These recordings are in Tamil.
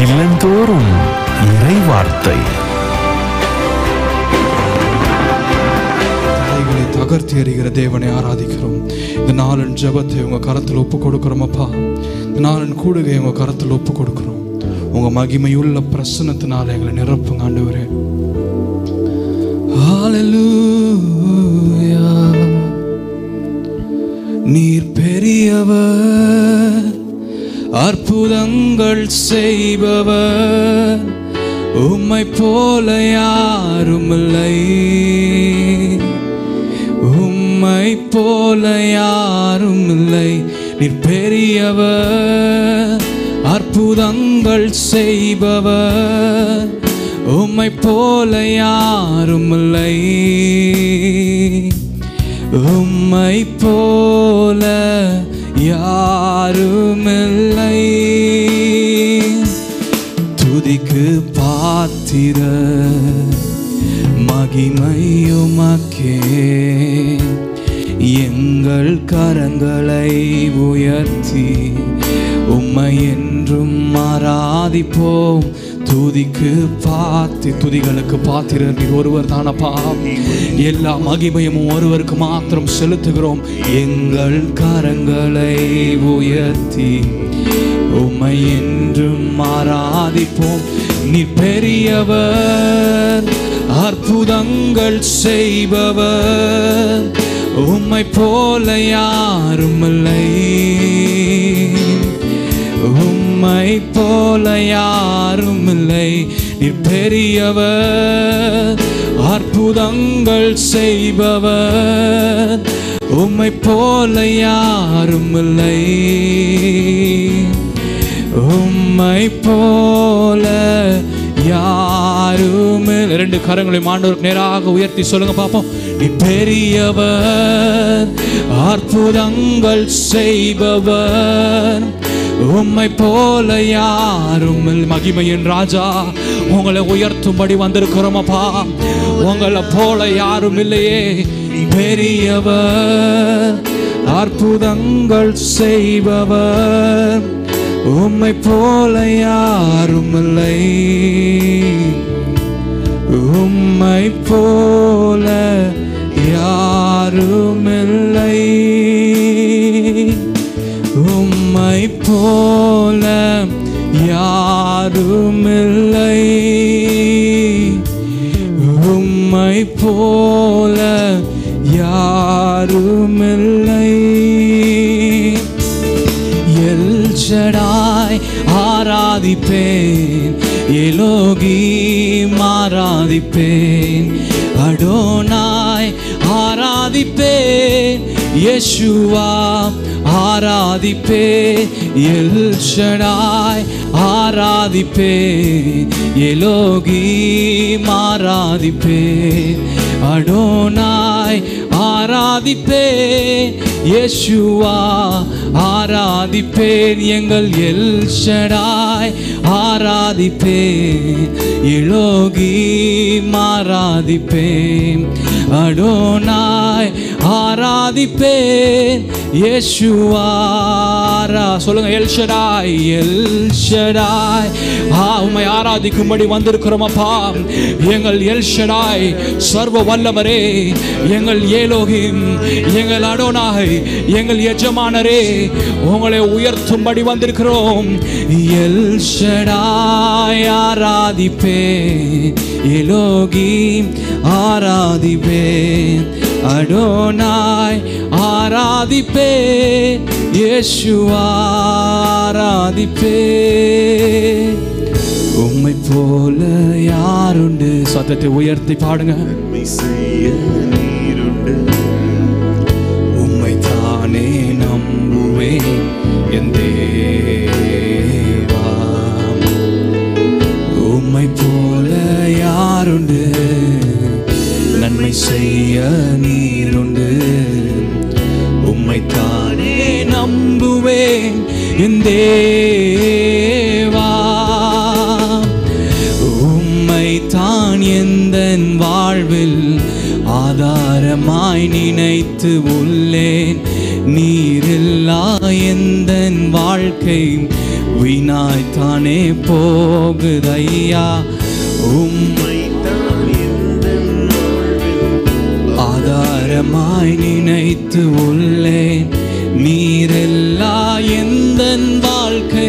இல்லந்தோறும் இறைவார்த்தை தடைகளை தகர்த்தி எறிகிற தேவனை ஆராதிக்கிறோம் இந்த நாளின் ஜெபத்தை உங்க கரத்தில் ஒப்பு கொடுக்கிறோம் அப்பா இந்த நாளின் கூடுகை உங்க கரத்தில் ஒப்பு கொடுக்கிறோம் உங்க மகிமையுள்ள பிரசனத்தினால எங்களை நிரப்புங்க ஆண்டவரே ஹalleluya நீர் பெரியவர் அற்புதங்கள் செய்பவர் உம்மை போல யாரும் இல்லை உம்மை போல யாரும் இல்லை நீர் பெரியவர் அற்புதங்கள் செய்பவர் உம்மை போல யாரும் இல்லை உம்மை போல யாருமில்லை துதிக்கு பாத்திர மகிமையுமக்கே எங்கள் கரங்களை உயர்த்தி உம்மை என்றும் ஆராதிப்போம் துதிக்கு பாத்தி துதிகளுக்கு பாத்திரர் நீர் ஒருவர் தானப்பா எல்லா மகிமையும் ஒருவருக்கு மாத்திரம் செலுத்துகிறோம் எங்கள் கரங்களை உயர்த்தி உம்மை என்றும் ஆராதிப்போம் நீ பெரியவர் அற்புதங்கள் செய்பவர் உம்மை போல யாரும் இல்லை உம்மை போல யாரும் இல்லை நீ பெரியவர் அற்புதங்கள் செய்பவர் உம்மை போல யாரும் இல்லை உம்மை போல யாரும் இல்லை. ரெண்டு கரங்களை மாண்டவருக்கு நேராக உயர்த்தி சொல்லுங்க பார்ப்போம் நீ பெரியவர் அற்புதங்கள் செய்பவர் உம்மை போல யாரும் இல்லை. மகிமையின் ராஜா உங்களை உயர்த்தும்படி வந்திருக்கிறோமப்பா உங்களை போல யாரும் இல்லையே பெரியவர் அற்புதங்கள் செய்பவர் உம்மை போல யாரும் இல்லை உம்மை போல யாரும் இல்லை உம்மை போல யாரும் இல்லை உம்மை போல யாரும் இல்லை எல்ஷடாய் ஆராதிப்பேன் எலோகி ஆராதிப்பேன் அடோனாய் ஆராதிப்பேன் யேசுவா ஆராதிப்பேன் எல்ஷடாய் ஆராதிப்பேன் எலோகி ஆராதிப்பேன் அடோனாய் ஆராதிப்பேன் யேசுவா ஆராதிப்பேன் எங்கள் எல் ஷடாய் ஆராதிப்பேன் இலோகி ஆராதிப்பேன் அடோனாய் ஆராதிப்பேன் யேசுவாரா சொல்லுங்க எல் ஷடாய் எல் ஷடாய் ஆ உம்மை ஆராதிக்கும்படி வந்திருக்கிறோம் அப்பா எங்கள் எல் ஷடாய் சர்வ வல்லவரே எங்கள் ஏலோகிம் எங்கள் அடோனாய் எங்கள் எஜமானரே உங்களை உயர்த்தும்படி வந்திருக்கிறோம் எல் ஷடாய் ஆராதிப்பேன் எலோகி ஆராதிப்பேன் அடோனாய் ஆராதிப்பேன் இயேசுவா ஆராதிப்பேன் உம்மை போல யாருண்டு சத்தத்தை உயர்த்தி பாடுங்க நன்மை செய்ய நீருண்டு உம்மை தானே நம்புவேன் என் தேவா உம்மை போல யாருண்டு நன்மை செய்ய நீருண்டு உம்மை தானே நம்புவேன் என் தேவா உம்மை தான் எந்த வாழ்வில் ஆதாரமாய் நினைத்து உள்ளேன் நீரில்லா எந்த வாழ்க்கை வீணாய்த்தானே போகுதையா உம்மை ஆதாரமாய் நினைத்து உள்ளேன் நீரெல்லா எந்த வாழ்க்கை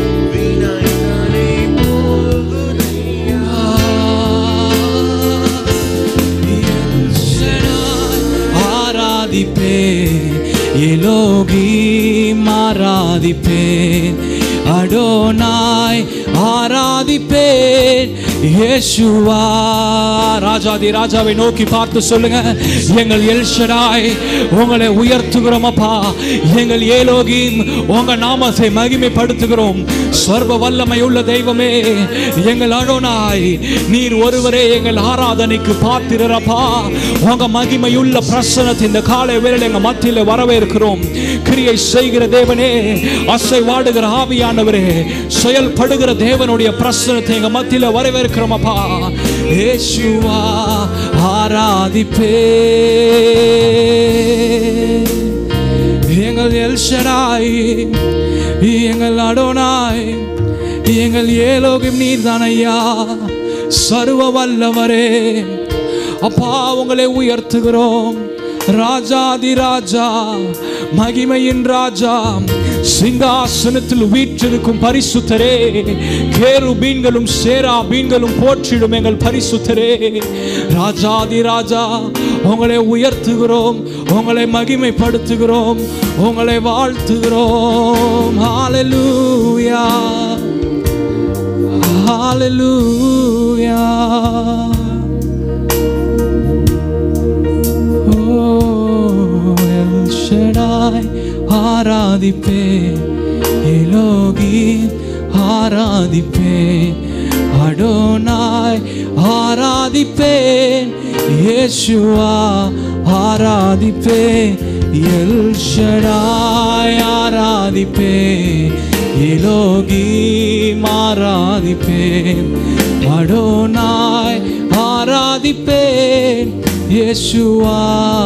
ஆராதிப்பேன் எலோகி ஆராதிப்பேன் அடோனாய் ஆராதிப்பேன் இயேசுவா ராஜாதி ராஜாவை நோக்கி பார்த்து சொல்லுங்க எங்கள் எல்ஷடாய் உங்களை உயர்த்துகிறோம் அப்பா எங்கள் ஏலோகிம் உங்க நாமத்தை மகிமைப்படுத்துகிறோம் சர்வ வல்லமை உள்ள தெய்வமே எங்கள் அடோனாய் நீர் ஒருவரே எங்கள் ஆராதனைக்கு பார்த்திரப்பா உங்க மகிமையுள்ள பிரசனத்தை இந்த காலை வேளையில் எங்க மத்தியில் வரவேற்கிறோம் கிரியை செய்கிற தேவனே அசை வாடுகிற ஆவியானவரே செயல்படுகிற தேவனுடைய பிரசனத்தை எங்க மத்தியில் வரவேற்கிறோம் அப்பா ஏசுவா ஆராதிப்பே எங்கள் எல்ஷடாய் எங்கள் அடோனாய் எங்கள் ஏலோகம் நீர்தான் ஐயா சர்வ வல்லவரே அப்பா உங்களை உயர்த்துகிறோம் ராஜாதி ராஜா மகிமையின் ராஜா சிங்காசனத்தில் வீற்றிருக்கும் பரிசுத்தரே கேருபீன்களும் சேரா பீன்களும் போற்றிடும் எங்கள் பரிசுத்தரே ராஜாதி ராஜா உங்களை உயர்த்துகிறோம் உங்களை மகிமைப்படுத்துகிறோம் உங்களை வாழ்த்துகிறோம் ஹalleluya ஹalleluya ஓ எல் ஷடாய் ஆராதிப்பே எலோகி ஆராதிப்பே அடோனாய் ஆராதிப்பேன் இயேசுவா ஆராதிப்பே எல் ஷடாய் ஆராதிப்பே எலோகி ஆராதிப்பேன் அடோனாய் ஆராதிப்பேன் இயேசுவா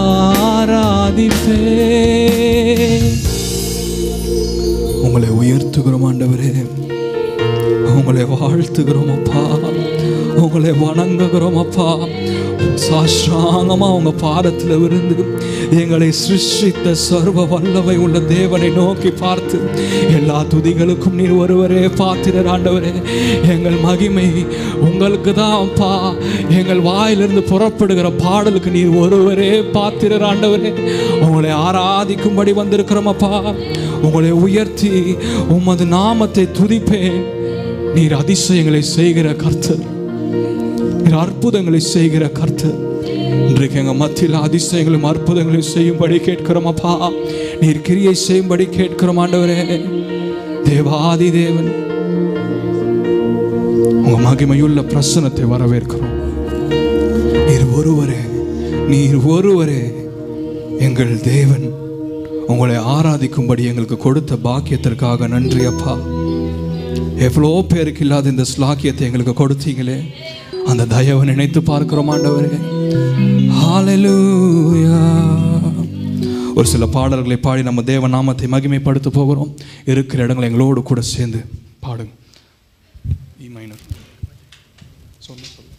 ஆராதிப்பேன் உங்களை உயர்த்துகிறோம் ஆண்டவரே உங்களை வாழ்த்துகிறோம் அப்பா உங்களை வணங்குகிறோம் அப்பா சாஷ்டாங்கமா உங்க பாதத்தில் விருந்து எங்களை சிருஷ்டித்த சர்வ வல்லமை உள்ள தேவனை நோக்கி பார்த்து எல்லா துதிகளுக்கும் நீர் ஒருவரே பாத்திரர் ஆண்டவரே எங்கள் மகிமை உங்களுக்கு தான் அப்பா எங்கள் வாயிலிருந்து புறப்படுகிற பாடலுக்கு நீர் ஒருவரே பாத்திரர் ஆண்டவரே உங்களை ஆராதிக்கும்படி வந்திருக்கிறோம் அப்பா உங்களை உயர்த்தி உமது நாமத்தை துதிப்பேன் நீர் அதிசயங்களை செய்கிற கர்த்தர் நீர் அற்புதங்களை செய்கிற கர்த்தர் இன்றைக்கு எங்க மத்தியில் அதிசயங்களும் அற்புதங்களையும் செய்யும்படி கேட்கிறோம் அப்பா நீர் கிரியை செய்யும்படி கேட்கிறோம் ஆண்டவரே தேவாதி தேவன் உங்க மகிமையுள்ள பிரசனத்தை வரவேற்கிறோம் நீர் ஒருவரே நீர் ஒருவரே எங்கள் தேவன் உங்களை ஆராதிக்கும்படி எங்களுக்கு கொடுத்த பாக்கியத்திற்காக நன்றி அப்பா எவ்வளோ பேருக்கு இல்லாத இந்த ஸ்லாக்கியத்தை எங்களுக்கு கொடுத்தீங்களே அந்த தயவை நினைத்து பார்க்கிறோம் ஆண்டவரே ஹalleluya ஒரு சில பாடல்களை பாடி நம்ம தேவ நாமத்தை மகிமைப்படுத்த போகிறோம் இருக்கிற இடங்களை எங்களோடு கூட சேர்ந்து பாடுங்க இ மைனர் சொல்லு சொல்லு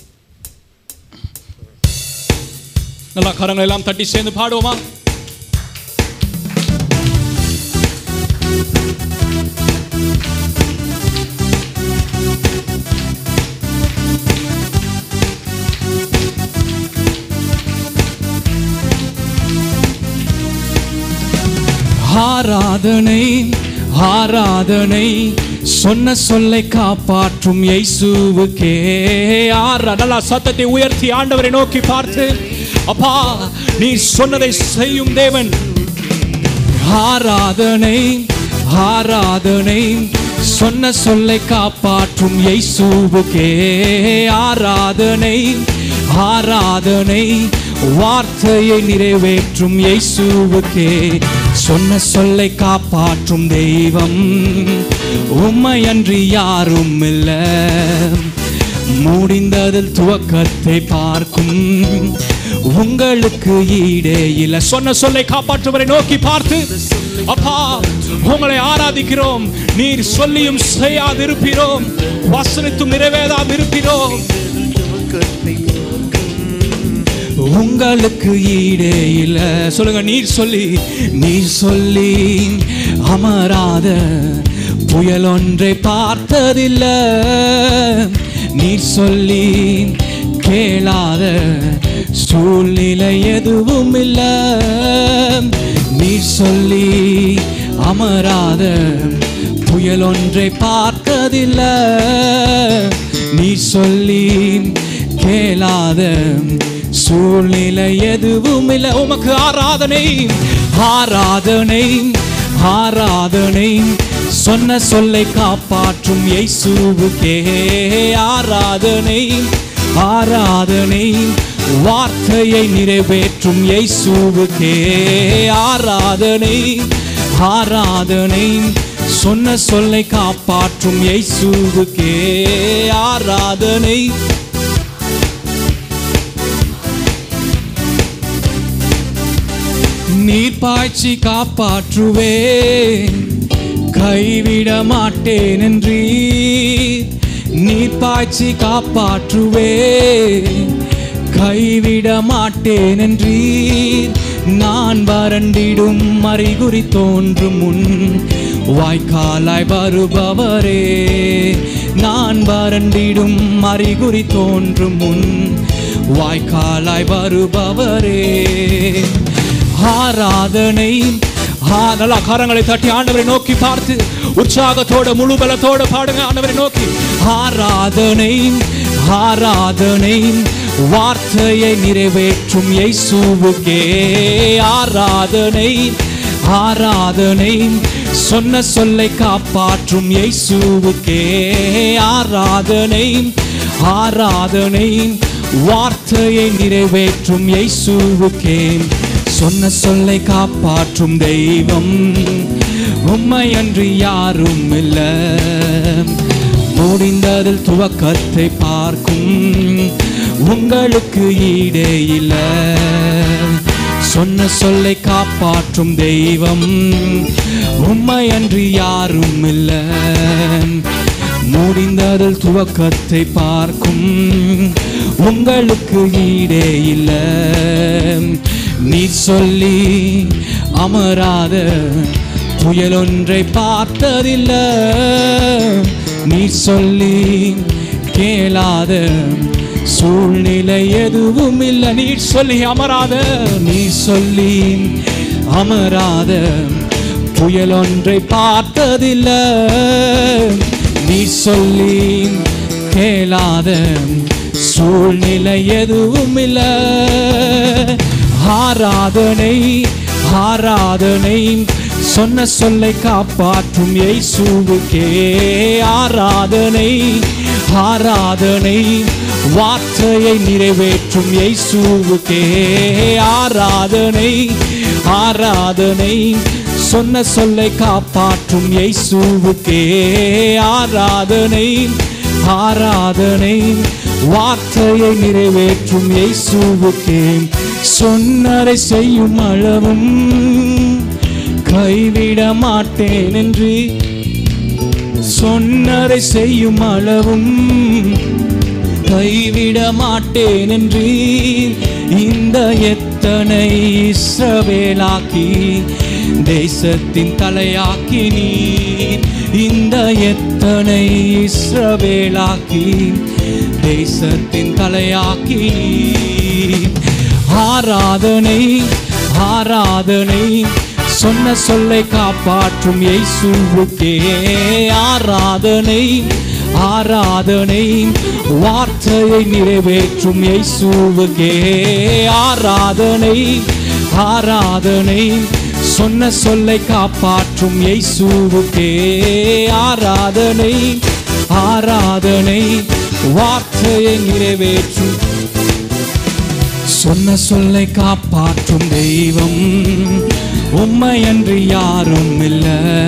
நல்லா கரங்களை எல்லாம் தட்டி சேர்ந்து பாடுவோமா ஆராதனை ஆராதனை சொன்ன சொல்லை காப்பாற்றும் இயேசுவுக்கே ஆறா நல்லா சத்தத்தை உயர்த்தி ஆண்டவரை நோக்கி பார்த்து அப்பா நீ சொன்னதை செய்யும் தேவன் ஆராதனை ஆராதனை சொன்ன சொல்லை காப்பாற்றும் இயேசுவுக்கே ஆராதனை ஆராதனை வார்த்தையை நிறைவேற்றும் இயேசுவுக்கே சொன்ன சொல்லை காப்பாற்றும் தெய்வம் உம்மையன்றி யாரும் இல்ல முடிந்ததில் துவக்கத்தை பார்க்கும் உங்களுக்கு ஈடே இல்லை சொன்ன சொல்லை காப்பாற்றுவரை நோக்கி பார்த்து அப்பா உங்களை ஆராதிக்கிறோம் நீர் சொல்லியும் செய்யாதிருப்பீரோம் வசனித்தும் நிறைவேறாதிருப்பீரோம் உங்களுக்கு ஈடே இல்ல சொல்லுங்க நீர் சொல்லி நீர் சொல்லி அமராத புயல் ஒன்றை பார்த்ததில்ல நீர் சொல்லி கேளாத சூழ்நிலை எதுவும் இல்ல நீர் சொல்லி அமராத புயல் ஒன்றை பார்த்ததில்ல நீர் சொல்லி கேளாத சூழ்நிலை எதுவும் இல்லை உமக்கு ஆராதனை ஆராதனை ஆராதனை சொன்ன சொல்லை காப்பாற்றும் இயேசுவுக்கே ஆராதனை ஆராதனை வார்த்தையை நிறைவேற்றும் இயேசுவுக்கே ஆராதனை ஆராதனை சொன்ன சொல்லை காப்பாற்றும் இயேசுவுக்கே ஆராதனை நீர் பாய்ச்சி காப்பாற்றுவேன் கைவிட மாட்டேன் என்றீர் நீர் பாய்ச்சி காப்பாற்றுவேன் கைவிட மாட்டேன் என்றீர் நான் வறண்டிடும் அறிகுறி தோன்றும் முன் வாய்க்காலாய் வருபவரே நான் வறண்டிடும் அறிகுறி தோன்றும் முன் வாய்க்காலாய் வருபவரே ஆராதனை ஆ, நல்லா கரங்களை தட்டி ஆண்டவரை நோக்கி பார்த்து உற்சாகத்தோட முழு பலத்தோட பாடுங்க ஆண்டவரை நோக்கி ஆராதனை ஆராதனை வார்த்தையை நிறைவேற்றும் இயேசுவுக்கே ஆராதனை ஆராதனை சொன்ன சொல்லை காப்பாற்றும் இயேசுவுக்கே ஆராதனை ஆராதனை வார்த்தையை நிறைவேற்றும் இயேசுவுக்கே சொன்ன சொல்லை காப்பாற்றும் தெய்வம் உம்மை அன்று யாரும் இல்ல முடிந்ததில் துவக்கத்தை பார்க்கும் உங்களுக்கு ஈடே இல்ல சொன்ன சொல்லை காப்பாற்றும் தெய்வம் உம்மை அன்று யாரும் இல்ல முடிந்ததில் துவக்கத்தை பார்க்கும் உங்களுக்கு ஈடே இல்ல நீ சொல்லி அமராத புயல் ஒன்றை பார்த்ததில்ல நீ சொல்லி கேளாத சூழ்நிலை எதுவும் இல்லை நீ சொல்லி அமராத நீ சொல்லி அமராத புயல் ஒன்றை பார்த்ததில்ல நீ சொல்லி கேளாத சூழ்நிலை எதுவும் இல்ல ஆராதனை ஆராதனை சொன்ன சொல்லை காப்பாற்றும் இயேசுவுக்கே ஆராதனை ஆராதனை வார்த்தையை நிறைவேற்றும் இயேசுவுக்கே ஆராதனை ஆராதனை சொன்ன சொல்லை காப்பாற்றும் இயேசுவுக்கே ஆராதனை ஆராதனை வார்த்தையை நிறைவேற்றும் இயேசுவுக்கே சொன்னரை செய்யும் அளவும் கைவிட மாட்டேன் என்று சொன்னரை செய்யும் அளவும் கைவிட மாட்டேன் என்று இந்த எத்தனை இஸ்ரவேலாக்கி தேசத்தின் தலையாக்கி நீர் இந்த எத்தனை இஸ்ரவேலாக்கி தேசத்தின் தலையாக்கி நீர் ஆராதனை ஆராதனை சொன்ன சொல்லை காப்பாற்றும் இயேசுவுக்கே ஆராதனை ஆராதனை வார்த்தையை நிறைவேற்றும் இயேசுவுக்கே ஆராதனை ஆராதனை சொன்ன சொல்லை காப்பாற்றும் இயேசுவுக்கே ஆராதனை ஆராதனை வார்த்தையை நிறைவேற்றும் சொன்ன சொல்லை காப்பாற்றும் தெய்வம் உம்மை அன்று யாரும் இல்ல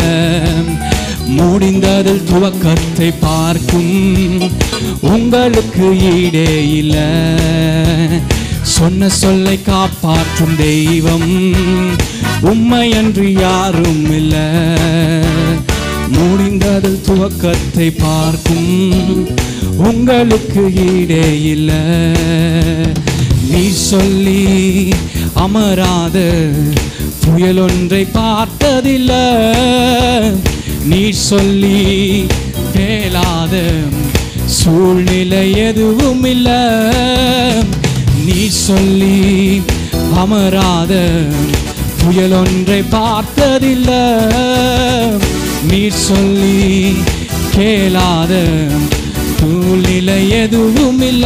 முடிந்ததில் துவக்கத்தை பார்க்கும் உங்களுக்கு ஈடே இல்ல சொன்ன சொல்லை காப்பாற்றும் தெய்வம் உம்மை அன்று யாரும் இல்ல முடிந்தது துவக்கத்தை பார்க்கும் உங்களுக்கு ஈடே இல்ல நீ சொல்லி அமராத புயல் ஒன்றை பார்த்ததில்ல நீ சொல்லி கேளாத சூழ்நிலை எதுவும் இல்ல நீ சொல்லி அமராத புயல் ஒன்றை பார்த்ததில்ல நீ சொல்லி கேளாத சூழ்நிலை எதுவும் இல்ல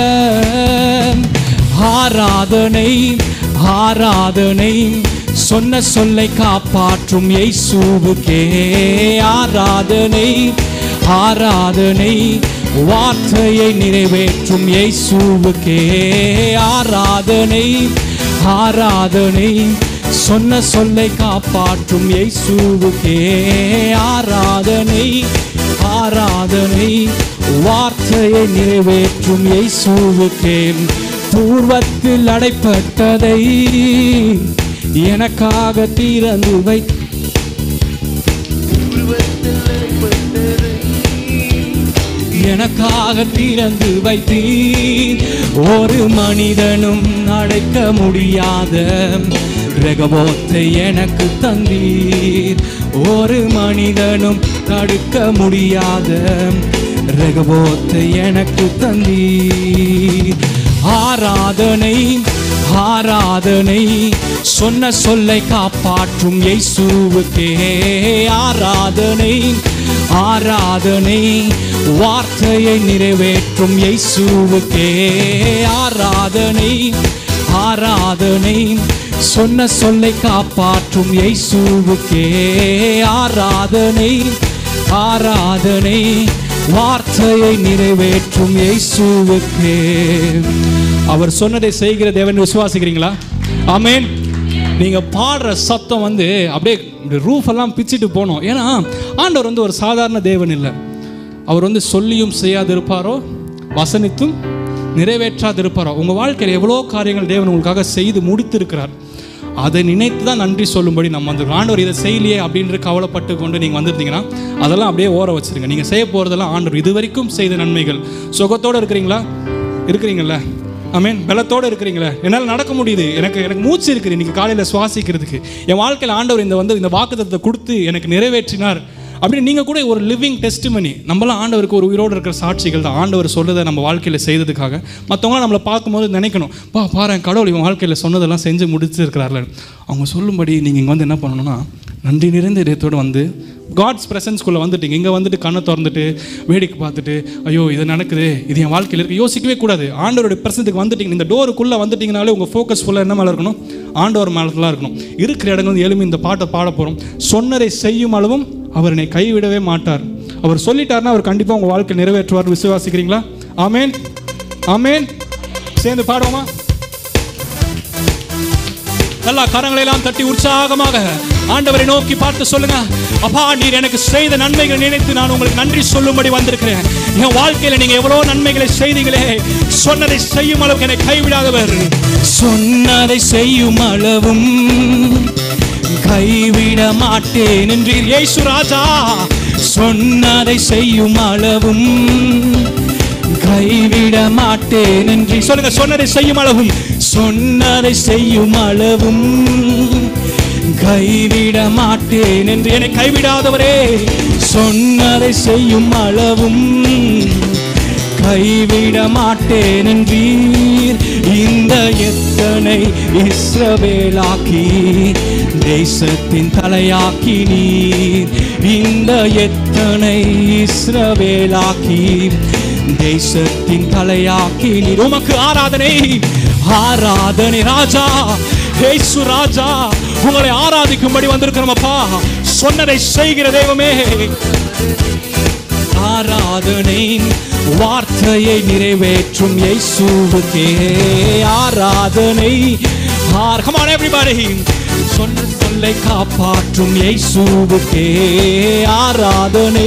ஆராதனை ஆராதனை சொன்ன சொல்லை காப்பாற்றும் இயேசுவுக்கே ஆராதனை ஆராதனை வார்த்தையை நிறைவேற்றும் இயேசுவுக்கே ஆராதனை ஆராதனை சொன்ன சொல்லை காப்பாற்றும் இயேசுவுக்கே ஆராதனை ஆராதனை வார்த்தையை நிறைவேற்றும் இயேசுவுக்கே பூர்வத்தில் அடைப்பட்டதை எனக்காக திறந்து வை எனக்காக திறந்து வைத்தீர் ஒரு மனிதனும் அடைக்க முடியாத ரகபோத்தை எனக்கு தந்தீர் ஒரு மனிதனும் தடுக்க முடியாத ரகபோத்தை எனக்கு தந்தீர் ஆராதனை ஆராதனை சொன்ன சொல்லை காப்பாற்றும் இயேசுவுக்கே ஆராதனை ஆராதனை வார்த்தையை நிறைவேற்றும் இயேசுவுக்கே ஆராதனை ஆராதனை சொன்ன சொல்லை காப்பாற்றும் இயேசுவுக்கே ஆராதனை ஆராதனை வார்த்தையை நிறைவேற்றும் இயேசுவுக்கே அவர் சொன்னதை செய்கிற தேவன் விசுவாசிக்கிறீங்களா ஆமென் நீங்க பாடுற சத்தம் வந்து அப்படியே ரூஃப் எல்லாம் பிச்சுட்டு போனோம் ஏன்னா ஆண்டவர் வந்து ஒரு சாதாரண தேவன் இல்லை அவர் வந்து சொல்லியும் செய்யாதிருப்பாரோ வசனித்தும் நிறைவேற்றாதிருப்பாரோ உங்க வாழ்க்கையில் எவ்வளோ காரியங்கள் தேவன் உங்களுக்காக செய்து முடித்திருக்கிறார் அதை நினைத்து தான் நன்றி சொல்லும்படி நம்ம வந்து ஆண்டவர் இதை செய்யலையே அப்படின்ற கவலைப்பட்டு கொண்டு நீங்கள் வந்திருந்தீங்கன்னா அதெல்லாம் அப்படியே ஓர வச்சிருங்க நீங்கள் செய்ய போகிறதெல்லாம் ஆண்டவர் இது வரைக்கும் செய்த நன்மைகள் சுகத்தோடு இருக்கிறீங்களா இருக்கிறீங்களா ஆமீன் பலத்தோடு இருக்கிறீங்களா என்னால் நடக்க முடியுது எனக்கு எனக்கு மூச்சு இருக்குது இன்னைக்கு காலையில் சுவாசிக்கிறதுக்கு என் வாழ்க்கையில் ஆண்டவர் இந்த வந்து இந்த வாக்குத்தத்தை கொடுத்து எனக்கு நிறைவேற்றினார் அப்படின்னு நீங்கள் கூட ஒரு லிவிங் டெஸ்டிமனி நம்மளாம் ஆண்டவருக்கு ஒரு உயிரோடு இருக்கிற சாட்சிகள் தான் ஆண்டவர் சொல்றதை நம்ம வாழ்க்கையில் செய்ததுக்காக மற்றவங்களாம் நம்மளை பார்க்கும்போது நினைக்கணும் பா பாரு கடவுள் இவன் வாழ்க்கையில் சொன்னதெல்லாம் செஞ்சு முடிச்சிருக்கிறார்ல அவங்க சொல்லும்படி நீங்கள் இங்கே வந்து என்ன பண்ணணும்னா நன்றி நிறைந்த இதயத்தோடு வந்து காட்ஸ் ப்ரெசன்ஸ்குள்ளே வந்துட்டீங்க இங்கே வந்துட்டு கண்ணை திறந்துட்டு வேடிக்கை பார்த்துட்டு ஐயோ இது நடக்குது இது என் வாழ்க்கையில் இருக்குது யோசிக்கவே கூடாது ஆண்டவருடைய பிரசனத்துக்கு வந்துட்டீங்க இந்த டோருக்குள்ளே வந்துட்டீங்கனாலே உங்கள் ஃபோக்கஸ் ஃபுல்லாக என்ன மேலே இருக்கணும் ஆண்டவர் மேலே தான் இருக்கணும் இருக்கிற இடங்கள் வந்து எழுமி இந்த பாட்டை பாட போகிறோம் சொன்னதை செய்யும் அளவும் அவர் என்னை கைவிடவே மாட்டார் அவர் சொல்லிட்டாருன்னா அவர் கண்டிப்பாக உங்கள் வாழ்க்கை நிறைவேற்றுவார் விசுவாசிக்கிறீங்களா ஆமேன் ஆமேன் சேர்ந்து பாடுவோமா நல்லா கரங்களை எல்லாம் தட்டி உற்சாகமாக ஆண்டவரை நோக்கி பார்த்து சொல்லுங்க அப்பா நீர் எனக்கு செய்த நன்மைகளை நினைத்து நான் உங்களுக்கு நன்றி சொல்லும்படி வந்திருக்கிறேன் என் வாழ்க்கையில நீங்க எவ்வளவு நன்மைகளை செய்தீங்களே சொன்னதை செய்யும் அளவுக்கு என்னை கைவிடாதவர் சொன்னதை செய்யும் அளவும் கைவிட மாட்டேன் என்றீர் இயேசு ராஜா சொன்னதை செய்யும் அளவும் கைவிட மாட்டேன் என்று சொல்லுங்க சொன்னதை செய்யும் அளவும் சொன்னதை செய்யும் அளவும் கைவிட மாட்டேன் என்று என்னை கைவிடாதவரே சொன்னதை செய்யும் அளவும் கைவிட மாட்டேன் என்றீர் இந்த எத்தனை இஸ்ரவேலாக்கி தேசத்தின் தலையாக்கி நீர் இந்த எத்தனை இஸ்ரவேலாக்கி தேசத்தின் தலையாக்கி நீர் உமக்கு ஆராதனை ஆராதனை ராஜா ஏசு ராஜா உங்களை ஆராதிக்கும்படி வந்திருக்கிறோம் அப்பா சொன்னதை செய்கிற தெய்வமே ஆராதனை வார்த்தையை நிறைவேற்றும் இயேசுவுக்கே ஆராதனை ஆர் come on everybody சொன்ன சொல்லை காப்பாற்றும் இயேசுவுக்கே ஆராதனை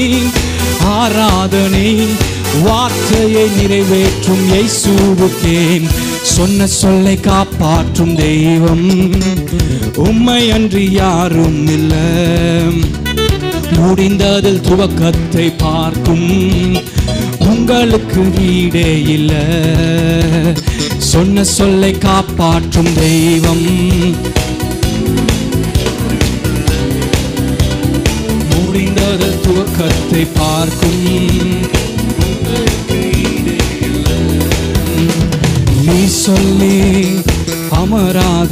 ஆராதனை வார்த்தையை நிறைவேற்றும் இயேசுவுக்கே சொன்ன சொல்லை காப்பாற்றும் தெய்வம் உம்மை அன்றி யாரும் இல்லை முடிந்ததில் துவக்கத்தை பார்க்கும் உங்களுக்கு ஈடே இல்லை சொன்ன சொல்லை காப்பாற்றும் தெய்வம் முடிந்ததில் துவக்கத்தை பார்க்கும் உங்களுக்கு ஈடே இல்லை. நீ சொல்லி அமராத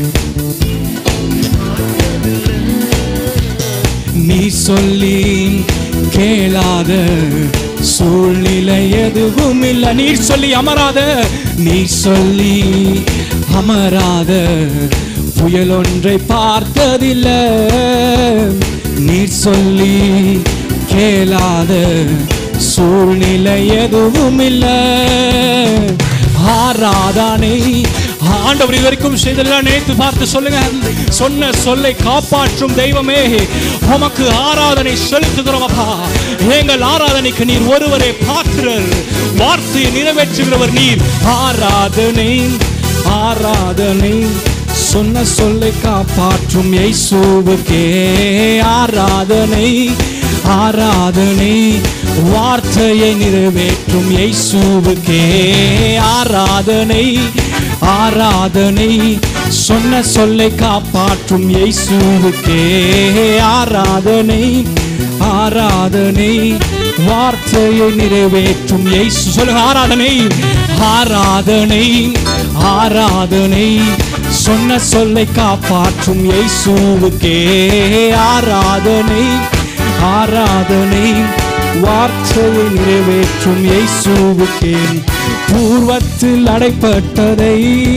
நீ சொல்லி கேளாத சூழ்நிலை எதுவும் இல்ல நீர் சொல்லி அமராத நீ சொல்லி அமராத புயல் ஒன்றை பார்த்ததில்லை நீர் சொல்லி கேளாத சூழ்நிலை எதுவும் இல்லை ஆராதானை ஆண்டவர் இதுவரைக்கும் செய்தெல்லாம் நினைத்து பார்த்து சொல்லுங்க சொன்ன சொல்லை காப்பாற்றும் தெய்வமே உமக்கு ஆராதனை செலுத்துகிறோம் அப்பா எங்கள் ஆராதனைக்கு நீர் ஒருவரே பாத்திரர் வார்த்தையை நிறைவேற்றுகிறவர் நீர் ஆராதனை ஆராதனை சொன்ன சொல்லை காப்பாற்றும் இயேசுவுக்கே ஆராதனை ஆராதனை வார்த்தையை நிறைவேற்றும் இயேசுவுக்கே ஆராதனை ஆராதனை சொன்ன சொல்லை காப்பாற்றும் இயேசுவுக்கே ஆராதனை ஆராதனை வார்த்தையை நிறைவேற்றும் இயேசு சொல்லுங்க ஆராதனை ஆராதனை ஆராதனை சொன்ன சொல்லை காப்பாற்றும் இயேசுவுக்கே ஆராதனை ஆராதனை வார்த்தையை நிறைவேற்றும் இயேசுவுக்கே பூர்வத்தில் அடைப்பட்டதை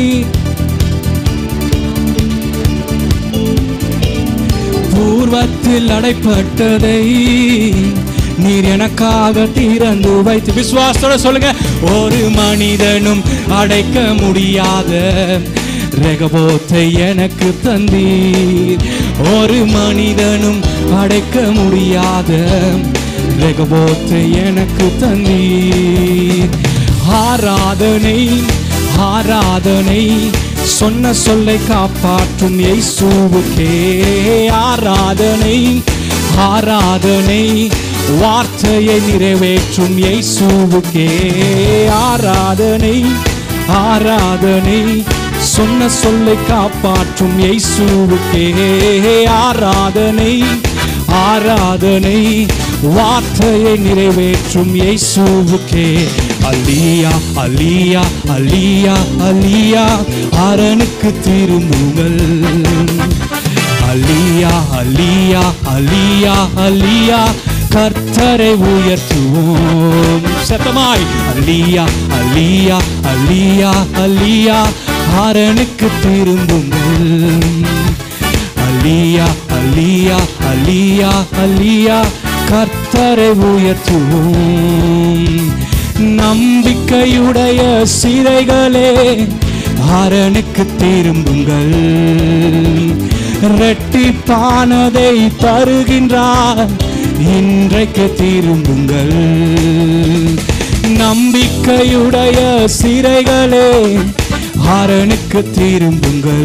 பூர்வத்தில் அடைப்பட்டதை நீர் எனக்காக திறந்து வைத்து விசுவாசத்தோட சொல்லுங்க ஒரு மனிதனும் அடைக்க முடியாத ரெகபோத்தை எனக்கு தந்தீர் ஒரு மனிதனும் அடைக்க முடியாத ரெகபோத்தை எனக்கு தந்தீர் ஆராதனை ஆராதனை சொன்ன சொல்லை காப்பாற்றும் இயேசுவுக்கே ஆராதனை ஆராதனை வார்த்தையை நிறைவேற்றும் இயேசுவுக்கே ஆராதனை ஆராதனை சொன்ன சொல்லை காப்பாற்றும் இயேசுவுக்கே ஆராதனை ஆராதனை வார்த்தையை நிறைவேற்றும் இயேசுவுக்கே அலியா அலியா அலியா அலியா அரணுக்கு திரும்புங்கள் அலியா அலியா அலியா அலியா கர்த்தரை உயர்த்துவோம் சத்தமாய் அலியா அலியா அலியா அலியா அரணுக்கு திரும்புங்கள் அலியா அலியா அலியா அலியா கர்த்தரை உயர்த்துவோம் நம்பிக்கையுடைய சிறைகளே அரணுக்கு திரும்புங்கள் ரெட்டிப்பானதை தருகின்றார் இன்றைக்கு திரும்புங்கள் நம்பிக்கையுடைய சிறைகளே அரணுக்கு திரும்புங்கள்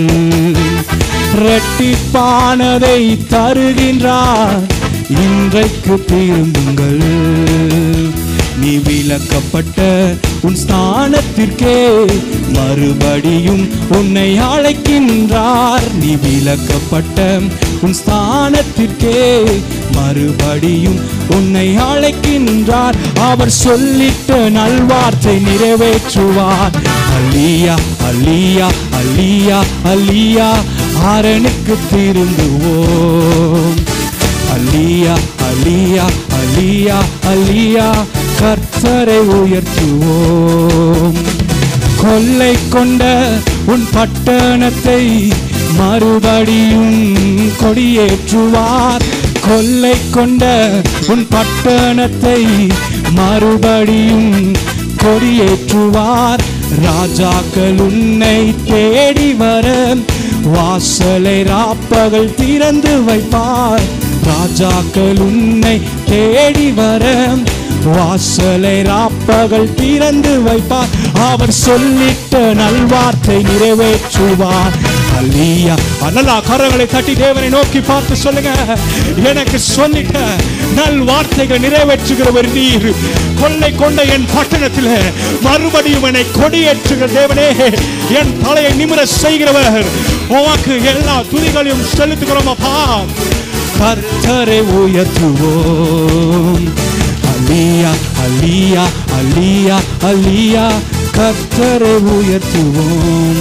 ரெட்டிப்பானதை தருகின்றார் இன்றைக்கு திரும்புங்கள் நீ விலக்கப்பட்ட உன் ஸ்தானத்திற்கே மறுபடியும் உன்னை அழைக்கின்றார் நீ விலக்கப்பட்ட உன் ஸ்தானத்திற்கே மறுபடியும் உன்னை அழைக்கின்றார் அவர் சொல்லிட்ட நல்வார்த்தை நிறைவேற்றுவார் அலியா அலியா அலியா அலியா அரணுக்கு திரும்புவோம் அலியா அலியா அலியா அலியா கர்த்தரை உயர்த்துவோம் கொள்ளை கொண்ட உன் பட்டணத்தை மறுபடியும் கொடியேற்றுவார் கொள்ளை கொண்ட உன் பட்டணத்தை மறுபடியும் கொடியேற்றுவார் ராஜாக்கள் உன்னை தேடி வர வாசலை ராப்பகல் திறந்து வைப்பார் ராஜாக்கள் உன்னை தேடி வர வாசலை ராப்பகல் திறந்து வைப்பார் அவர் சொல்லிட்ட நல்வார்த்தை நிறைவேற்றுவார் அல்லியா நல்லா கரங்களை தட்டி தேவனை நோக்கி பார்த்து சொல்லுங்க எனக்கு சொல்லிட்ட நல் வார்த்தைகள் நிறைவேற்றுகிறவர் நீர் கொள்ளை கொண்ட என் பட்டணத்தில் மறுபடியும் என்னை கொடியேற்றுகிற தேவனே என் தலையை நிமிர செய்கிறவர் உமக்கு எல்லா துதிகளையும் செலுத்துகிறோம் அப்பா கர்த்தரை உயர்த்துவோம் அலியா அலியா அலியா அலியா கர்த்தரை உயர்த்துவோம்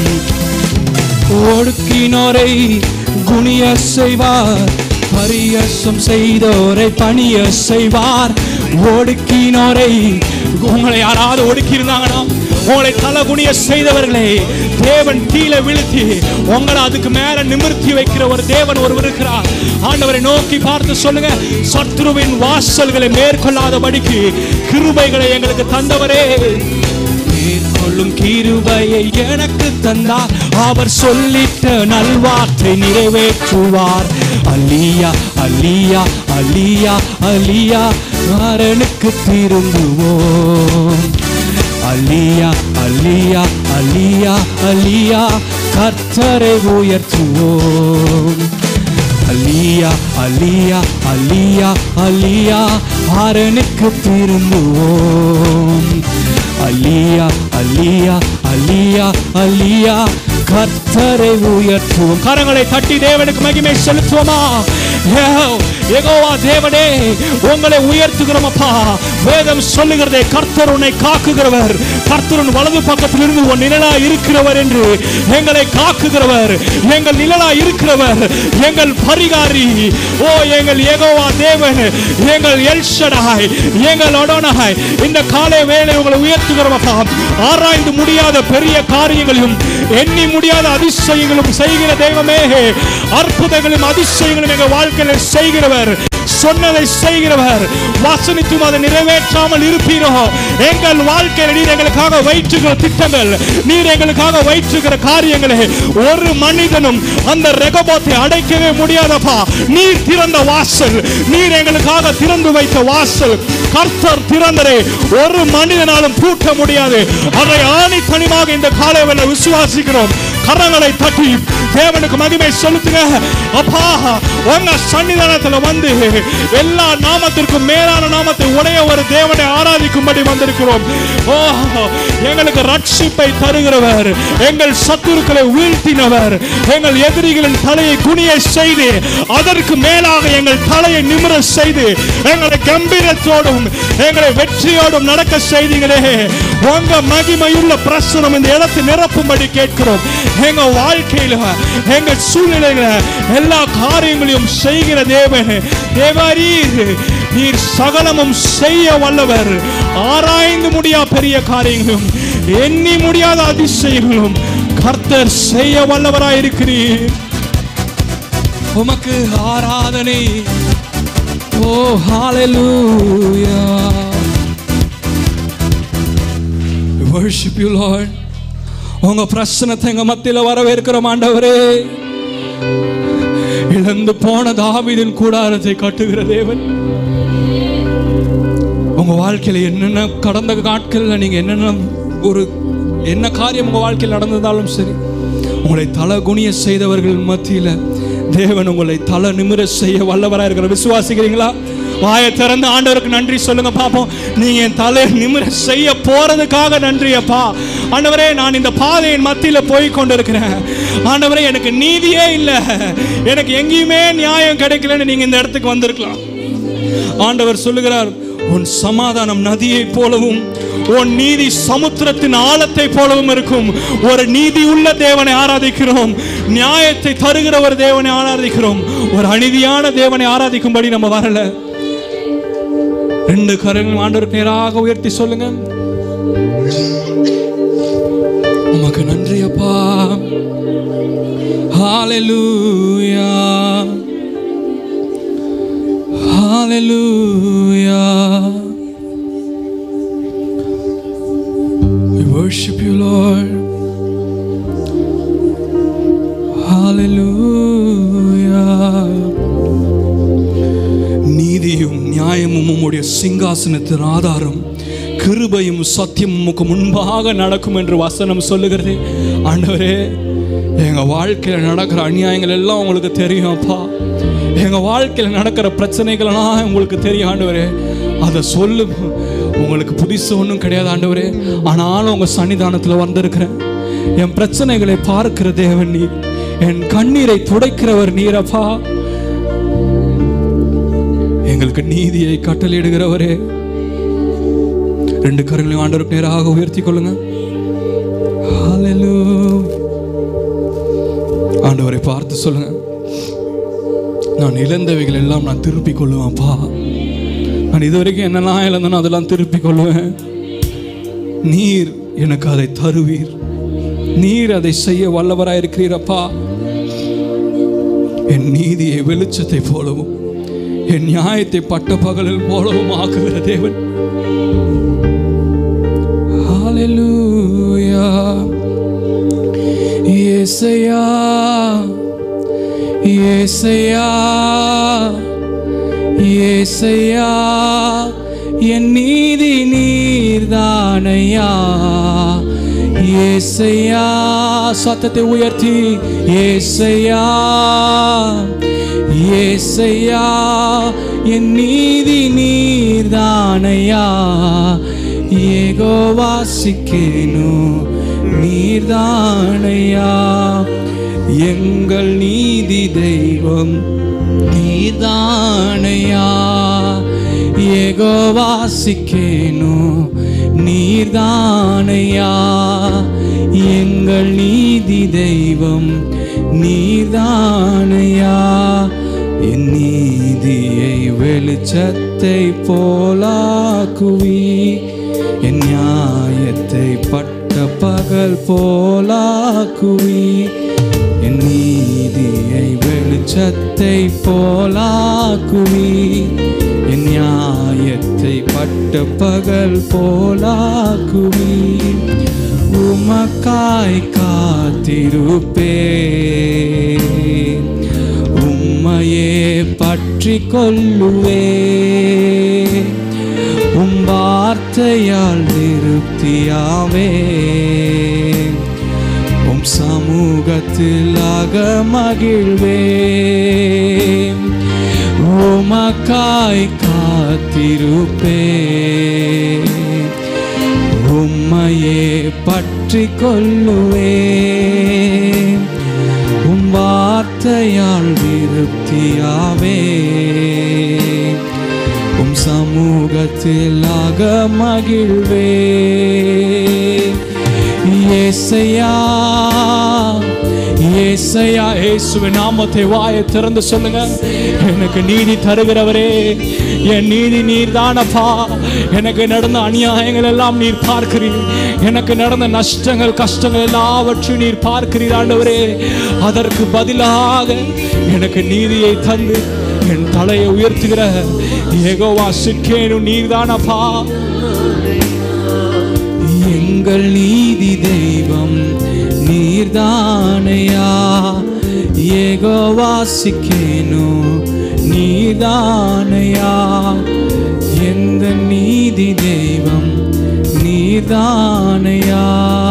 ஒடுக்கினோரை குனிய செய்வார் பரியசம் செய்தோரை பணிய செய்வார் ஒடுக்கினோரை உங்களை யாராவது ஒடுக்கி இருந்தாங்கன்னா உங்களை தலை குனிய செய்தவர்களே தேவன் கீழே விழுத்தி உங்களை அதுக்கு மேல நிமிர்த்தி வைக்கிற ஒரு தேவன் ஒருவர் இருக்கிறார் ஆண்டவரை நோக்கி பார்த்து சொல்லுங்க சத்ருவின் வாசல்களை மேற்கொள்ளாதபடிக்கு கிருபைகளை எங்களுக்கு தந்தவரே மேற்கொள்ளும் கிருபையை எனக்கு தந்தார் அவர் சொல்லிட்ட நல்வார்த்தை நிறைவேற்றுவார் அல்லியா அல்லியா அல்லியா அல்லியா அரணுக்கு திரும்புவோம் அல்லியா அல்லியா அல்லியா அல்லியா கர்த்தரை உயர்த்துவோம் அலியா அலியா அலியா அலியா அரணுக்கு திரும்புவோம் அலியா அலியா அலியா அலியா கர்த்தரை உயர்த்துவோம் கரங்களை தட்டி தேவனுக்கு மகிமை செலுத்துவோமா யெகோ- யெகோவா தேவனே உங்களை உயர்த்துகிறோம் அப்பா வேதம் சொல்லுகிறதே கர்த்தர் உன்னை காக்குகிறவர் கர்த்தரின் வலது பக்கத்தில் இருந்து உன் நிழலா இருக்கிறவர் என்று எங்களை காக்குகிறவர் எங்கள் நிழலா இருக்கிறவர் எங்கள் பரிகாரி ஓ எங்கள் ஏகோவா தேவன் எங்கள் எல்ஷடாய் எங்கள் ஒடோனாய் இந்த காலை வேளை உங்களை உயர்த்துகிறோம் அப்பா ஆராய்ந்து முடியாத பெரிய காரியங்களையும் எண்ணி முடியாத அதிசயங்களும் செய்கிற தெய்வமே அற்புதங்களும் அதிசயங்களும் எங்கள் வாழ்க்கையில செய்கிறவர் சொன்னதை செய்கிறவர் வசனித்தும் அதை நிறைவேற்றாமல் இருப்பீரோ எங்கள் வாழ்க்கையில் நீர் எங்களுக்காக வைற்றுகிற திட்டங்கள் நீர் எங்களுக்காக வைற்றுகிற காரியங்களே ஒரு மனிதனும் அந்த ரெகபோத்தை அடைக்கவே முடியாதப்பா நீர் திறந்த வாசல் நீர் எங்களுக்காக திறந்து வைத்த வாசல் கர்த்தர் திறந்தரை ஒரு மனிதனாலும் பூட்ட முடியாது அதை ஆணி தனிமாக இந்த காலையில் விசுவாசிக்கிறோம் கரங்களை தட்டி தேவனுக்கு மகிமை செலுத்துங்க அப்பா உங்க சன்னிதானத்துல வந்து எல்லா நாமத்திற்கும் மேலான நாமத்தை உடைய ஒரு தேவனை ஆராதிக்கும்படி வந்திருக்கிறோம் ஓ எங்களுக்கு ரட்சிப்பை தருகிறவர் எங்கள் சத்துருக்களை வீழ்த்தினவர் எங்கள் எதிரிகளின் தலையை குனிய செய்து அதற்கு மேலாக எங்கள் தலையை நிமிர செய்து எங்களை கம்பீரத்தோடும் எங்களை வெற்றியோடும் நடக்க செய்தீங்களே உங்க மகிமையுள்ள பிரசனம் இந்த இடத்தை நிரப்பும்படி கேட்கிறோம் எங்க வாழ்க்கையில எங்க சூழ்நிலையில எல்லா காரியங்களையும் செய்கிற தேவன் தேவாரீர் நீர் சகலமும் செய்ய வல்லவர் ஆராய்ந்து முடியா பெரிய காரியங்களும் எண்ணி முடியாத அதிசயங்களும் கர்த்தர் செய்ய வல்லவராய் இருக்கிறீர் உமக்கு ஆராதனை ஓ ஹalleluya We worship you Lord உங்க பிரச்சனத்தை எங்க மத்தியில வரவேற்கிறோம் ஆண்டவரே இழந்து போன தாவீதின் கூடாரத்தை கட்டுகிற தேவன் உங்க வாழ்க்கையில என்னென்ன கடந்த நாட்கள்ல நீங்க என்னென்ன ஒரு என்ன காரியம் உங்க வாழ்க்கையில் நடந்ததாலும் சரி உங்களை தலை குனிய செய்தவர்கள் மத்தியில தேவன் உங்களை தலை நிமிர செய்ய வல்லவராக இருக்கிற விசுவாசிக்கிறீங்களா வாயை திறந்து ஆண்டவருக்கு நன்றி சொல்லுங்க பாப்போம் நீங்க என் தலை நிமிர செய்ய போறதுக்காக நன்றி அப்பா ஆண்டவரே நான் இந்த பாதையின் மத்தியில போய் கொண்டிருக்கிறேன் ஆண்டவரே எனக்கு நீதியே இல்லை எனக்கு எங்கேயுமே நியாயம் கிடைக்கலன்னு நீங்க இந்த இடத்துக்கு வந்திருக்கலாம் ஆண்டவர் சொல்லுகிறார் உன் சமாதானம் நதியைப் போலவும் உன் நீதி சமுத்திரத்தின் ஆழத்தை போலவும் இருக்கும் ஒரு நீதி உள்ள தேவனை ஆராதிக்கிறோம் நியாயத்தை தருகிற ஒரு தேவனை ஆராதிக்கிறோம் ஒரு அநீதியான தேவனை ஆராதிக்கும்படி நம்ம வரல ரெண்டு கரங்களும் ஆண்டவருக்கு நேராக உயர்த்தி சொல்லுங்க உமக்கு நன்றி அப்பா ஹalleluya Hallelujah. We worship you, Lord. Hallelujah. நீதியும் நியாயமும் உம்முடைய சிங்காசனத்தின் ஆதாரம் கிருபையும் சத்தியமும் உமக்கு முன்பாக நடக்கும் என்று வசனம் சொல்லுகிறது ஆண்டவரே எங்க வாழ்க்கையில நடக்கிற அநியாயங்கள் எல்லாம் உங்களுக்கு தெரியும் அப்பா எங்க வாழ்க்கையில நடக்கிற பிரச்சனைகள்லாம் உங்களுக்கு தெரியும் ஆண்டவரே அதை சொல்லு உங்களுக்கு புதுசு ஒன்றும் கிடையாது ஆண்டவரே ஆனாலும் உங்க சன்னிதானத்தில் வந்திருக்கிறேன் என் பிரச்சனைகளை பார்க்கிற தேவன் நீர் என் கண்ணீரை துடைக்கிறவர் நீரப்பா எங்களுக்கு நீதியை கட்டளையிடுகிறவரே ரெண்டு கரங்களையும் ஆண்டவருக்கு நேராக உயர்த்தி கொள்ளுங்க Hallelujah. ஆண்டவரை பார்த்து சொல்லுங்க நான் இழந்தவைகள் எல்லாம் நான் திருப்பிக் கொள்ளுவேன்ப்பா நான் இதுவரைக்கும் என்னெல்லாம் இழந்தனோ அதெல்லாம் திருப்பிக் கொள்ளுவேன் நீர் எனக்கு அதை தருவீர் நீர் அதை செய்ய வல்லவராய் இருக்கிறீரப்பா என் நீதியை வெளிச்சத்தை போலவும் என் நியாயத்தை பட்ட பகலில் போலவும் ஆக்குகிற தேவன் ஹalleluya இயேசையா இயேசையா இயேசையா என் நீதி நீர்தானையா இயேசையா சத்தத்தை உயர்த்தி இயேசையா இயேசையா என் நீதி நீர்தானையா ஏகோவாசிக்கேனு நீர்தானையா எங்கள் நீதி தெய்வம் நீர்தானையா ஏகோவாசிக்கேனு நீர்தானையா எங்கள் நீதி தெய்வம் நீர்தானையா என் நீதியை வெளிச்சத்தை போலாக்குவி என் நியாயத்தை பட்ட பகல் போலாக்குவி என் நீதியை வெளிச்சத்தை போலாக்குவி என் நியாயத்தை பட்ட பகல் போலாக்குவி உமக்காய் காத்திருப்பே உம்மையே பற்றி கொள்ளுவே உம் வார்த்தையால் திருப்தியாவே உம் சமூகத்தில் அக மகிழ்வே உமக்காய் காத்திருப்பே உம்மையே பற்றி கொள்ளுவே உம் வார்த்தையால் திருப்தியாவே உம் சமூகத்தில் அக மகிழ்வே ஏசையா ஏசையா இயேசுவின் நாமத்தை வாயை திறந்து சொல்லுங்க எனக்கு நீதி தருகிறவரே என் நீதி நீர் தானப்பா எனக்கு நடந்த அநியாயங்கள் எல்லாம் நீர் பார்க்கிறீர் எனக்கு நடந்த நஷ்டங்கள் கஷ்டங்கள் எல்லாவற்றையும் நீர் பார்க்கிறீர் ஆண்டவரே அதற்கு பதிலாக எனக்கு நீதியை தந்து என் தலையை உயர்த்துகிற ஏகோவா சிற்கேனு நீர்தானப்பா எங்கள் நீதி தெய்வம் நீர்தானையா ஏகோவாசிக்கேனு நீர்தானையா எந்த நீதி தெய்வம் நீர்தானையா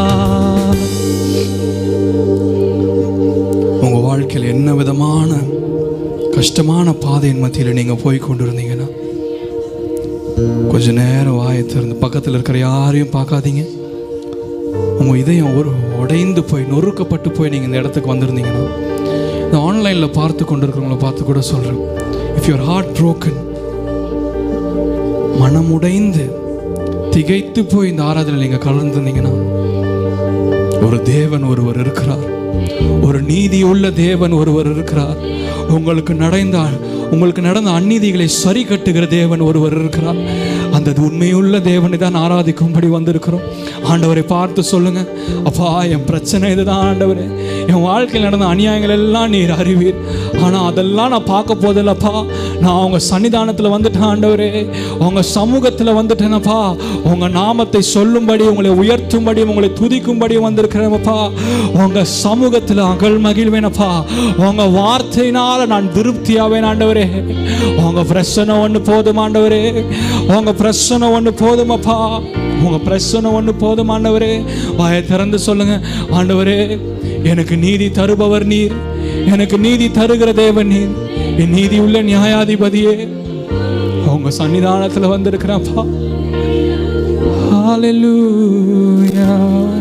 உங்க வாழ்க்கையில் என்ன விதமான கஷ்டமான பாதையின் மத்தியில் நீங்க போய் கொண்டிருந்தீங்கன்னா கொஞ்ச நேரம் வாயை திறந்து பக்கத்தில் இருக்கிற யாரையும் பார்க்காதீங்க உங்கள் இதயம் ஒரு உடைந்து போய் நொறுக்கப்பட்டு போய் நீங்கள் இந்த இடத்துக்கு வந்திருந்தீங்கன்னா இந்த ஆன்லைனில் பார்த்து கொண்டிருக்கிறவங்கள பார்த்து கூட சொல்கிறேன் இஃப் யுவர் ஹார்ட் broken மனம் உடைந்து திகைத்து போய் இந்த ஆராதனை நீங்கள் கலந்துருந்தீங்கன்னா ஒரு தேவன் ஒருவர் இருக்கிறார் ஒரு நீதி உள்ள தேவன் ஒருவர் இருக்கிறார் உங்களுக்கு நடந்த உங்களுக்கு நடந்த அநீதிகளை சரி கட்டுகிற தேவன் ஒருவர் இருக்கிறார் அந்த உண்மையுள்ள தேவனை தான் ஆராதிக்கும்படி வந்திருக்கிறோம் ஆண்டவரை பார்த்து சொல்லுங்க அப்பா என் பிரச்சனை இதுதான் ஆண்டவரே என் வாழ்க்கையில் நடந்த அநியாயங்கள் எல்லாம் நீர் அறிவீர் ஆனால் அதெல்லாம் நான் பார்க்க போதில்லப்பா நான் உங்க சன்னிதானத்தில் வந்துட்டேன் ஆண்டவரே உங்க சமூகத்தில் வந்துட்டேனப்பா உங்க நாமத்தை சொல்லும்படி உங்களை உயர்த்தும்படி உங்களை துதிக்கும்படி வந்திருக்கிறேனப்பா உங்க சமூகத்தில் அகல் மகிழ்வேனப்பா உங்க வார்த்தையினால நான் திருப்தியாவேன் ஆண்டவரே உங்க பிரச்சனை ஒன்று போதும் ஆண்டவரே உங்க பிரச்சனை ஒன்று போதுமப்பா உங்க பிரச்சனை ஒன்று போதும் ஆண்டவரே வாயை திறந்து சொல்லுங்க ஆண்டவரே எனக்கு நீதி தருபவர் நீர் எனக்கு நீதி தருகிற தேவன் நீர் என் நீதி உள்ள நியாயாதிபதியே உங்க சன்னிதானத்துல வந்திருக்கிறப்பா ஹalleluya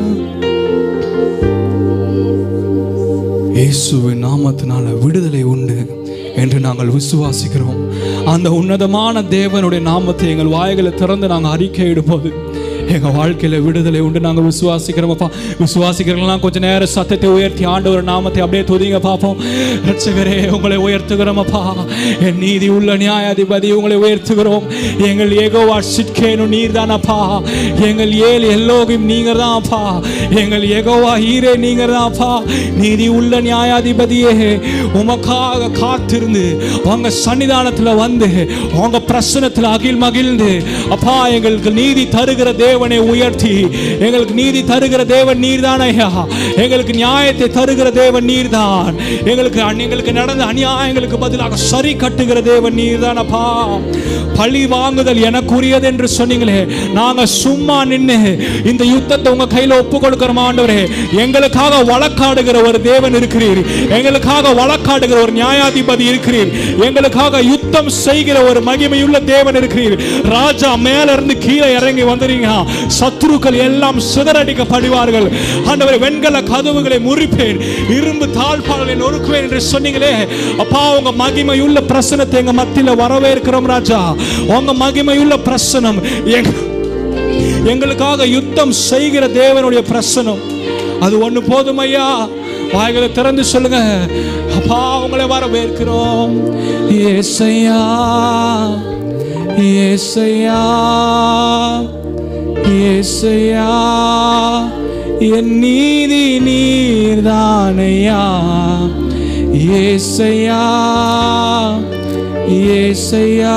இயேசுவின் நாமத்தினால விடுதலை உண்டு என்று நாங்கள் விசுவாசிக்கிறோம் அந்த உன்னதமான தேவனுடைய நாமத்தை எங்கள் வாய்களை திறந்து நாங்கள் அறிக்கையிடும் போது எங்க வாழ்க்கையில விடுதலை உண்டு நாங்க விசுவாசிக்கிறோமப்பா விசுவாசிக்கிறவங்களாம் கொஞ்ச நேரம் சத்தத்தை உயர்த்தி ஆண்டவர் நாமத்தை அப்படியே துதிங்க பார்ப்போம் ரட்சகரே உங்களை உயர்த்துகிறோமப்பா என் நீதி உள்ள நியாயாதிபதி உங்களை உயர்த்துகிறோம் எங்கள் ஏகோவா சிட்கேனு நீர் தானப்பா எங்கள் ஏழு எல்லோகும் நீங்க தான்ப்பா எங்கள் ஏகோவா ஈரே நீங்க தான்ப்பா நீதி உள்ள நியாயாதிபதியே உமக்காக காத்திருந்து உங்க சன்னிதானத்துல வந்து உங்க பிரசனத்துல அகில் மகிழ்ந்து அப்பா எங்களுக்கு நீதி தருகிற தேவனை உயர்த்தி எங்களுக்கு நீதி தருகிற தேவன் நீர்தான் ஐயா எங்களுக்கு நியாயத்தை தருகிற தேவன் நீர்தான் எங்களுக்கு எங்களுக்கு நடந்த அநியாயங்களுக்கு பதிலாக சரி கட்டுகிற தேவன் நீர்தான் அப்பா பழி வாங்குதல் எனக்குரியது என்று சொன்னீங்களே நாங்க சும்மா நின்று இந்த யுத்தத்தை உங்க கையில ஒப்பு கொடுக்கிறோம் ஆண்டவரே எங்களுக்காக வழக்காடுகிற ஒரு தேவன் இருக்கிறீர் எங்களுக்காக வழக்காடுகிற ஒரு நியாயாதிபதி இருக்கிறீர் எங்களுக்காக யுத்தம் செய்கிற ஒரு மகிமையுள்ள தேவன் இருக்கிறீர் ராஜா மேல இருந்து கீழே இறங்கி வந்துறீங்க சத்துருக்கள் எல்லாம் சிதறடிக்கப்படுவார்கள் ஆண்டவரே வெண்கல கதவுகளை முறிப்பேன் இரும்பு தாழ்பால்களை நொறுக்குவேன் என்று சொன்னீங்களே அப்பா உங்க மகிமையுள்ள பிரசனத்தை எங்க மத்தியில வரவேற்கிறோம் ராஜா உங்க மகிமையுள்ள பிரசனம் எங்க எங்களுக்காக யுத்தம் செய்கிற தேவனுடைய பிரசனம் அது ஒண்ணு போதும் ஐயா வாய்களை திறந்து சொல்லுங்க அப்பா உங்களை வரவேற்கிறோம் ஏசையா ஏசையா ஏசையா என் நீதி நீர்தானையா ஏசையா ஏசையா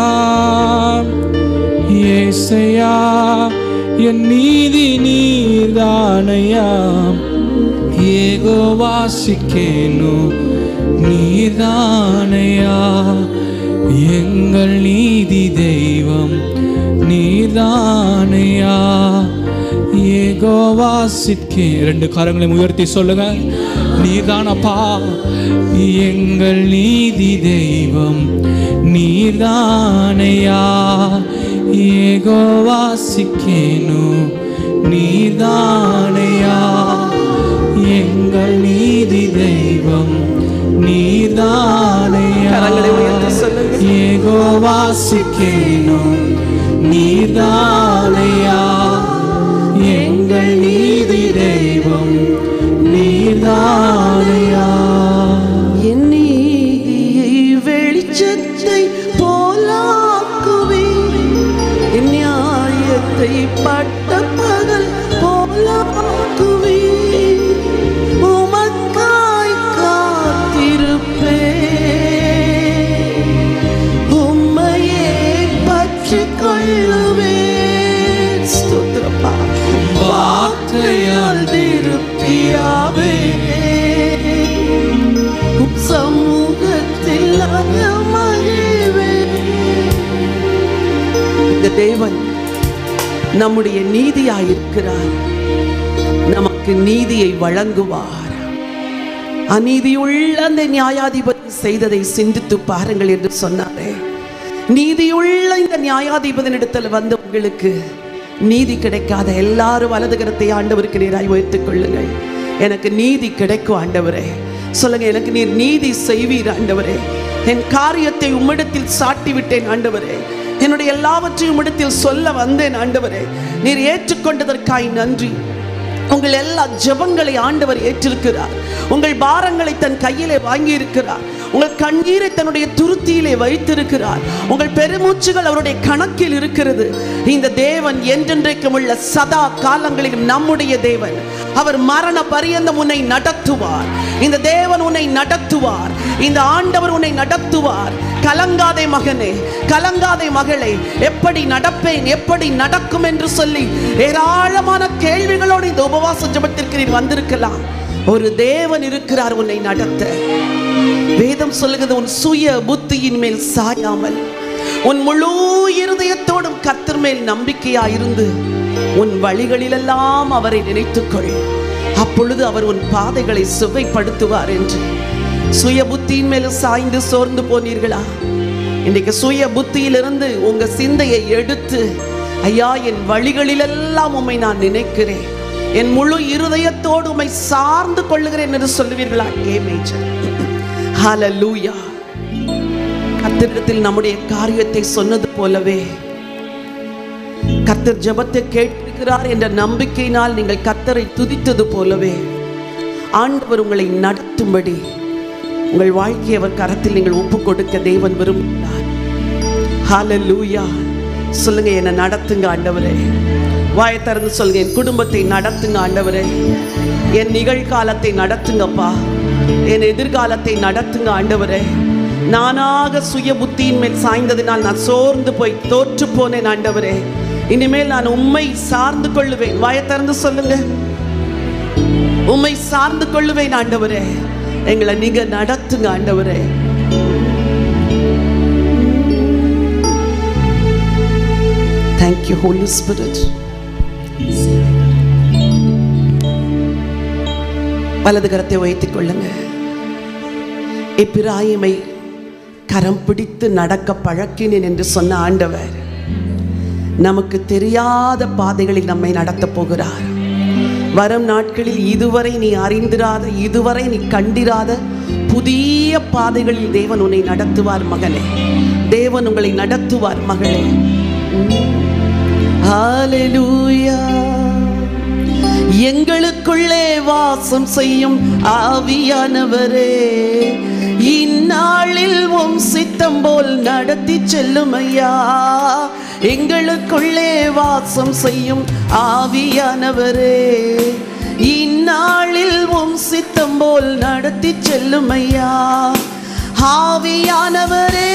ஏசையா என் நீதி நீர்தானையா ஏகோ வாசிக்கேனோ நீர்தானையா எங்கள் நீதி தெய்வம் நீர்தானையா ஏகோ வாசிக்கே ரெண்டு கரங்களையும் உயர்த்தி சொல்லுங்க நீர்தானப்பா எங்கள் நீதி தெய்வம் நீர்தானையா ஏகோ வாசிக்கேனோ நீர்தானையா எங்கள் நீதி தெய்வம் நீர்தானையா கரங்களை உயர்த்தி சொல்லுங்க. ஏகோ வாசிக்கேனோ நீர்தானையா எங்கள் நீதி தெய்வம் நீர்தானையா என் நீதியை வெளிச்சத்தை போலாக்குவே என் நியாயத்தை பட்ட பகல் போலாக்குவே உமக்காய் காத்திருப்பே உம்மையே பற்றிக் கொள்ளுவே ஸ்தோத்திரப்பா வார்த்தையால் திருப்தியாவே உம் சமூகத்தில் அகமகிழ்வே இந்த தேவன் நம்முடைய நீதியாயிருக்கிறார் நமக்கு நீதியை வழங்குவார் அநீதியுள்ள அந்த நியாயாதிபதி செய்ததை சிந்தித்து பாருங்கள் என்று சொன்னாரே நீதியுள்ள இந்த நியாயாதிபதியிடத்தில் வந்த உங்களுக்கு நீதி கிடைக்காத எல்லாரும் வலதுகரத்தை ஆண்டவருக்கு நீராய் உயர்த்துக் கொள்ளுங்கள் எனக்கு நீதி கிடைக்கும் ஆண்டவரே சொல்லுங்க எனக்கு நீர் நீதி செய்வீர் ஆண்டவரே என் காரியத்தை உம்மிடத்தில் சாட்டி விட்டேன் ஆண்டவரே என்னுடைய எல்லாவற்றையும் உம்மிடத்தில் சொல்ல வந்தேன் ஆண்டவரே நீர் ஏற்றுக்கொண்டதற்காய் நன்றி உங்கள் எல்லா ஜெபங்களை ஆண்டவர் ஏற்றிருக்கிறார் உங்கள் பாரங்களை தன் கையிலே வாங்கி இருக்கிறார் உங்கள் கண்ணீரை தன்னுடைய துருத்தியிலே வைத்திருக்கிறார் உங்கள் பெருமூச்சுகள் அவருடைய கணக்கில் இருக்கிறது இந்த தேவன் என்றென்றைக்கும் உள்ள சதா காலங்களிலும் நம்முடைய தேவன் அவர் மரண பரியந்தம் உன்னை நடத்துவார் இந்த தேவன் உன்னை நடத்துவார் இந்த ஆண்டவர் உன்னை நடத்துவார் கலங்காதே மகனே கலங்காதே மகளே எப்படி நடப்பேன் எப்படி நடக்கும் என்று சொல்லி ஏராளமான கேள்விகளோடு இந்த உபவாச ஜெபத்திற்கு நீர் வந்திருக்கலாம் ஒரு தேவன் இருக்கிறார் உன்னை நடத்த வேதம் சொல்லுகிறது உன் சுய புத்தியின் மேல் சாயாமல் உன் முழு இருதயத்தோடும் கர்த்தர் மேல் நம்பிக்கையாயிருந்து உன் வழிகளிலெல்லாம் அவரை நினைத்துக்கொள் அப்பொழுது அவர் உன் பாதைகளை சுவைப்படுத்துவார் என்று சுய புத்தியின் மேல் சாய்ந்து சோர்ந்து போனீர்களா இன்றைக்கு சுய புத்தியிலிருந்து உங்க சிந்தையை எடுத்து ஐயா என் வழிகளிலெல்லாம் உம்மை நான் நினைக்கிறேன் என் முழு இருதயத்தோடு உம்மை சார்ந்து கொள்ளுகிறேன் என்று சொல்லுவீர்களா ஏ மேஜர் ஹalleluya கர்த்தரிடத்தில் நம்முடைய காரியத்தை சொன்னது போலவே கர்த்தர் ஜெபத்தை கேட்டிருக்கிறார் என்ற நம்பிக்கையினால் நீங்கள் கர்த்தரை துதித்தது போலவே ஆண்டவர் உங்களை நடத்தும்படி உங்கள் வாழ்க்கையை அவர் கரத்தில் நீங்கள் ஒப்பு கொடுக்க தேவன் விரும்புகிறார் ஹalleluya சொல்லுங்க என்னை நடத்துங்க ஆண்டவரே வாயை திறந்து சொல்லுங்க என் குடும்பத்தை நடத்துங்க ஆண்டவரே என் நிகழ்காலத்தை நடத்துங்கப்பா என் எதிர்காலத்தை நடத்துங்க ஆண்டவரே நானாக சுய புத்தியின் மேல் சாய்ந்ததினால் நான் சோர்ந்து போய் தோற்று போனேன் ஆண்டவரே இனிமேல் நான் உம்மை சார்ந்து கொள்ளுவேன் வாயை திறந்து சொல்லுங்க உம்மை சார்ந்து கொள்ளுவேன் ஆண்டவரே எங்களை நீங்க நடத்துங்க ஆண்டவரே தேங்க்யூ ஹோலி ஸ்பிரிட் வலது கரத்தை வைத்துக் கொள்ளுங்க எப்பிராயிமை கரம் பிடித்து நடக்க பழக்கினேன் என்று சொன்ன ஆண்டவர் நமக்கு தெரியாத பாதைகளில் நம்மை நடத்தப் போகிறார் வரும் நாட்களில் இதுவரை நீ அறிந்திராத இதுவரை நீ கண்டிராத புதிய பாதைகளில் தேவன் உன்னை நடத்துவார் மகனே தேவன் உங்களை நடத்துவார் மகளே ஹalleluya எங்களுக்குள்ளே வாசம் செய்யும் ஆவியானவரே இந்நாளில் உம் சித்தம் போல் நடத்தி செல்லும் ஐயா எங்களுக்குள்ளே வாசம் செய்யும் ஆவியானவரே இந்நாளில் உம் சித்தம் போல் நடத்தி செல்லும் ஐயா ஆவியானவரே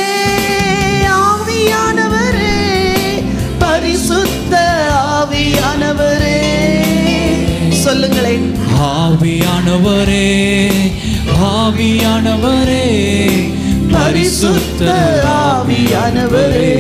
ஆவியானவரே பரிசுத்த ஆவியானவரே சொல்லுங்களேன் ஆவியானவரே ஆவியானவரே பரிசுத்த ஆவியானவரே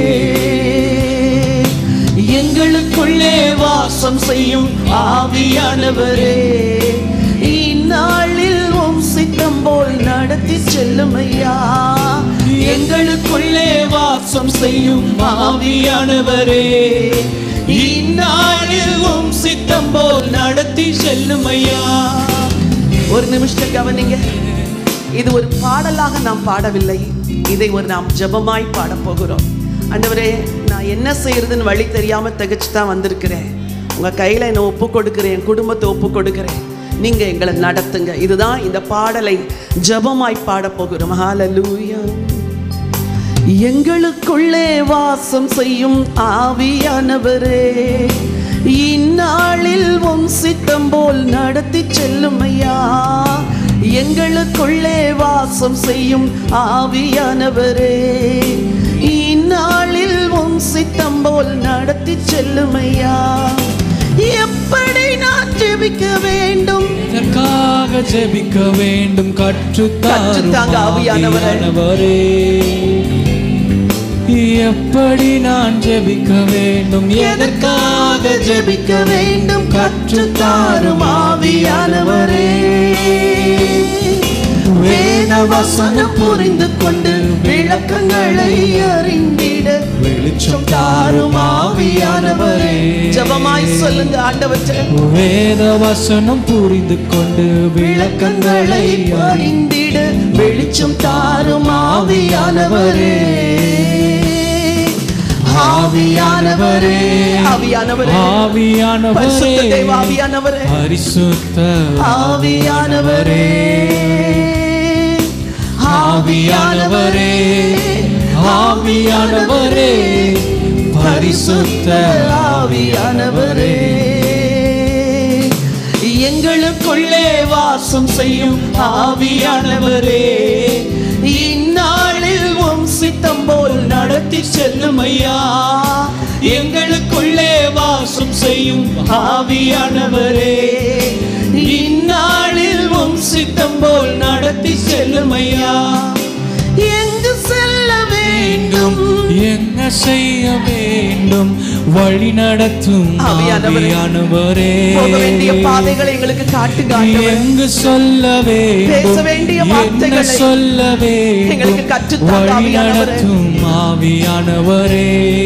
எங்களுக்குள்ளே வாசம் செய்யும் ஆவியானவரே இந்நாளில் உம் சித்தம் போல் நடத்தி செல்லும் ஐயா எங்களுக்குள்ளே வாசம் செய்யும் ஆவியானவரே இந்நாளில் உம் சித்தம் போல் நடத்தி செல்லும் ஐயா ஒரு நிமிஷம் கவனிங்க இது ஒரு பாடலாக நாம் பாடவில்லை இதை ஒரு நாம் ஜெபமாய் பாடப் போகிறோம் ஆண்டவரே நான் என்ன செய்யறதுன்னு வழி தெரியாம திகச்சு தான் வந்திருக்கிறேன் உங்க கையில என்னை ஒப்பு கொடுக்கிறேன் என் குடும்பத்தை ஒப்பு கொடுக்கிறேன் நீங்க எங்களை நடத்துங்க இதுதான் இந்த பாடலை ஜெபமாய் பாடப் போகிறோம் ஹalleluya எங்களுக்குள்ளே வாசம் செய்யும் ஆவியானவரே இந்நாளில் உம் சித்தம் போல் நடத்தி செல்லும் ஐயா எங்களுக்குள்ளே வாசம் செய்யும் ஆவியானவரே இந்நாளில் உம் சித்தம் போல் நடத்தி செல்லும் ஐயா எப்படி நான் ஜெபிக்க வேண்டும் இதற்காக ஜெபிக்க வேண்டும் கற்றுத்தாரும் கற்றுத்தாங்க ஆவியானவரே. ஆவியானவரே எப்படி நான் ஜெபிக்க வேண்டும் எதற்காக ஜெபிக்க வேண்டும் கற்றுத்தாரும் ஆவியானவரே வேத வசனம் புரிந்து கொண்டு விளக்கங்களை அறிந்திட வெளிச்சம் தாரும் ஆவியானவரே ஜபமாய் சொல்லுங்க ஆண்டவற்றை வேத வசனம் புரிந்து கொண்டு விளக்கங்களை விளக்கங்களை அறிந்திட வெளிச்சம் தாரும் ஆவியானவரே ஆவியானவரே ஆவியானவரே ஆவியானவரே பரிசுத்த தேவ ஆவியானவரே பரிசுத்த ஆவியானவரே ஆவியானவரே ஆவியானவரே பரிசுத்த ஆவியானவரே எங்களுக்குள்ளே வாசம் செய்யும் ஆவியானவரே இந்நாளில் உம் சித்தம் போல் நடத்தி செல்லும் ஐயா எங்களுக்குள்ளே வாசம் செய்யும் ஆவியானவரே இந்நாளில் உம் உம் சித்தம் போல் நடத்தி செல்லும் ஐயா எங்கு செல்ல வேண்டும் வேண்டும் என்ன செய்ய வேண்டும் வழி நடத்தும் ஆவியானவரே. ஆவியானவரே போக வேண்டிய பாதைகளை எங்களுக்கு காட்டுங்க ஆண்டவரே. எங்கு சொல்ல பேச வேண்டும் வேண்டிய என்ன வார்த்தைகளை சொல்ல எங்களுக்கு வேண்டும் கற்றுத்தாங்க வழி ஆவியானவரே. நடத்தும் ஆவியானவரே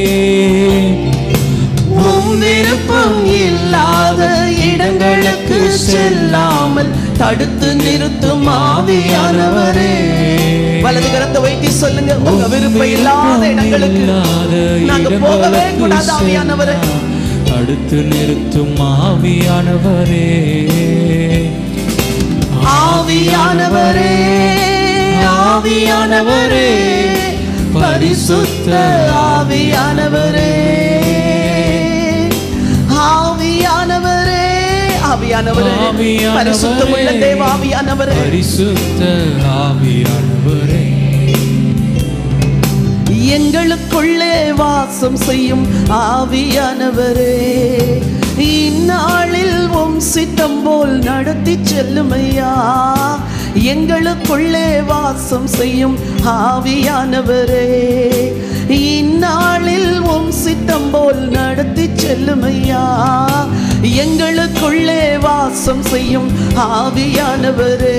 உம் விருப்பம் இல்லாத இடங்களுக்கு செல்லாமல் தடுத்து நிறுத்தும் ஆவியானவரே வலது கரத்தை வைத்து சொல்லுங்க உங்க விருப்பம் இல்லாத இடங்களுக்கு நாங்க போகவே கூடாது ஆவியானவரே அடுத்து நிறுத்தும் ஆவியானவரே ஆவியானவரே ஆவியானவரே பரிசுத்த ஆவியானவரே ஆவியானவரே ஆவியானவரே ஆவியானவரே. பரிசுத்தமுள்ள தேவ ஆவியானவரே பரிசுத்த ஆவியானவரே எங்களுக்குள்ளே வாசம் செய்யும் ஆவியானவரே இந்நாளில் உம் சித்தம் போல் நடத்தி செல்லுமையா எங்களுக்குள்ளே வாசம் செய்யும் ஆவியானவரே இந்நாளில் உம் சித்தம் போல் நடத்தி செல்லுமையா எங்களுக்குள்ளே வாசம் செய்யும் ஆவியானவரே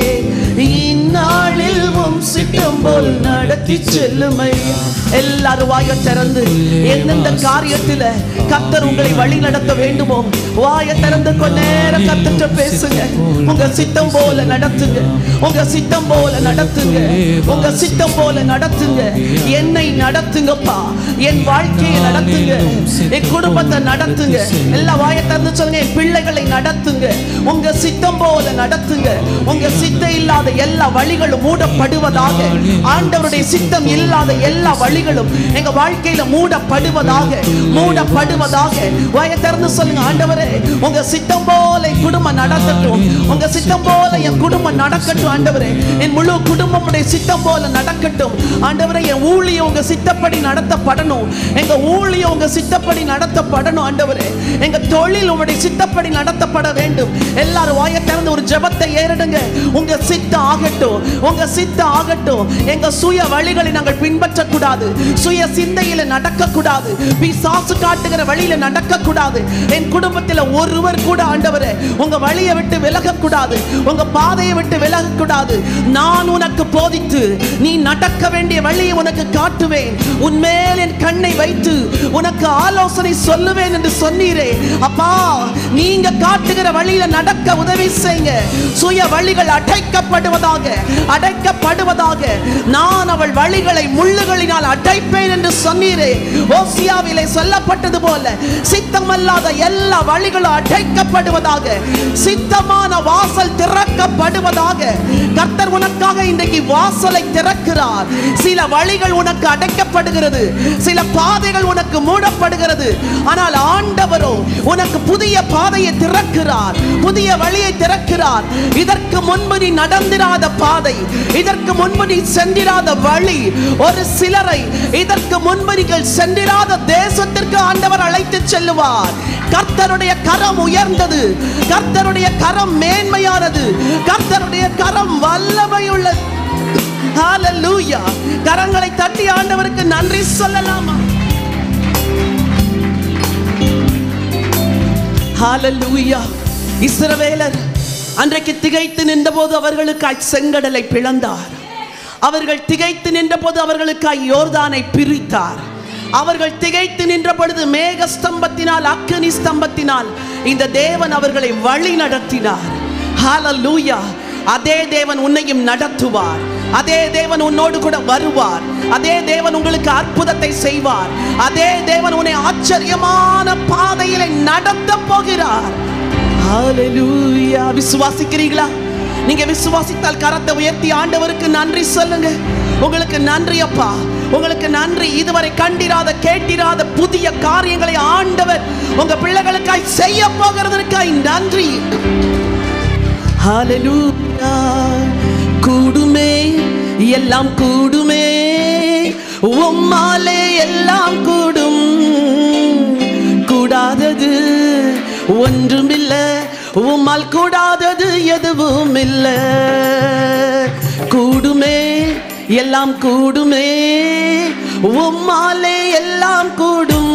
இந்நாளில் உம் சித்தம் போல் நடத்தி செல்லுமையா எல்லாரும் வாயை திறந்து எந்தெந்த காரியத்துல கத்தர் உங்களை வழி நடத்த வேண்டுமோ வாயை திறந்து கொஞ்ச நேரம் கத்துட்டு பேசுங்க உங்க சித்தம் போல நடத்துங்க உங்க சித்தம் போல நடத்துங்க உங்க சித்தம் போல நடத்துங்க என்னை நடத்துங்கப்பா என் வாழ்க்கையை நடத்துங்க என் குடும்பத்தை நடத்துங்க எல்லா வாயை திறந்து சொல்லுங்க என் பிள்ளைகளை நடத்துங்க உங்க சித்தம் போல நடத்துங்க உங்க சித்தம் இல்லாத எல்லா வழிகளும் மூடப்படுவதாக ஆண்டவருடைய சித்தம் இல்லாத எல்லா வழிகளும் எங்க வாழ்க்கையில மூடப்படுவதாக மூடப்படுவதாக வாயை திறந்து சொல்லுங்க ஆண்டவரே உங்க சித்தம் போல என் குடும்பம் நடக்கட்டும் உங்க சித்தம் போல என் குடும்பம் நடக்கட்டும் ஆண்டவரே என் முழு குடும்பம் உடைய சித்தம் போல நடக்கட்டும் ஆண்டவரே என் ஊழியம் உங்க சித்தப்படி நடத்தப்படணும் எங்க ஊழியம் உங்க சித்தப்படி நடத்தப்படணும் ஆண்டவரே எங்க தொழில் உங்களுடைய சித்தப்படி நடத்தப்பட வேண்டும் எல்லாரும் வாயை திறந்து ஒரு ஜெபத்தை ஏறிடுங்க உங்க சித்தம் ஆகட்டும் உங்க சித்தம் ஆகட்டும் எங்க சுய வழிகளை நாங்கள் பின்பற்ற கூடாது சுய சிந்தையில நடக்க கூடாது பிசாசு காட்டுகிற வழியில நடக்க கூடாது என் குடும்பத்தில் ஒருவர் கூட ஆண்டவரே உங்க வழியை விட்டு விலக கூடாது உங்க பாதையை விட்டு விலக கூடாது நான் உனக்கு போதித்து நீ நடக்க வேண்டிய வழியை உனக்கு காட்டுவேன் உன்மேல் என் கண்ணை வைத்து உனக்கு ஆலோசனை சொல்லுவேன் என்று சொன்னீரே அப்பா நீங்க காட்டுகிற வழியில நடக்க உதவி செய்யுங்க சுய வழிகள் அடைக்கப்படுவதாக அடைக்கப்படுவதாக நான் அவள் வழிகளை முள்ளுகளினால் அடைப்பேன் என்று சொன்னீரே ஓசியாவிலே சொல்லப்பட்டது போல சித்தமல்லாத எல்லா வழிகளும் அடைக்கப்படுவதாக சித்தமான வாசல் திறக்கப்படுவதாக கர்த்தர் உனக்காக இன்றைக்கு வாசலை திறக்கிறார் சில வழிகள் உனக்கு அடைக்கப்படுகிறது சில பாதைகள் உனக்கு மூடப்படுகிறது ஆனால் ஆண்டவரோ உனக்கு புதிய பாதையை திறக்கிறார் புதிய வழியை திறக்கிறார் இதற்கு முன்பு நீ நடந்திராத பாதை இதற்கு முன்பு நீ சென்றிராத வழி ஒரு சிலரை இதற்கு முன்பு நீங்கள் சென்றிராத தேசத்திற்கு ஆண்டவர் அழைத்து செல்லுவார் கர்த்தருடைய கரம் உயர்ந்தது கர்த்தருடைய கரம் மேன்மையானது கர்த்தருடைய கரம் வல்லமையுள்ளது ஹalleluya கரங்களை தட்டி ஆண்டவருக்கு நன்றி சொல்லலாமா ஹalleluya இஸ்ரவேலர் அன்றைக்கு திகைத்து நின்றபோது அவர்களுக்காய் செங்கடலை பிளந்தார் அவர்கள் திகைத்து நின்றபோது அவர்களுக்காய் யோர்தானை பிரித்தார் அவர்கள் திகைத்து நின்ற பொழுது மேக ஸ்தம்பத்தினால் அக்கினி ஸ்தம்பத்தினால் இந்த தேவன் அவர்களை வழி நடத்தினார் ஹalleluya அதே தேவன் உன்னையும் நடத்துவார் அதே தேவன் உன்னோடு கூட வருவார் அதே தேவன் உங்களுக்கு அற்புதத்தை செய்வார் அதே தேவன் உன்னை ஆச்சரியமான பாதையிலே நடத்த போகிறார் ஹalleluya விசுவாசிக்கிறீங்களா நீங்க விசுவாசித்தால் கரத்தை உயர்த்தி ஆண்டவருக்கு நன்றி சொல்லுங்க உங்களுக்கு நன்றி அப்பா உங்களுக்கு நன்றி இதுவரை கண்டிராத கேட்டிராத புதிய காரியங்களை ஆண்டவர் உங்க பிள்ளைகளுக்காய் செய்ய போகிறதற்காய் நன்றி ஹalleluya கூடுமே எல்லாம் கூடுமே உம்மாலே எல்லாம் கூடும் கூடாதது ஒன்றுமில்ல உம்மால் கூடாதது எதுவும் இல்ல கூடுமே எல்லாம் கூடுமே உம்மாலே எல்லாம் கூடும்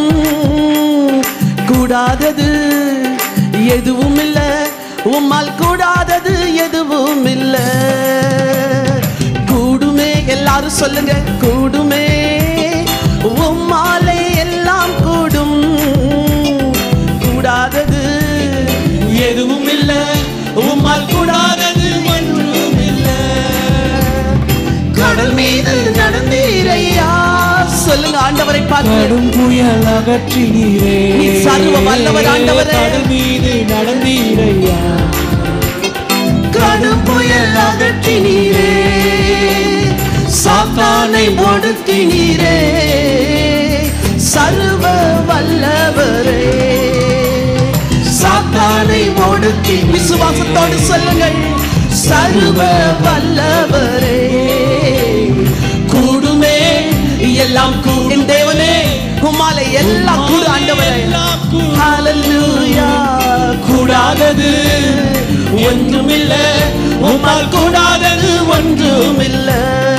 கூடாதது எதுவும் இல்ல உம்மால் கூடாதது எதுவும் இல்ல கூடுமே எல்லாரும் சொல்லுங்க கூடுமே உம்மாலே எல்லாம் கூடும் கூடாதது எதுவும் இல்ல உம்மால் கூடாதது ஒன்றும் இல்ல கடல் மீது நடந்தீரையா சொல்லுங்க ஆண்டவரை பார்த்து கடும் புயல் அகற்றினீரே நீ சர்வ வல்லவர் ஆண்டவரே. கடல் மீது நடந்தீரையா கடும் புயல் அகற்றினீரே சாத்தானை ஒடுக்கினீரே சர்வ வல்லவரே சாத்தானை ஒடுக்கி விசுவாசத்தோடு சொல்லுங்கள் சர்வ வல்லவரே கூடுமே எல்லாம் கூடும் தேவனே உம்மாலே எல்லாம் கூடு ஆண்டவரே ஹalleluya கூடாதது ஒன்றுமில்ல உம்மால் கூடாதது ஒன்றுமில்ல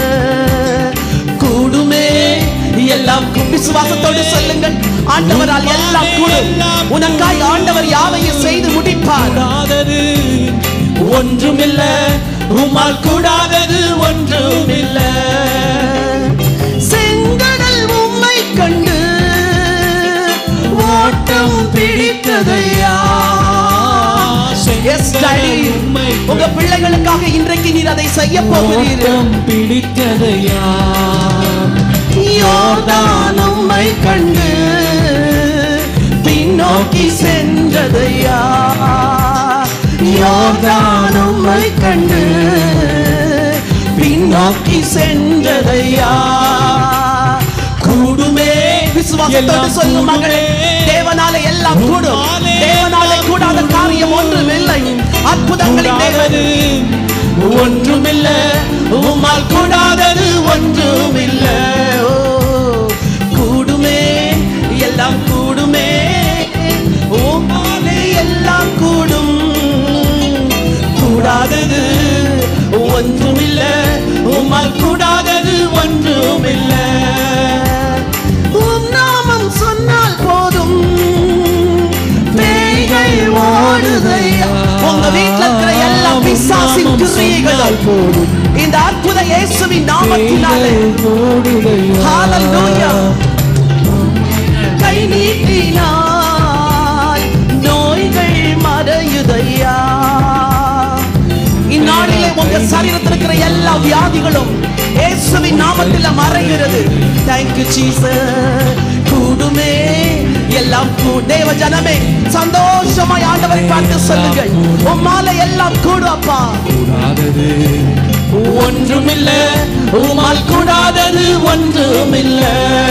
கூடுமே எல்லாம் கூ- விசுவாசத்தோடு சொல்லுங்கள் ஆண்டவரால் எல்லாம் கூடும் உனக்காய் ஆண்டவர் யாவையும் செய்து முடிப்பார் கூடாதது ஒன்றுமில்ல உம்மால் கூடாதது ஒன்றுமில்ல செங்கடல் உம்மை கண்டு ஓட்டம் பிடித்ததையா Yes, Daddy. உங்க பிள்ளைகளுக்காக இன்றைக்கு நீர் அதை செய்ய போகிறீர்கள் ஓட்டம் பிடித்ததையா யோர்தான் உம்மை கண்டு பின்னோக்கி சென்றதையா யோர்தான் உம்மை கண்டு பின்னோக்கி சென்றதையா கூடுமே விசுவாசத்தோடு எல்லாம் சொல்லும் மகளே கூடுமே. தேவனால எல்லாம் கூடும் உம்மாலே தேவனால எல்லாம் கூடாத கூடும். காரியம் ஒன்றுமில்லை அற்புதங்களின் தேவன் கூடாதது ஒன்றுமில்ல உம்மால் கூடாதது ஒன்றுமில்ல ஓ, கூடுமே எல்லாம் கூடுமே உம்மாலே எல்லாம் கூடும் கூடாதது ஒன்றுமில்ல உம்மால் கூடாதது ஒன்றுமில்ல உம் நாமம் சொன்னால் போதும் பேய்கள் ஓடுதையா உங்க வீட்ல இருக்கிற எல்லா பிசாசின் கிரியைகளும் போடும் இந்த அற்புத இயேசுவின் நாமத்தினாலே ஹalleluya கை நீட்டினால் நோய்கள் மறையுதையா இந்நாளிலே உங்க சரீரத்தில் இருக்கிற எல்லா வியாதிகளும் இயேசுவின் நாமத்தில் மறைகிறது தேங்க்யூ ஜீசஸ் கூடுமே எல்லாம் கூ- தேவ ஜனமே சந்தோஷமாய் ஆண்டவரை பார்த்து சொல்லுங்கள் உம்மால எல்லாம் கூடும் அப்பா கூடாதது ஒன்றுமில்ல உமால் கூடாதது ஒன்றுமில்ல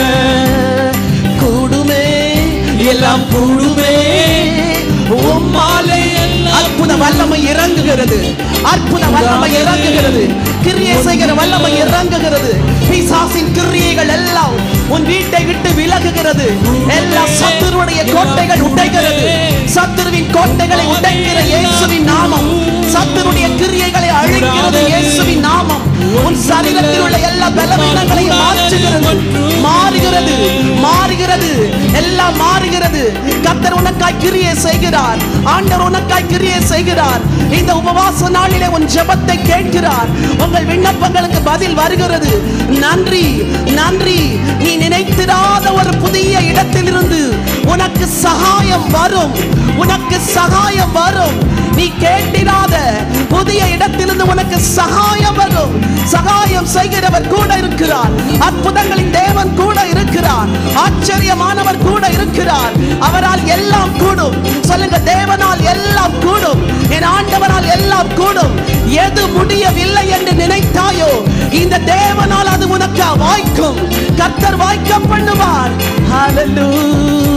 கூடுமே எல்லாம் கூடுமே உம்மாலே அற்புத வல்லமை இறங்குகிறது அற்புத வல்லமை இறங்குகிறது கிரியை செய்கிற வல்லமை இறங்குகிறது பிசாசின் கிரியைகள் எல்லாம் உன் வீட்டை விட்டு விலகுகிறது எல்லா சத்துருடைய கோட்டைகள் உடைகிறது சத்துருவின் கோட்டைகளை உடைக்கிற இயேசுவின் நாமம் சத்துருடைய கிரியைகளை அழிக்கிறது இயேசுவின் நாமம் உன் சரீரத்தில் உள்ள எல்லா பலவீனங்களையும் மாற்றுகிறது மாறுகிறது மாறுகிறது எல்லாம் மாறுகிறது கத்தர் உனக்காய் கிரியை செய்கிறார் ஆண்டவர் உனக்காய் கிரியை செய்கிறார் இந்த உபவாச நாளிலே உன் ஜெபத்தை கேட்கிறார் உங்கள் விண்ணப்பங்களுக்கு பதில் வருகிறது நன்றி நன்றி நீ நினைத்திராத ஒரு புதிய இடத்திலிருந்து உனக்கு சகாயம் வரும் உனக்கு சகாயம் வரும் நீ கேட்டிராத புதிய இடத்திலிருந்து உனக்கு சகாயம் வரும் சகாயம் செய்கிறவர் கூட இருக்கிறார் அற்புதங்களின் தேவன் கூட இருக்கிறார் ஆச்சரியமானவர் கூட இருக்கிறார் அவரால் எல்லாம் கூடும் சொல்லுங்க தேவனால் எல்லாம் கூடும் என் ஆண்டவரால் எல்லாம் கூடும் எது முடியவில்லை என்று நினைத்தாயோ இந்த தேவனால் அது உனக்கு வாய்க்கும் கர்த்தர் வாய்க்க பண்ணுவார் Hallelujah.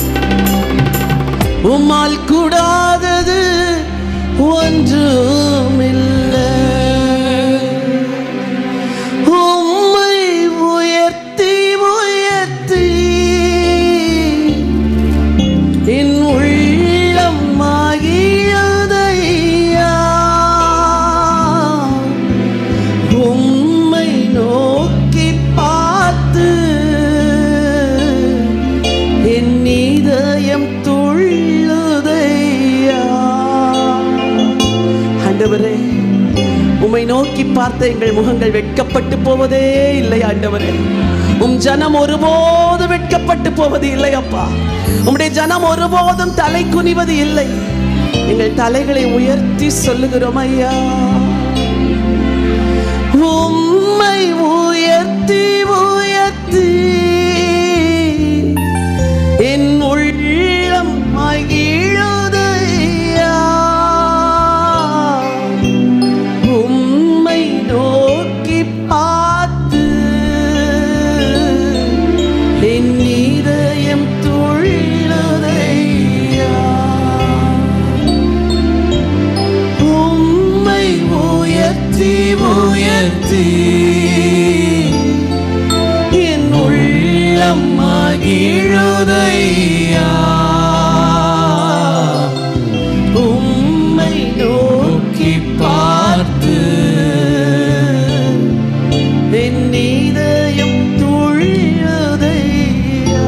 உம்மால் கூடாதது ஒன்றுமில்லை உம்மை உயர்த்தி உயர்த்தி என் உள்ளம் மகிழத என் இதயம் துள்ளுதையா ஆண்டவரே உம்மை நோக்கி பார்த்த எங்கள் முகங்கள் வெட்கப்பட்டு போவதே இல்லை ஆண்டவரே உம் ஜனம் ஒருபோதும் வெட்கப்பட்டு போவது இல்லை அப்பா உம்முடைய ஜனம் ஒருபோதும் தலை குனிவது இல்லை எங்கள் தலைகளை உயர்த்தி சொல்லுகிறோம் ஐயா உம்மை உயர்த்தி உயர்த்தி என் உள்ளம் மகிழுதையா உம்மை நோக்கி பார்த்து என் இதயம் துள்ளுதையா உம்மை உயர்த்தி உயர்த்தி என் உள்ளம் மகிழுதையா உம்மை நோக்கி பார்த்து என் இதயம் துள்ளுதையா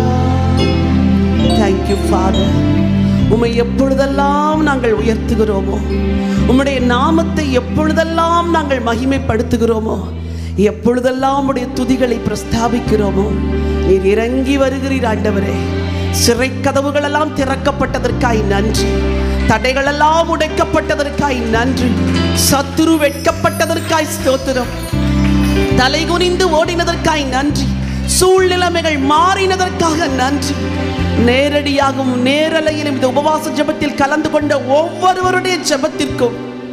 தேங்க்யூ ஃபாதர் உம்மை எப்பொழுதெல்லாம் நாங்கள் உயர்த்துகிறோமோ உம்முடைய நாமத்தை எப்பொழுதெல்லாம் நாங்கள் மகிமைப்படுத்துகிறோமோ எப்பொழுதெல்லாம் உடைய துதிகளை பிரஸ்தாபிக்கிறோமோ நீர் இறங்கி வருகிறீர் ஆண்டவரே சிறை கதவுகளெல்லாம் திறக்கப்பட்டதற்காய் நன்றி தடைகளெல்லாம் உடைக்கப்பட்டதற்காய் நன்றி சத்துரு வெட்கப்பட்டதற்காய் ஸ்தோத்திரம் தலை குனிந்து ஓடினதற்காய் நன்றி சூழ்நிலைமைகள் மாறினதற்காக நன்றி நேரடியாகவும் நேரலையிலும் இந்த உபவாச ஜெபத்தில் கலந்து கொண்ட ஒவ்வொருவருடைய ஜெபத்திற்கும்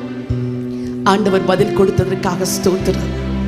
ஆண்டவர் பதில் கொடுத்ததற்காக ஸ்தோத்திரம்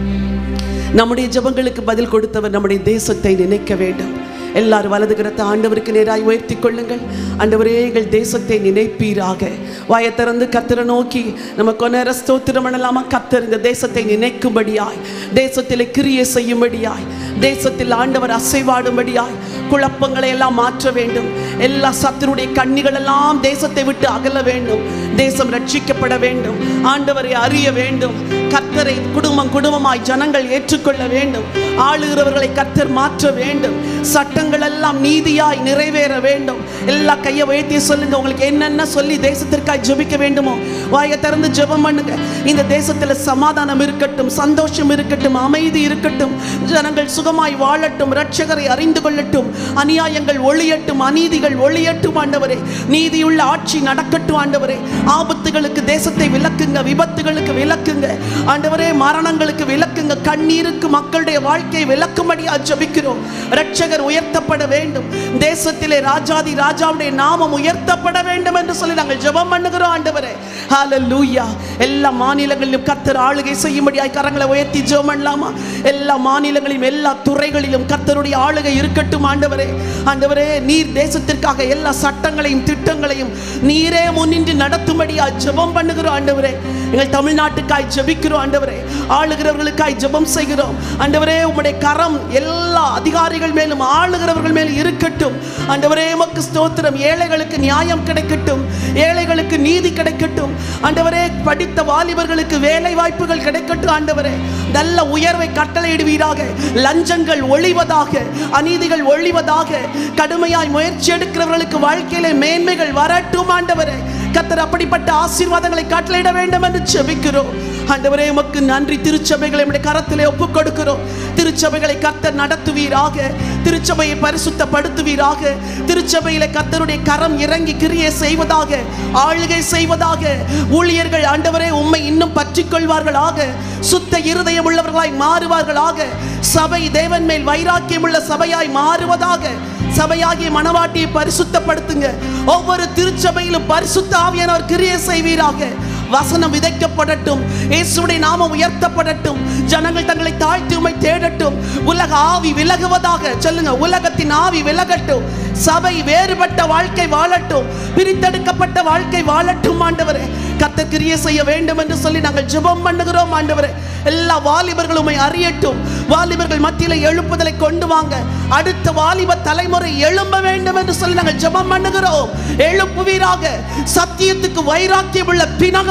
நம்முடைய ஜெபங்களுக்கு பதில் கொடுத்தவர் நம்முடைய தேசத்தை நினைக்க வேண்டும் எல்லாரும் வலது கரத்தை ஆண்டவருக்கு நேராய் உயர்த்தி கொள்ளுங்கள் ஆண்டவரே எங்கள் தேசத்தை நினைப்பீராக வாயை திறந்து கத்தரை நோக்கி நம்ம கொனர ஸ்தோத்திரம் பண்ணலாமா கத்தர் இந்த தேசத்தை நினைக்கும்படியாய் தேசத்தில் கிரியை செய்யும்படியாய் தேசத்தில் ஆண்டவர் அசைவாடும்படியாய் குழப்பங்களை எல்லாம் மாற்ற வேண்டும் எல்லா சத்துருடைய கண்ணிகள் எல்லாம் தேசத்தை விட்டு அகல வேண்டும் தேசம் ரட்சிக்கப்பட வேண்டும் ஆண்டவரை அறிய வேண்டும் கர்த்தரை குடும்பம் குடும்பமாய் ஜனங்கள் ஏற்றுக்கொள்ள வேண்டும் ஆளுகிறவர்களை கர்த்தர் மாற்ற வேண்டும் சட்டங்கள் எல்லாம் நீதியாய் நிறைவேற வேண்டும் எல்லா கையை உயர்த்தி சொல்லுங்க உங்களுக்கு என்னென்ன சொல்லி தேசத்திற்காய் ஜெபிக்க வேண்டுமோ வாயை திறந்து ஜெபம் பண்ணுங்க இந்த தேசத்துல சமாதானம் இருக்கட்டும் சந்தோஷம் இருக்கட்டும் அமைதி இருக்கட்டும் ஜனங்கள் சுகமாய் வாழட்டும் ரட்சகரை அறிந்து கொள்ளட்டும் அநியாயங்கள் ஒளியட்டும் அநீதிகள் ஒளியட்டும் ஆண்டவரே நீதியுள்ள ஆட்சி நடக்கட்டும் ஆண்டவரே ஆபத்துகளுக்கு தேசத்தை விலக்குங்க விபத்துகளுக்கு விலக்குங்க ஆண்டவரே மரணங்களுக்கு விலக்குங்க கண்ணீருக்கு மக்களுடைய வாழ்க்கையை விலக்கும்படியா ஜெபிக்கிறோம் ரட்சகர் உயர்த்தப்பட வேண்டும் தேசத்திலே ராஜாதி ராஜாவுடைய நாமம் உயர்த்தப்பட வேண்டும் என்று சொல்லி நாங்கள் ஜெபம் பண்ணுகிறோம் ஆண்டவரே ஹalleluya எல்லா மாநிலங்களிலும் கர்த்தர் ஆளுகை செய்யும்படியாய் கரங்களை உயர்த்தி ஜெபம் பண்ணலாமா எல்லா மாநிலங்களிலும் எல்லா துறைகளிலும் கர்த்தருடைய ஆளுகை இருக்கட்டும் ஆண்டவரே ஆண்டவரே நீர் தேசத்திற்காக எல்லா சட்டங்களையும் திட்டங்களையும் நீரே முன்னின்று நடத்தும்படியா ஜெபம் பண்ணுகிறோம் ஆண்டவரே எங்கள் தமிழ்நாட்டுக்காய் ஜெபிக்கிறோம் ஆண்டவரே ஆளுகிறவர்களுக்காய் ஜெபம் செய்கிறோம் ஆண்டவரே உம்முடைய கரம் எல்லா அதிகாரிகள் மேலும் ஆளுகிறவர்கள் மேலும் இருக்கட்டும் ஆண்டவரே உமக்கு ஸ்தோத்திரம் ஏழைகளுக்கு நியாயம் கிடைக்கட்டும் ஏழைகளுக்கு நீதி கிடைக்கட்டும் ஆண்டவரே படித்த வாலிபர்களுக்கு வேலை வாய்ப்புகள் கிடைக்கட்டும் ஆண்டவரே நல்ல உயர்வை கட்டளையிடுவீராக லஞ்சங்கள் ஒழிவதாக அநீதிகள் ஒழிவதாக கடுமையாய் முயற்சி எடுக்கிறவர்களுக்கு வாழ்க்கையிலே மேன்மைகள் வரட்டும் ஆண்டவரே கத்தர் அப்படிப்பட்ட ஆசீர்வாதங்களை கட்டளையிட வேண்டும் என்று செபிக்கிறோம் ஆண்டவரே உமக்கு நன்றி திருச்சபைகளை நம்முடைய கரத்திலே ஒப்புக் கொடுக்கிறோம் திருச்சபைகளை கர்த்தர் நடத்துவீராக திருச்சபையை பரிசுத்தப்படுத்துவீராக திருச்சபையில கர்த்தருடைய கரம் இறங்கி கிரியை செய்வதாக ஆளுகை செய்வதாக ஊழியர்கள் ஆண்டவரே உம்மை இன்னும் பற்றிக் கொள்வார்களாக சுத்த இருதயம் உள்ளவர்களாய் மாறுவார்களாக சபை தேவன் மேல் வைராக்கியம் உள்ள சபையாய் மாறுவதாக சபையாகிய மனவாட்டியை பரிசுத்தப்படுத்துங்க ஒவ்வொரு திருச்சபையிலும் பரிசுத்த ஆவியானவர் கிரியை செய்வீராக வசனம் விதைக்கப்படட்டும் இயேசுடைய நாமம் உயர்த்தப்படட்டும் ஜனங்கள் தங்களை தாழ்த்தி உம்மை தேடட்டும் உலக ஆவி விலகுவதாக சொல்லுங்க உலகத்தின் ஆவி விலகட்டும் சபை வேறுபட்ட வாழ்க்கை வாழட்டும் பிரித்தெடுக்கப்பட்ட வாழ்க்கை வாழட்டும் ஆண்டவரே கர்த்தர் கிரியை செய்ய வேண்டும் என்று சொல்லி நாங்கள் ஜெபம் பண்ணுகிறோம் ஆண்டவரே எல்லா வாலிபர்களும் உம்மை அறியட்டும் வாலிபர்கள் மத்தியில எழுப்புதலை கொண்டு வாங்க அடுத்த வாலிப தலைமுறை எழும்ப வேண்டும் என்று சொல்லி நாங்கள் ஜெபம் பண்ணுகிறோம் எழுப்புவீராக சத்தியத்துக்கு வைராக்கியம் உள்ள பினகா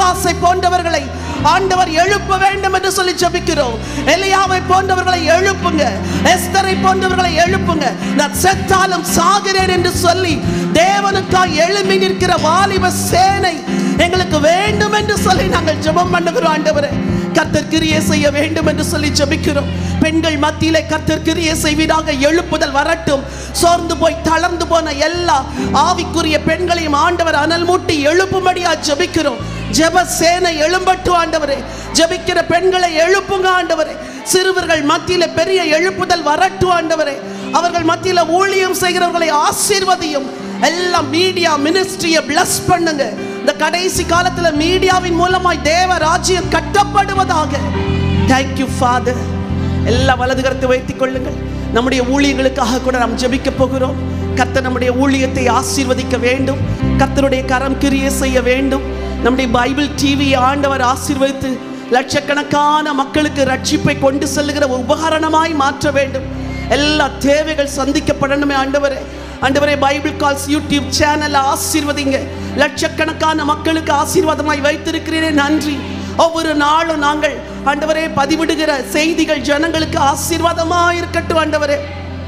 போவாசை போன்றவர்களை ஆண்டவர் எழுப்ப வேண்டும் என்று சொல்லி ஜெபிக்கிறோம் எலியாவை போன்றவர்களை எழுப்புங்க எஸ்தரை போன்றவர்களை எழுப்புங்க நான் செத்தாலும் சாகிறேன் என்று சொல்லி தேவனுக்காய் எழும்பி நிற்கிற வாலிப சேனை எங்களுக்கு வேண்டும் என்று சொல்லி நாங்கள் ஜெபம் பண்ணுகிறோம் ஆண்டவரே கர்த்தர் கிரியை செய்ய வேண்டும் என்று சொல்லி ஜெபிக்கிறோம் பெண்கள் மத்தியிலே கர்த்தர் கிரியை செய்வீராக எழுப்புதல் வரட்டும் சோர்ந்து போய் தளர்ந்து போன எல்லா ஆவிக்குரிய பெண்களையும் ஆண்டவர் அனல் மூட்டி எழுப்பும்படியா ஜெபிக்கிறோம் ஜெப சேனை எழும்பட்டும் ஆண்டவரே ஜெபிக்கிற பெண்களை எழுப்புங்க ஆண்டவரே சிறுவர்கள் மத்தியில பெரிய எழுப்புதல் வரட்டும் ஆண்டவரே அவர்கள் மத்தியில ஊழியம் செய்கிறவர்களை ஆசீர்வதியும் எல்லாம் மீடியா மினிஸ்ட்ரியை பிளஸ் பண்ணுங்க இந்த கடைசி காலத்துல மீடியாவின் மூலமாய் தேவ ராஜ்யம் கட்டப்படுவதாக தேங்க்யூ ஃபாதர் எல்லா வலது கரத்தை வைத்துக் கொள்ளுங்கள் நம்முடைய ஊழியங்களுக்காக கூட நாம் ஜெபிக்க போகிறோம் கர்த்தர் நம்முடைய ஊழியத்தை ஆசீர்வதிக்க வேண்டும் கர்த்தருடைய கரம் கிரியை செய்ய வேண்டும் நம்முடைய பைபிள் டிவி ஆண்டவர் ஆசீர்வதித்து லட்சக்கணக்கான மக்களுக்கு ரட்சிப்பை கொண்டு செல்லுகிற ஒரு உபகரணமாய் மாற்ற வேண்டும் எல்லா தேவைகள் சந்திக்கப்படணுமே ஆண்டவரே ஆண்டவரே பைபிள் கால்ஸ் யூடியூப் சேனல் ஆசீர்வதிங்க லட்சக்கணக்கான மக்களுக்கு ஆசீர்வாதமாய் வைத்திருக்கிறீரே நன்றி ஒவ்வொரு நாளும் நாங்கள் ஆண்டவரே பதிவிடுகிற செய்திகள் ஜனங்களுக்கு ஆசீர்வாதமாக இருக்கட்டும் ஆண்டவரே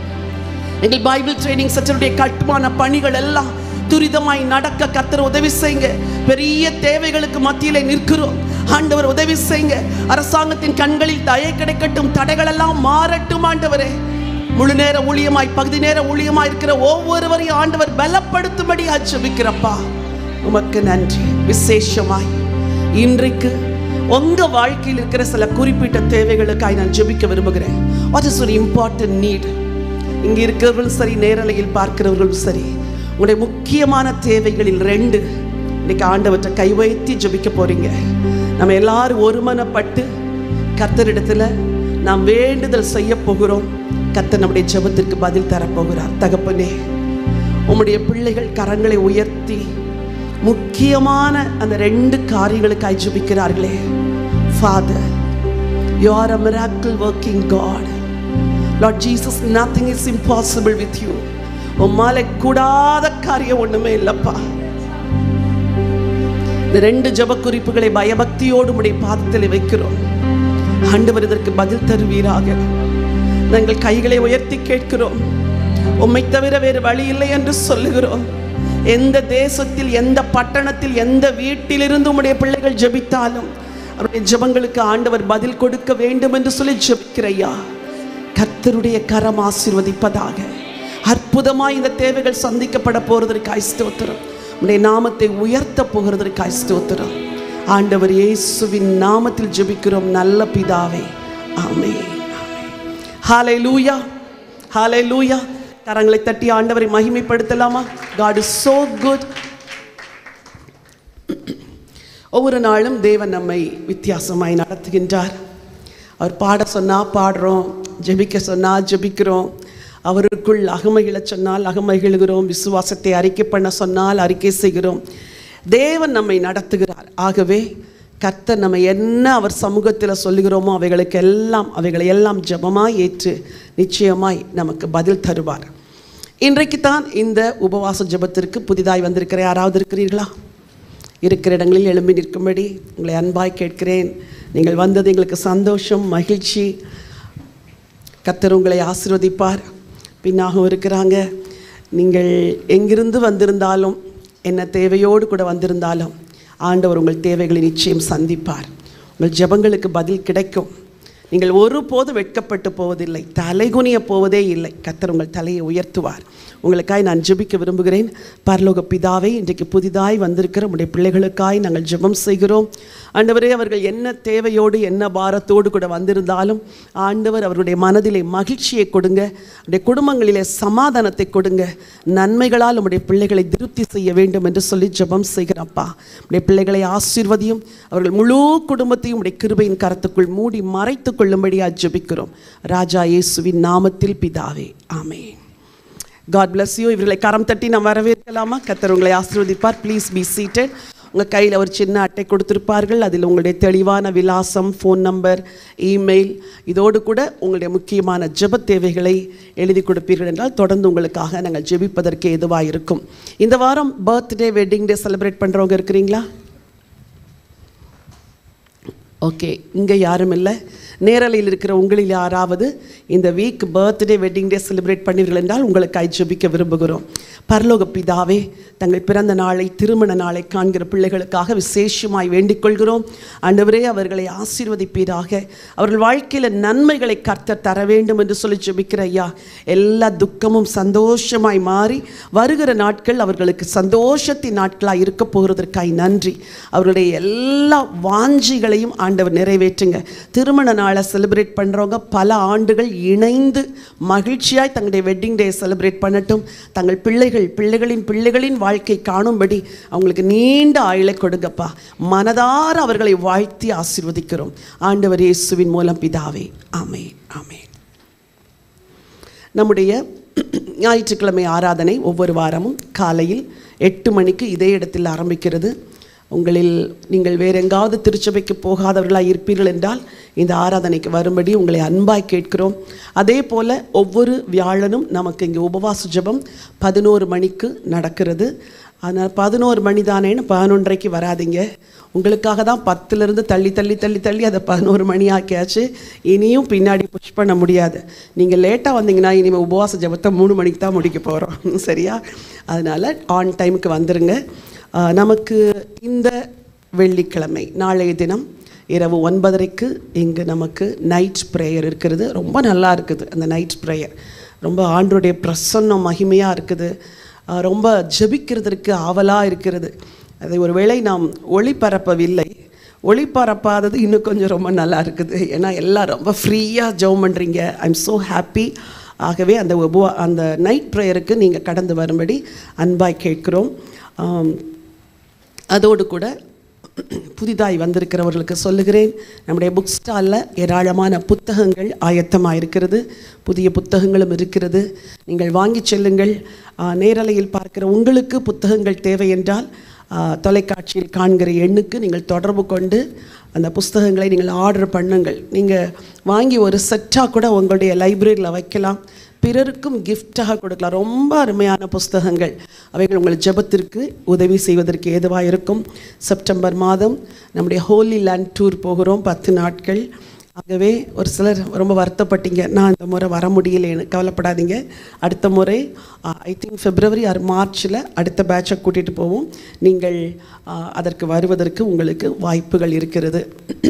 எங்கள் பைபிள் ட்ரைனிங் சென்டருடைய கட்டுமான பணிகள் எல்லாம் துரிதமாய் நடக்க கர்த்தர் உதவி செய்யுங்க பெரிய தேவைகளுக்கு மத்தியிலே நிற்கிறோம் ஆண்டவர் உதவி செய்யுங்க அரசாங்கத்தின் கண்களில் தயை கிடைக்கட்டும் தடைகள் எல்லாம் மாறட்டும் ஆண்டவரே முழு நேர ஊழியமாய் பகுதி நேர ஊழியமாய் இருக்கிற ஒவ்வொருவரையும் ஆண்டவர் பலப்படுத்தும்படி ஆச்சபிக்கிறப்பா உமக்கு நன்றி விசேஷமாய் இன்றைக்கு உங்க வாழ்க்கையில் இருக்கிற சில குறிப்பிட்ட தேவைகளுக்காய் நான் ஜெபிக்க விரும்புகிறேன் வாட் இஸ் ஒரு இம்பார்ட்டன்ட் நீட் இங்க இருக்கிறவர்களும் சரி நேரலையில் பார்க்கிறவர்களும் சரி உங்களுடைய முக்கியமான தேவைகளில் ரெண்டு இன்னைக்கு ஆண்டவற்றை கை வைத்து ஜெபிக்க போறீங்க நம்ம எல்லாரும் ஒருமனப்பட்டு கர்த்தரிடத்துல நாம் வேண்டுதல் செய்ய போகிறோம் கர்த்தர் நம்முடைய ஜெபத்திற்கு பதில் தரப்போகிறார் தகப்பனே உம்முடைய பிள்ளைகள் கரங்களை உயர்த்தி முக்கியமான அந்த ரெண்டு காரியங்களுக்காய் ஜெபிக்கிறார்களே Father you are a miracle working God Lord Jesus nothing is impossible with you உம்மால கூடாத காரியம் ஒண்ணுமே இல்லப்பா இந்த ரெண்டு ஜெப குறிப்புகளை பயபக்தியோடு உடைய பாதத்தில் வைக்கிறோம் ஆண்டவர் இதற்கு பதில் தருவீராக நாங்கள் கைகளை உயர்த்தி கேட்கிறோம் உம்மை தவிர வேறு வழி இல்லை என்று சொல்லுகிறோம் எந்த தேசத்தில் எந்த பட்டணத்தில் எந்த வீட்டிலிருந்து உம்முடைய பிள்ளைகள் ஜெபித்தாலும் அவருடைய ஜெபங்களுக்கு ஆண்டவர் பதில் கொடுக்க வேண்டும் என்று சொல்லி ஜெபிக்கிறையா கர்த்தருடைய கரம் ஆசீர்வதிப்பதாக அற்புதமாய் இந்த தேவைகள் சந்திக்கப்பட போறதற்காய் ஸ்தோத்திரம் உடைய நாமத்தை உயர்த்த போகிறதற்காய் ஸ்தோத்திரம் ஆண்டவர் இயேசுவின் நாமத்தில் ஜெபிக்கிறோம் நல்ல பிதாவே ஆமே ஹாலே லூயா ஹாலே லூயா கரங்களை தட்டி ஆண்டவரை மகிமைப்படுத்தலாமா காட் இஸ் so குட் ஒவ்வொரு நாளும் தேவன் நம்மை வித்தியாசமாய் நடத்துகின்றார் அவர் பாட சொன்னால் பாடுறோம் ஜெபிக்க சொன்னால் ஜெபிக்கிறோம் அவருக்குள் அகமைகளை சொன்னால் அகமைகளுகிறோம் விசுவாசத்தை அறிக்கை பண்ண சொன்னால் அறிக்கை செய்கிறோம் தேவன் நம்மை நடத்துகிறார் ஆகவே கர்த்தர் நம்ம என்ன அவர் சமூகத்தில் சொல்லுகிறோமோ அவைகளுக்கு எல்லாம் அவைகளை எல்லாம் ஜெபமாய் ஏற்று நிச்சயமாய் நமக்கு பதில் தருவார் இன்றைக்கு தான் இந்த உபவாச ஜெபத்திற்கு புதிதாய் வந்திருக்கிற யாராவது இருக்கிறீர்களா இருக்கிற இடங்களில் எழும்பி நிற்கும்படி உங்களை அன்பாய் கேட்கிறேன் நீங்கள் வந்தது எங்களுக்கு சந்தோஷம் மகிழ்ச்சி கர்த்தர் உங்களை ஆசீர்வதிப்பார் பின்னாகவும் இருக்கிறாங்க நீங்கள் எங்கிருந்து வந்திருந்தாலும் என்ன தேவையோடு கூட வந்திருந்தாலும் ஆண்டவர் உங்கள் தேவைகளை நிச்சயம் சந்திப்பார் உங்கள் ஜெபங்களுக்கு பதில் கிடைக்கும் நீங்கள் ஒருபோதும் வெட்கப்பட்டு போவதில்லை தலைகுனிய போவதே இல்லை கர்த்தர் உங்கள் தலையை உயர்த்துவார் உங்களுக்காய் நான் ஜெபிக்க விரும்புகிறேன் பரலோக பிதாவை இன்றைக்கு புதிதாய் வந்திருக்கிற உடைய பிள்ளைகளுக்காய் நாங்கள் ஜெபம் செய்கிறோம் ஆண்டவரே அவர்கள் என்ன தேவையோடு என்ன பாரத்தோடு கூட வந்திருந்தாலும் ஆண்டவர் அவருடைய மனதிலே மகிழ்ச்சியை கொடுங்க அவருடைய குடும்பங்களிலே சமாதானத்தை கொடுங்க நன்மைகளால் உம்முடைய பிள்ளைகளை திருப்தி செய்ய வேண்டும் என்று சொல்லி ஜெபம் செய்கிறப்பா உடைய பிள்ளைகளை ஆசீர்வதியும் அவர்கள் முழு குடும்பத்தையும் உடைய கிருபையின் கரத்துக்குள் மூடி மறைத்து கொள்ளும்படியாக ஜெபிக்கிறோம் ராஜா இயேசுவின் நாமத்தில் பிதாவே ஆமென் காட் bless யூ இவர்களை கரம் தட்டி நாம் வரவேற்கலாமா கத்தர் உங்களை ஆசீர்வதிப்பார் ப்ளீஸ் பி சீட்டட் உங்கள் கையில் ஒரு சின்ன அட்டை கொடுத்திருப்பார்கள் அதில் உங்களுடைய தெளிவான விலாசம் ஃபோன் நம்பர் இமெயில் இதோடு கூட உங்களுடைய முக்கியமான ஜெப தேவைகளை எழுதி கொடுப்பீர்கள் என்றால் தொடர்ந்து உங்களுக்காக நாங்கள் ஜெபிப்பதற்கு எதுவாக இருக்கும் இந்த வாரம் பர்த்டே வெட்டிங் டே செலிப்ரேட் பண்ணுறவங்க இருக்கிறீங்களா ஓகே இங்கே யாரும் இல்லை நேரலையில் இருக்கிற உங்களில் யாராவது இந்த week birthday wedding day celebrate பண்ணீர்கள் என்றால் உங்களுக்காய் ஜெபிக்க விரும்புகிறோம் பரலோக பிதாவே தங்கள் பிறந்த நாளை திருமண நாளை காண்கிற பிள்ளைகளுக்காக விசேஷமாய் வேண்டிக் கொள்கிறோம் ஆண்டவரே அவர்களை ஆசீர்வதிப்பீராக அவர்கள் வாழ்க்கையில் நன்மைகளை கர்த்தர் தர வேண்டும் என்று சொல்லி ஜெபிக்கிற ஐயா எல்லா துக்கமும் சந்தோஷமாய் மாறி வருகிற நாட்கள் அவர்களுக்கு சந்தோஷத்தின் நாட்களாக இருக்க போகிறதற்காய் நன்றி அவர்களுடைய எல்லா வாஞ்சிகளையும் ஆண்டவர் நிறைவேற்றுங்க திருமண நாளை செலிப்ரேட் பண்ணுறவங்க பல ஆண்டுகள் இணைந்து மகிழ்ச்சியாய் தங்களுடைய வெட்டிங் டே செலிப்ரேட் பண்ணட்டும் தங்கள் பிள்ளைகள் பிள்ளைகளின் பிள்ளைகளின் வாழ்க்கை காணும்படி அவங்களுக்கு நீண்ட ஆயுளை கொடுங்கப்பா மனதார அவர்களை வாழ்த்தி ஆசீர்வதிக்கிறோம் ஆண்டவர் இயேசுவின் மூலம் பிதாவே ஆமே ஆமே நம்முடைய ஞாயிற்றுக்கிழமை ஆராதனை ஒவ்வொரு வாரமும் காலையில் எட்டு மணிக்கு இதே இடத்தில் ஆரம்பிக்கிறது உங்களில் நீங்கள் வேற எங்காவது திருச்சபைக்கு போகாதவர்களாக இருப்பீர்கள் என்றால் இந்த ஆராதனைக்கு வரும்படி உங்களை அன்பாய் கேட்கிறோம் அதே போல் ஒவ்வொரு வியாழனும் நமக்கு இங்கே உபவாச ஜெபம் பதினோரு மணிக்கு நடக்கிறது அதனால் பதினோரு மணி தானேன்னு பதினொன்றரைக்கு வராதீங்க உங்களுக்காக தான் பத்துலேருந்து தள்ளி தள்ளி தள்ளி தள்ளி அதை பதினோரு மணி ஆக்கியாச்சு இனியும் பின்னாடி புஷ் பண்ண முடியாது நீங்கள் லேட்டாக வந்தீங்கன்னா இனிமேல் உபவாச ஜெபத்தை மூணு மணிக்கு தான் முடிக்க போகிறோம் சரியா அதனால் ஆன் டைமுக்கு வந்துருங்க ஆஹ் நமக்கு இந்த வெள்ளிக்கிழமை நாளைய தினம் இரவு ஒன்பதரைக்கு இங்கு நமக்கு நைட் ப்ரேயர் இருக்கிறது ரொம்ப நல்லா இருக்குது அந்த நைட் ப்ரேயர் ரொம்ப ஆண்டோடைய பிரசன்னம் மகிமையாக இருக்குது ஆஹ் ரொம்ப ஜெபிக்கிறதற்கு ஆவலாக இருக்கிறது அதை ஒருவேளை நாம் ஒளிபரப்பவில்லை ஒளிபரப்பாதது இன்னும் கொஞ்சம் ரொம்ப நல்லா இருக்குது ஏன்னா எல்லாம் ரொம்ப ஃப்ரீயாக ஜெபம் பண்ணுறீங்க ஐ எம் ஸோ ஹாப்பி ஆகவே அந்த உபவா அந்த நைட் ப்ரேயருக்கு நீங்கள் கடந்து வரும்படி அன்பாய் கேட்கிறோம் ஆம், அதோடு கூட புதிதாய் வந்திருக்கிறவர்களுக்கு சொல்லுகிறேன் நம்முடைய புக் ஸ்டாலில் ஏராளமான புத்தகங்கள் ஆயத்தமாக இருக்கிறது புதிய புத்தகங்களும் இருக்கிறது நீங்கள் வாங்கி செல்லுங்கள் ஆ, நேரலையில் பார்க்கிற உங்களுக்கு புத்தகங்கள் தேவை என்றால் ஆ, தொலைக்காட்சியில் காண்கிற எண்ணுக்கு நீங்கள் தொடர்பு கொண்டு அந்த புஸ்தகங்களை நீங்கள் ஆர்டர் பண்ணுங்கள் நீங்கள் வாங்கி ஒரு செட்டாக கூட உங்களுடைய லைப்ரரியில் வைக்கலாம் பிறருக்கும் கிஃப்டாக கொடுக்கலாம் ரொம்ப அருமையான புஸ்தகங்கள் அவைகள் உங்கள் ஜெபத்திற்கு உதவி செய்வதற்கு ஏதுவாக இருக்கும் செப்டம்பர் மாதம் நம்முடைய ஹோலி லேண்ட் டூர் போகிறோம் பத்து நாட்கள் ஆகவே ஒரு சிலர் ரொம்ப வருத்தப்பட்டீங்க நான் இந்த முறை வர முடியலேன்னு கவலைப்படாதீங்க அடுத்த முறை ஐ திங்க் பிப்ரவரி ஆர் மார்ச்சில் அடுத்த பேட்சை கூட்டிகிட்டு போவோம் நீங்கள் ஆ, அதற்கு வருவதற்கு உங்களுக்கு வாய்ப்புகள் இருக்கிறது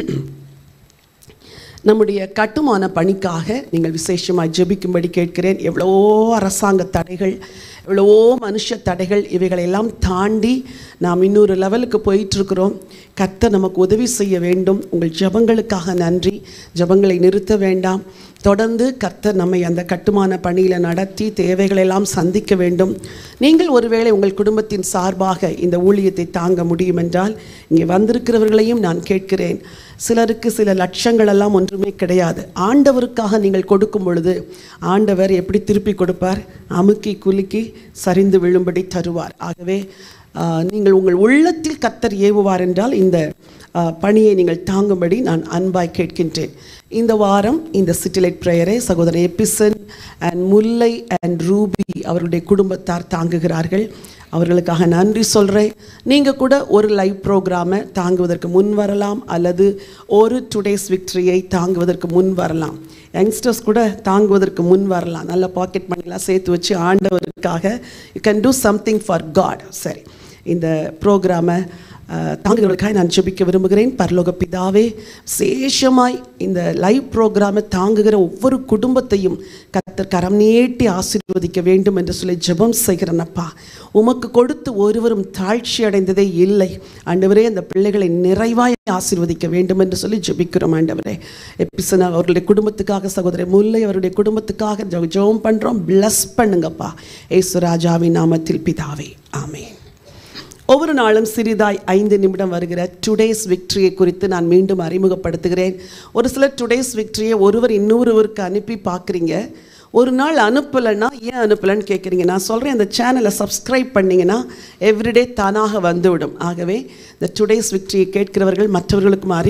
நம்முடைய கட்டுமான பணிக்காக நீங்கள் விசேஷமாக ஜெபிக்கும்படி கேட்கிறேன் எவ்வளவோ அரசாங்க தடைகள் எவ்வளவோ மனுஷ தடைகள் இவைகளெல்லாம் தாண்டி நாம் இன்னொரு லெவலுக்கு போயிட்டுருக்கிறோம் கர்த்தர் நமக்கு உதவி செய்ய வேண்டும் உங்கள் ஜெபங்களுக்காக நன்றி ஜெபங்களை நிறுத்த வேண்டாம் தொடர்ந்து கர்த்தர் நம்மை அந்த கட்டுமான பணியில் நடத்தி தேவைகளெல்லாம் சந்திக்க வேண்டும் நீங்கள் ஒருவேளை உங்கள் குடும்பத்தின் சார்பாக இந்த ஊழியத்தை தாங்க முடியும் என்றால் இங்கே வந்திருக்கிறவர்களையும் நான் கேட்கிறேன் சிலருக்கு சில லட்சங்கள் எல்லாம் ஒன்றுமே கிடையாது ஆண்டவருக்காக நீங்கள் கொடுக்கும் பொழுது ஆண்டவர் எப்படி திருப்பி கொடுப்பார் அமுக்கி குலுக்கி சரிந்து விழும்படி தருவார் ஆகவே ஆஹ், நீங்கள் உங்கள் உள்ளத்தில் கத்தர் ஏவுவார் என்றால் இந்த ஆஹ், பணியை நீங்கள் தாங்கும்படி நான் அன்பாய் கேட்கின்றேன் இந்த வாரம் இந்த சிட்டிலைட் ப்ரேயரை சகோதரர் எபிசன் அண்ட் முல்லை அண்ட் ரூபி அவர்களுடைய குடும்பத்தார் தாங்குகிறார்கள் அவர்களுக்காக நன்றி சொல்கிறேன் நீங்கள் கூட ஒரு லைவ் ப்ரோக்ராமை தாங்குவதற்கு முன் வரலாம் அல்லது ஒரு டுடேஸ் விக்டரியை தாங்குவதற்கு முன் வரலாம் யங்ஸ்டர்ஸ் கூட தாங்குவதற்கு முன் வரலாம் நல்ல பாக்கெட் மணிலாம் சேர்த்து வச்சு ஆண்டவருக்காக you can do something for God சரி இந்த ப்ரோக்ராமை தாங்குகிறவர்களுக்காக நான் ஜெபிக்க விரும்புகிறேன் பரலோக பிதாவே விசேஷமாய் இந்த லைவ் ப்ரோக்ராமை தாங்குகிற ஒவ்வொரு குடும்பத்தையும் கத்தர் கரம் நீட்டி ஆசீர்வதிக்க வேண்டும் என்று சொல்லி ஜெபம் செய்கிறேனப்பா உமக்கு கொடுத்து ஒருவரும் தாழ்ச்சி அடைந்ததே இல்லை ஆண்டவரே அந்த பிள்ளைகளை நிறைவாய் ஆசீர்வதிக்க வேண்டும் என்று சொல்லி ஜெபிக்கிறோம் ஆண்டவரே எப்பிசனா அவர்களுடைய குடும்பத்துக்காக சகோதரர் முல்லை அவருடைய குடும்பத்துக்காக ஜெப- ஜெபம் பண்ணுறோம் bless பண்ணுங்கப்பா ஏசு ராஜாவின் நாமத்தில் பிதாவே ஆமென் ஒவ்வொரு நாளும் சிறிதாய் ஐந்து நிமிடம் வருகிற டுடேஸ் விக்டரியை குறித்து நான் மீண்டும் அறிமுகப்படுத்துகிறேன் ஒரு சிலர் டுடேஸ் விக்டரியை ஒருவர் இன்னொருவருக்கு அனுப்பி பார்க்குறீங்க ஒரு நாள் அனுப்பலைன்னா ஏன் அனுப்பலைன்னு கேட்குறீங்க நான் சொல்கிறேன் அந்த சேனலை சப்ஸ்கிரைப் பண்ணிங்கன்னா எவ்ரிடே தானாக வந்துவிடும் ஆகவே இந்த டுடேஸ் விக்டரியை கேட்கிறவர்கள் மற்றவர்களுக்கும் அறிமுகப்படுத்த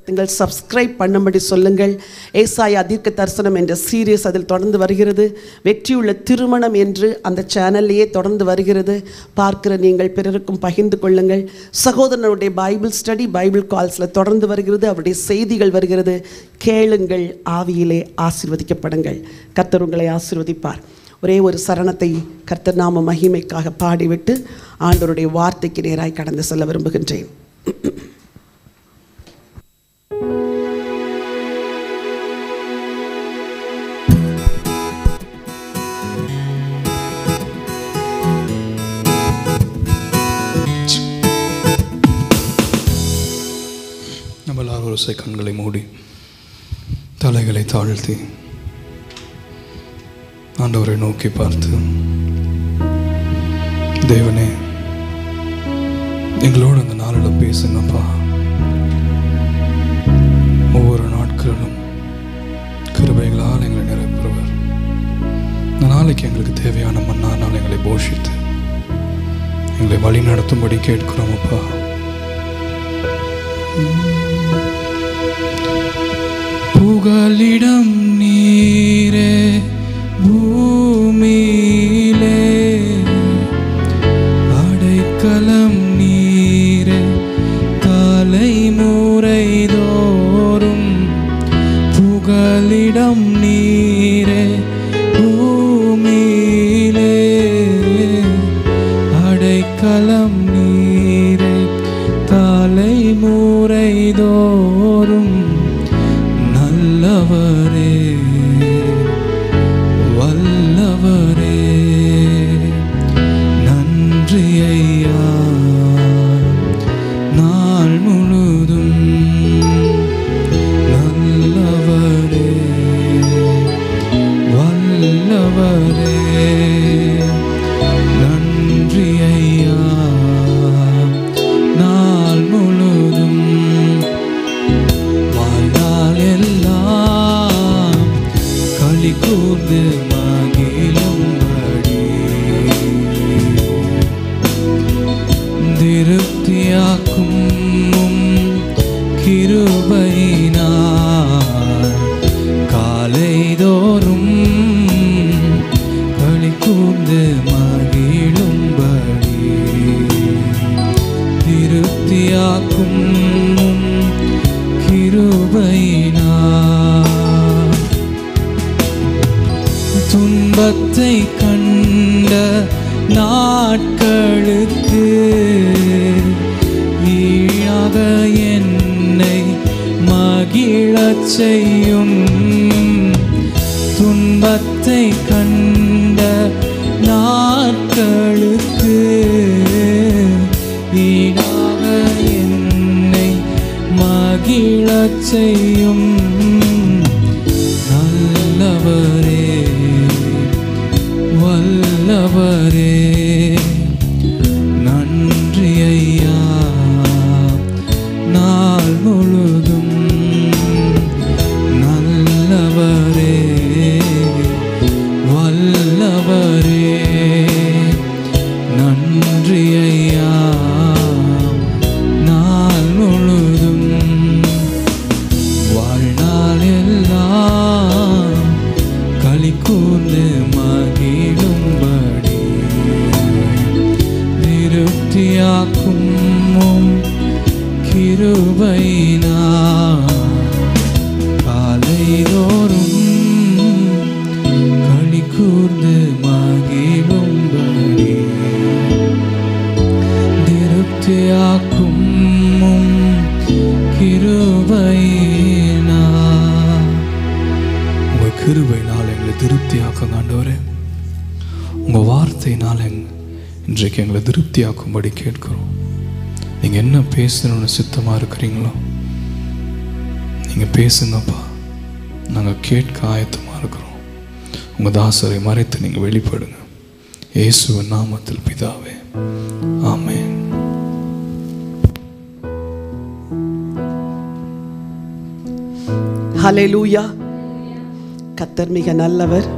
நீங்கள் சப்ஸ்கிரைப் பண்ணும்படி சொல்லுங்கள் ஏசாய தீர்க்க தரிசனம் என்ற சீரியஸ் அதில் தொடர்ந்து வருகிறது வெற்றியுள்ள திருமணம் என்று அந்த சேனல்லையே தொடர்ந்து வருகிறது பார்க்கிற நீங்கள் பிறருக்கும் பகிர்ந்து கொள்ளுங்கள் சகோதரனுடைய பைபிள் ஸ்டடி பைபிள் கால்ஸில் தொடர்ந்து வருகிறது அவருடைய செய்திகள் வருகிறது கேளுங்கள் ஆவியிலே ஆசீர்வதிக்கப்படுங்கள் கர்த்தர் உங்களை ஆசீர்வதிப்பார் ஒரே ஒரு சரணத்தை கர்த்தர் நாம மகிமைக்காக பாடிவிட்டு ஆண்டவருடைய வார்த்தைக்கு நேராய் கடந்து செல்ல விரும்புகின்றேன் நம்ம எல்லாரும் ஒரு சில கண்களை மூடி தலைகளை தாழ்த்தி ஆண்டவரை நோக்கி பார்த்து தேவனே எங்களோட அந்த நாளில் பேசுங்கப்பா ஒவ்வொரு நாட்களிலும் கிருபைகளால் எங்களை நிரப்புறவர் இந்த நாளைக்கு எங்களுக்கு தேவையான மன்னானால் எங்களை போஷித்து எங்களை வழி நடத்தும்படி கேட்கிறோம் அப்பா புகலிடம் நீரே பூமியிலே அடைக்கலம் நீரே தலைமுறை தோறும் புகலிடம் நீரே பூமியிலே அடைக்கலம் நீரே தலைமுறை தோறும் நல்லவரே வல்லவரே நன்றி ஐயா நாள் முழுதும் நல்லவரே வல்லவரே நன்றி ஐயா நாள் முழுதும் வாழ்நாள் எல்லாம் களி கூர்ந்து மகிழும்படி திருப்தியாக்கும் உம் கிருபையினார் காலைதோறும் களி கூர்ந்து மகிழும்படி திருப்தியாக்கும் உம் கிருபையினார் துன்பத்தை கண்ட நாட்களுக்கு ஈழாக என்னை மகிழச் செய்யும் துன்பத்தை கண்ட நாட்களுக்கு ஈடாக என்னை மகிழச் செய்யும் நல்லவரே வல்லவரே நன்றி ஐயா நாள் முழுதும் நல்லவரே வல்லவரே நன்றி ஐயா நாள் முழுதும் வாழ்நாள் எல்லாம் களி கூர்ந்து மகிழும்படி திருப்தியாக்கும் உம் கிருபையினா காலைதோறும் களி கூர்ந்து மகிழும்படி திருப்தியாக்கும் உம் கிருபையினா உங்க கிருபையினால் எங்களை திருப்தியாக்குங்க ஆண்டவரே உங்க வார்த்தையினால் எங்க இன்றைக்கு எங்களை திருப்தியாக்கும்படி கேட்கிறோம் நீங்க என்ன பேசணும்னு சித்தமா இருக்கிறீங்களோ நீங்க பேசுங்கப்பா நாங்க கேட்க ஆயத்தமா இருக்கிறோம் உங்க தாசரை மறைத்து நீங்க வெளிப்படுங்க இயேசுவின் நாமத்தில் பிதாவே ஆமென் ஹalleluya கத்தர் மிக நல்லவர்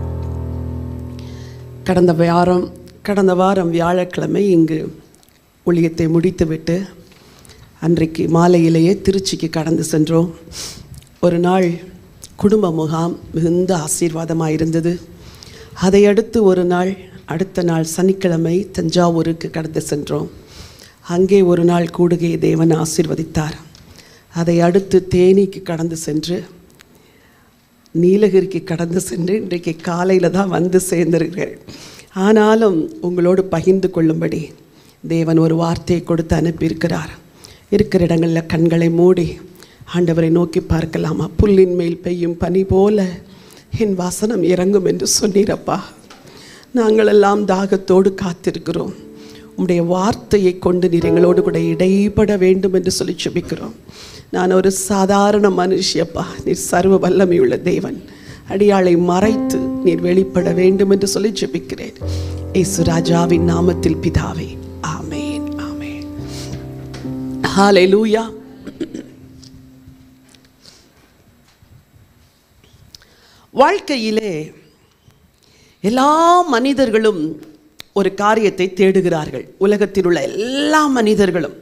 கடந்த வாரம் கடந்த வாரம் வியாழக்கிழமை இங்கு ஊழியத்தை முடித்துவிட்டு அன்றைக்கு மாலையிலேயே திருச்சிக்கு கடந்து சென்றோம் ஒரு நாள் குடும்ப முகாம் மிகுந்த ஆசீர்வாதமாக இருந்தது அதை அடுத்து ஒரு நாள் அடுத்த நாள் சனிக்கிழமை தஞ்சாவூருக்கு கடந்து சென்றோம் அங்கே ஒரு நாள் கூடுகையை தேவன் ஆசீர்வதித்தார் அதை அடுத்து தேனிக்கு கடந்து சென்று நீலகிரிக்கு கடந்து சென்று இன்றைக்கு காலையில் தான் வந்து சேர்ந்திருக்கிறேன் ஆனாலும் உங்களோடு பகிர்ந்து கொள்ளும்படி தேவன் ஒரு வார்த்தையை கொடுத்து அனுப்பியிருக்கிறார் இருக்கிற இடங்களில் கண்களை மூடி ஆண்டவரை நோக்கி பார்க்கலாமா புல்லின் மேல் பெய்யும் பனி போல என் வசனம் இறங்கும் என்று சொன்னீரப்பா நாங்களெல்லாம் தாகத்தோடு காத்திருக்கிறோம் உம்முடைய வார்த்தையை கொண்டு நீர் எங்களோடு கூட இடைப்பட வேண்டும் என்று சொல்லி செபிக்கிறோம் நான் ஒரு சாதாரண மனுஷியப்பா நீர் சர்வ வல்லமையுள்ள தேவன் அடியாளை மறைத்து நீர் வெளிப்பட வேண்டும் என்று சொல்லி ஜெபிக்கிறேன் இயேசு ராஜாவின் நாமத்தில் பிதாவே ஆமேன் ஆமேன் ஹalleluya வாழ்க்கையிலே எல்லா மனிதர்களும் ஒரு காரியத்தை தேடுகிறார்கள் உலகத்தில் உள்ள எல்லா மனிதர்களும்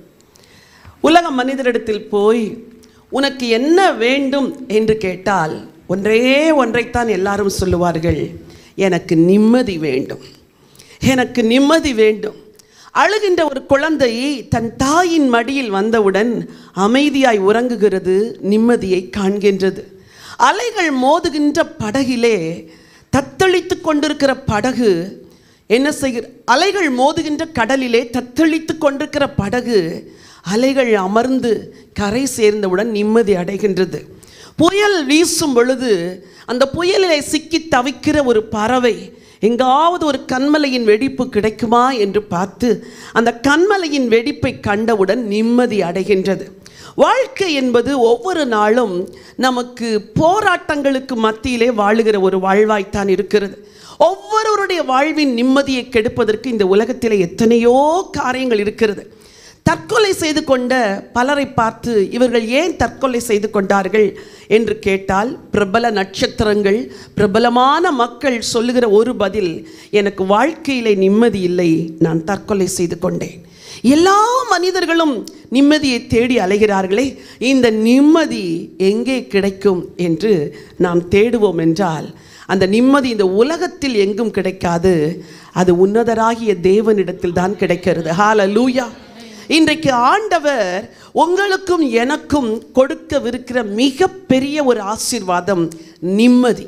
உலக மனிதரிடத்தில் போய் உனக்கு என்ன வேண்டும் என்று கேட்டால் ஒன்றே ஒன்றைத்தான் எல்லாரும் சொல்லுவார்கள் எனக்கு நிம்மதி வேண்டும் எனக்கு நிம்மதி வேண்டும் அழுகின்ற ஒரு குழந்தை தன் தாயின் மடியில் வந்தவுடன் அமைதியாய் உறங்குகிறது நிம்மதியை காண்கின்றது அலைகள் மோதுகின்ற படகிலே தத்தளித்து கொண்டிருக்கிற படகு என்ன செய்கிற அலைகள் மோதுகின்ற கடலிலே தத்தளித்து கொண்டிருக்கிற படகு அலைகள் அமர்ந்து கரை சேர்ந்தவுடன் நிம்மதி அடைகின்றது புயல் வீசும் பொழுது அந்த புயலிலே சிக்கி தவிக்கிற ஒரு பறவை எங்காவது ஒரு கண்மலையின் வெடிப்பு கிடைக்குமா என்று பார்த்து அந்த கண்மலையின் வெடிப்பை கண்டவுடன் நிம்மதி அடைகின்றது வாழ்க்கை என்பது ஒவ்வொரு நாளும் நமக்கு போராட்டங்களுக்கு மத்தியிலே வாழுகிற ஒரு வாழ்வாய்த்தான் இருக்கிறது ஒவ்வொருவருடைய வாழ்வின் நிம்மதியை கெடுப்பதற்கு இந்த உலகத்திலே எத்தனையோ காரியங்கள் இருக்கிறது தற்கொலை செய்து கொண்ட பலரை பார்த்து இவர்கள் ஏன் தற்கொலை செய்து கொண்டார்கள் என்று கேட்டால் பிரபல நட்சத்திரங்கள் பிரபலமான மக்கள் சொல்லுகிற ஒரு பதில் எனக்கு வாழ்க்கையிலே நிம்மதி இல்லை நான் தற்கொலை செய்து கொண்டேன் எல்லா மனிதர்களும் நிம்மதியை தேடி அலைகிறார்களே இந்த நிம்மதி எங்கே கிடைக்கும் என்று நாம் தேடுவோம் என்றால் அந்த நிம்மதி இந்த உலகத்தில் எங்கும் கிடைக்காது அது உன்னதராகிய தேவனிடத்தில் தான் கிடைக்கிறது ஹalleluya இன்றைக்கு ஆண்டவர் உங்களுக்கும் எனக்கும் கொடுக்கவிருக்கிற மிகப்பெரிய ஒரு ஆசீர்வாதம் நிம்மதி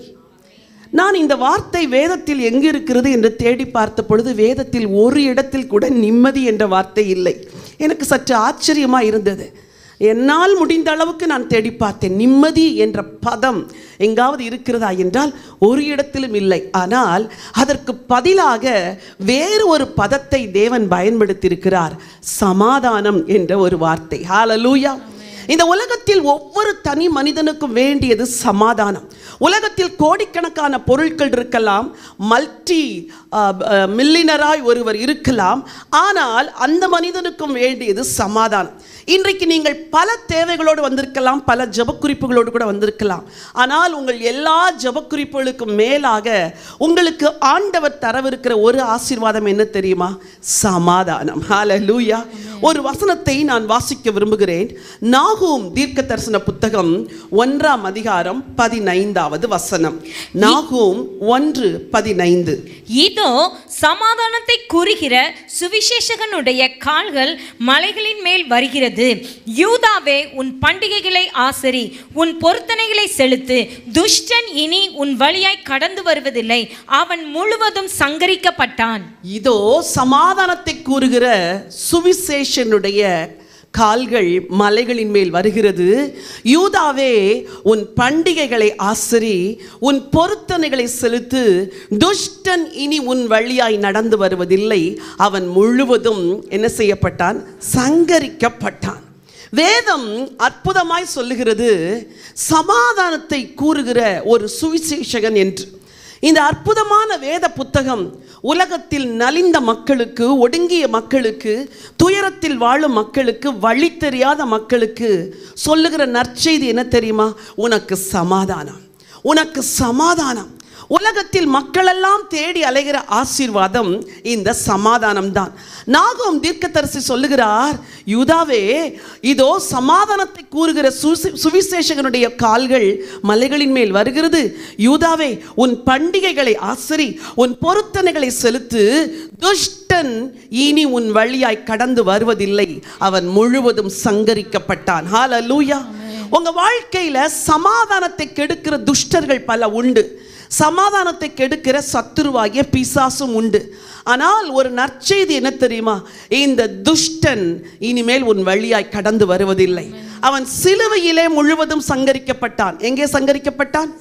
நான் இந்த வார்த்தை வேதத்தில் எங்கு இருக்கிறது என்று தேடி பார்த்த பொழுது வேதத்தில் ஒரு இடத்தில் கூட நிம்மதி என்ற வார்த்தை இல்லை எனக்கு சற்று ஆச்சரியமாக இருந்தது என்னால் முடிந்த அளவுக்கு நான் தேடி பார்த்தேன் நிம்மதி என்ற பதம் எங்காவது இருக்கிறதா என்றால் ஒரு இடத்திலும் இல்லை ஆனால் அதற்கு பதிலாக வேறு ஒரு பதத்தை தேவன் பயன்படுத்தியிருக்கிறார் சமாதானம் என்ற ஒரு வார்த்தை ஹalleluya இந்த உலகத்தில் ஒவ்வொரு தனி மனிதனுக்கும் வேண்டியது சமாதானம் உலகத்தில் கோடிக்கணக்கான பொருட்கள் இருக்கலாம் மல்டி மில்லினராய் ஒருவர் இருக்கலாம் ஆனால் அந்த மனிதனுக்கும் வேண்டியது சமாதானம் இன்றைக்கு நீங்கள் பல தேவைகளோடு வந்திருக்கலாம் பல ஜபக்குறிப்புகளோடு கூட வந்திருக்கலாம் ஆனால் உங்கள் எல்லா ஜபக்குறிப்புகளுக்கும் மேலாக உங்களுக்கு ஆண்டவர் தரவிருக்கிற ஒரு ஆசீர்வாதம் என்ன தெரியுமா சமாதானம் ஹalleluya ஒரு வசனத்தை நான் வாசிக்க விரும்புகிறேன் நாகூம் தீர்க்க தரிசன புத்தகம் ஒன்றாம் அதிகாரம் பதினைந்தாவது வசனம் நாகூம் ஒன்று பதினைந்து இதோ சமாதானத்தை கூறுகிற சுவிசேஷகனுடைய கால்கள் மலைகளின் மேல் வருகிறது யூதாவே உன் பண்டிகைகளை ஆசரி உன் பொருத்தனைகளை செலுத்து துஷ்டன் இனி உன் வழியாய் கடந்து வருவதில்லை அவன் முழுவதும் சங்கரிக்கப்பட்டான் இதோ சமாதானத்தை கூறுகிற சுவிசேஷனுடைய கால்கள் மலைகளின் மேல் வருகிறது யூதாவே உன் பண்டிகைகளை ஆசரி உன் பொருத்தனைகளை செலுத்து துஷ்டன் இனி உன் வழியாய் நடந்து வருவதில்லை அவன் முழுவதும் என்ன செய்யப்பட்டான் சங்கரிக்கப்பட்டான் வேதம் அற்புதமாய் சொல்லுகிறது சமாதானத்தை கூறுகிற ஒரு சுவிசேஷகன் என்று இந்த அற்புதமான வேத புத்தகம் உலகத்தில் நலிந்த மக்களுக்கு ஒடுங்கிய மக்களுக்கு துயரத்தில் வாழும் மக்களுக்கு வழி தெரியாத மக்களுக்கு சொல்லுகிற நற்செய்தி என்ன தெரியுமா உனக்கு சமாதானம் உனக்கு சமாதானம் உலகத்தில் மக்களெல்லாம் தேடி அலைகிற ஆசீர்வாதம் இந்த சமாதானம் தான் நாகும் தீர்க்கதரிசி சொல்லுகிறார் யூதாவே இதோ சமாதானத்தை கூறுகிற சுசி- சுவிசேஷகனுடைய கால்கள் மலைகளின் மேல் வருகிறது யூதாவே உன் பண்டிகைகளை ஆசரி உன் பொருத்தனைகளை செலுத்து துஷ்டன் இனி உன் வழியாய் கடந்து வருவதில்லை அவன் முழுவதும் சங்கரிக்கப்பட்டான் ஹalleluya உங்க வாழ்க்கையில சமாதானத்தை கெடுக்கிற துஷ்டர்கள் பல உண்டு சமாதானத்தை கெடுக்கிற சத்துருவாகிய பிசாசும் உண்டு ஆனால் ஒரு நற்செய்தி என்ன தெரியுமா இந்த துஷ்டன் இனிமேல் உன் வழியாய் கடந்து வருவதில்லை அவன் சிலுவையிலே முழுவதும் சங்கரிக்கப்பட்டான் எங்கே சங்கரிக்கப்பட்டான்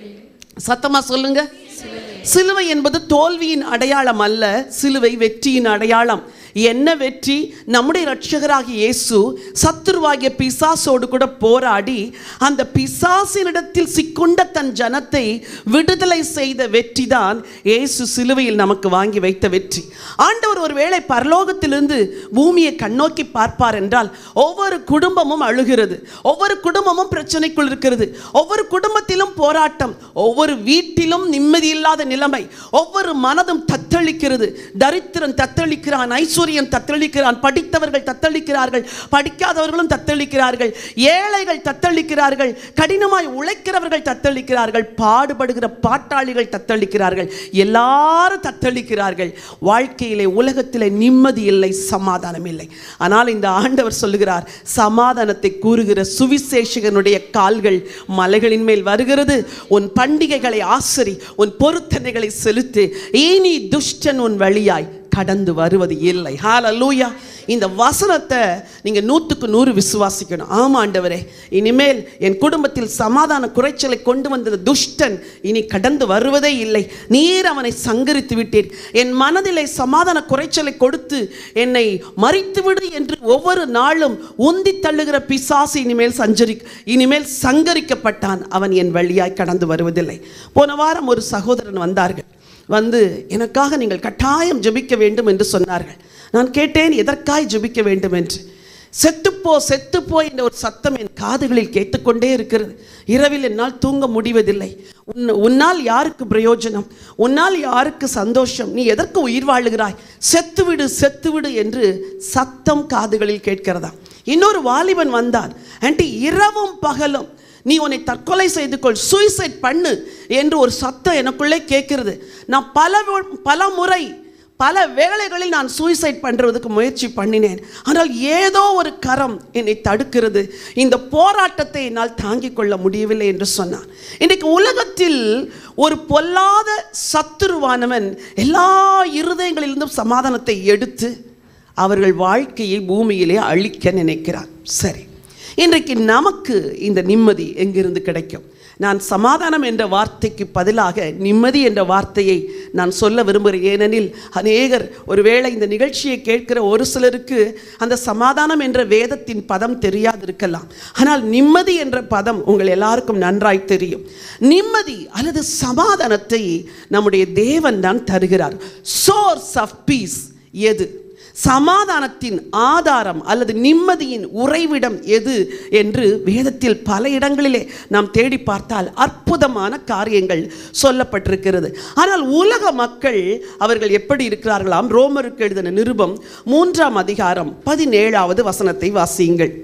சத்தமா சொல்லுங்க சிலுவை என்பது தோல்வியின் அடையாளம் அல்ல சிலுவை வெற்றியின் அடையாளம் என்ன வெற்றி நம்முடைய இரட்சகராகிய இயேசு சத்துருவாகிய பிசாசோடு கூட போராடி அந்த பிசாசினிடத்தில் சிக்குண்ட தன் ஜனத்தை விடுதலை செய்த வெற்றி தான் இயேசு சிலுவையில் நமக்கு வாங்கி வைத்த வெற்றி ஆண்டவர் ஒருவேளை பரலோகத்திலிருந்து பூமியை கண்ணோக்கி பார்ப்பார் என்றால் ஒவ்வொரு குடும்பமும் அழுகிறது ஒவ்வொரு குடும்பமும் பிரச்சனைக்குள் இருக்கிறது ஒவ்வொரு குடும்பத்திலும் போராட்டம் ஒவ்வொரு வீட்டிலும் நிம்மதி இல்லாத நிலைமை ஒவ்வொரு மனதும் தத்தளிக்கிறது தரித்திரன் தத்தளிக்கிறான் ஐஸ்வர்யம் தத்தளிக்கிறான் படித்தவர்கள் தத்தளிக்கிறார்கள் படிக்காதவர்களும் தத்தளிக்கிறார்கள் ஏழைகள் தத்தளிக்கிறார்கள் கடினமாய் உழைக்கிறவர்கள் தத்தளிக்கிறார்கள் பாடுபடுகிற பாட்டாளிகள் தத்தளிக்கிறார்கள் எல்லாரும் தத்தளிக்கிறார்கள் வாழ்க்கையிலே உலகத்திலே நிம்மதி இல்லை சமாதானம் இல்லை ஆனால் இந்த ஆண்டவர் சொல்லுகிறார் சமாதானத்தை கூறுகிற சுவிசேஷகனுடைய கால்கள் மலைகளின் மேல் வருகிறது உன் பண்டிகைகளை ஆசரி உன் பொருத்தனைகளை செலுத்து இனி துஷ்டன் உன் வழியாய் கடந்து வருவது இல்லை ஹalleluya இந்த வசனத்தை நீங்க நூற்றுக்கு நூறு விசுவாசிக்கணும் ஆமா ஆண்டவரே இனிமேல் என் குடும்பத்தில் சமாதான குறைச்சலை கொண்டு வந்த துஷ்டன் இனி கடந்து வருவதே இல்லை நீர் அவனை சங்கரித்து விட்டீர் என் மனதிலே சமாதான குறைச்சலை கொடுத்து என்னை மறித்துவிடு என்று ஒவ்வொரு நாளும் உந்தி தள்ளுகிற பிசாசு இனிமேல் சஞ்சரி இனிமேல் சங்கரிக்கப்பட்டான் அவன் என் வழியாய் கடந்து வருவதில்லை போன வாரம் ஒரு சகோதரன் வந்தார்கள் வந்து எனக்காக நீங்கள் கட்டாயம் ஜெபிக்க வேண்டும் என்று சொன்னார்கள் நான் கேட்டேன் எதற்காய் ஜெபிக்க வேண்டும் என்று செத்துப்போ செத்துப்போ என்ற ஒரு சத்தம் என் காதுகளில் கேட்டுக்கொண்டே இருக்கிறது இரவில் என்னால் தூங்க முடிவதில்லை உன் உன்னால் யாருக்கு பிரயோஜனம் உன்னால் யாருக்கு சந்தோஷம் நீ எதற்கு உயிர் வாழுகிறாய் செத்துவிடு செத்துவிடு என்று சத்தம் காதுகளில் கேட்கிறதா இன்னொரு வாலிபன் வந்தான் ஆண்டி இரவும் பகலும் நீ உன்னை தற்கொலை செய்து கொள் சூசைட் பண்ணு என்று ஒரு சத்தம் எனக்குள்ளே கேட்கிறது நான் பல வு- பல முறை பல வேளைகளில் நான் சூசைட் பண்ணுறதுக்கு முயற்சி பண்ணினேன் ஆனால் ஏதோ ஒரு கரம் என்னை தடுக்கிறது இந்த போராட்டத்தை என்னால் தாங்கிக் கொள்ள முடியவில்லை என்று சொன்னான் இன்றைக்கு உலகத்தில் ஒரு பொல்லாத சத்துருவானவன் எல்லா இருதயங்களிலிருந்தும் சமாதானத்தை எடுத்து அவர்கள் வாழ்க்கையை பூமியிலே அழிக்க நினைக்கிறான் சரி இன்றைக்கு நமக்கு இந்த நிம்மதி எங்கிருந்து கிடைக்கும் நான் சமாதானம் என்ற வார்த்தைக்கு பதிலாக நிம்மதி என்ற வார்த்தையை நான் சொல்ல விரும்புகிறேன் ஏனெனில் அநேகர் ஒருவேளை இந்த நிகழ்ச்சியை கேட்கிற ஒரு சிலருக்கு அந்த சமாதானம் என்ற வேதத்தின் பதம் தெரியாதிருக்கலாம் ஆனால் நிம்மதி என்ற பதம் உங்கள் எல்லாருக்கும் நன்றாய் தெரியும் நிம்மதி அல்லது சமாதானத்தை நம்முடைய தேவன் தான் தருகிறார் சோர்ஸ் ஆஃப் பீஸ் எது சமாதானத்தின் ஆதாரம் அல்லது நிம்மதியின் உறைவிடம் எது என்று வேதத்தில் பல இடங்களிலே நாம் தேடி பார்த்தால் அற்புதமான காரியங்கள் சொல்லப்பட்டிருக்கிறது ஆனால் உலக மக்கள் அவர்கள் எப்படி இருக்கிறார்களாம் ரோமருக்கு எழுதின நிருபம் மூன்றாம் அதிகாரம் பதினேழாவது வசனத்தை வாசியுங்கள்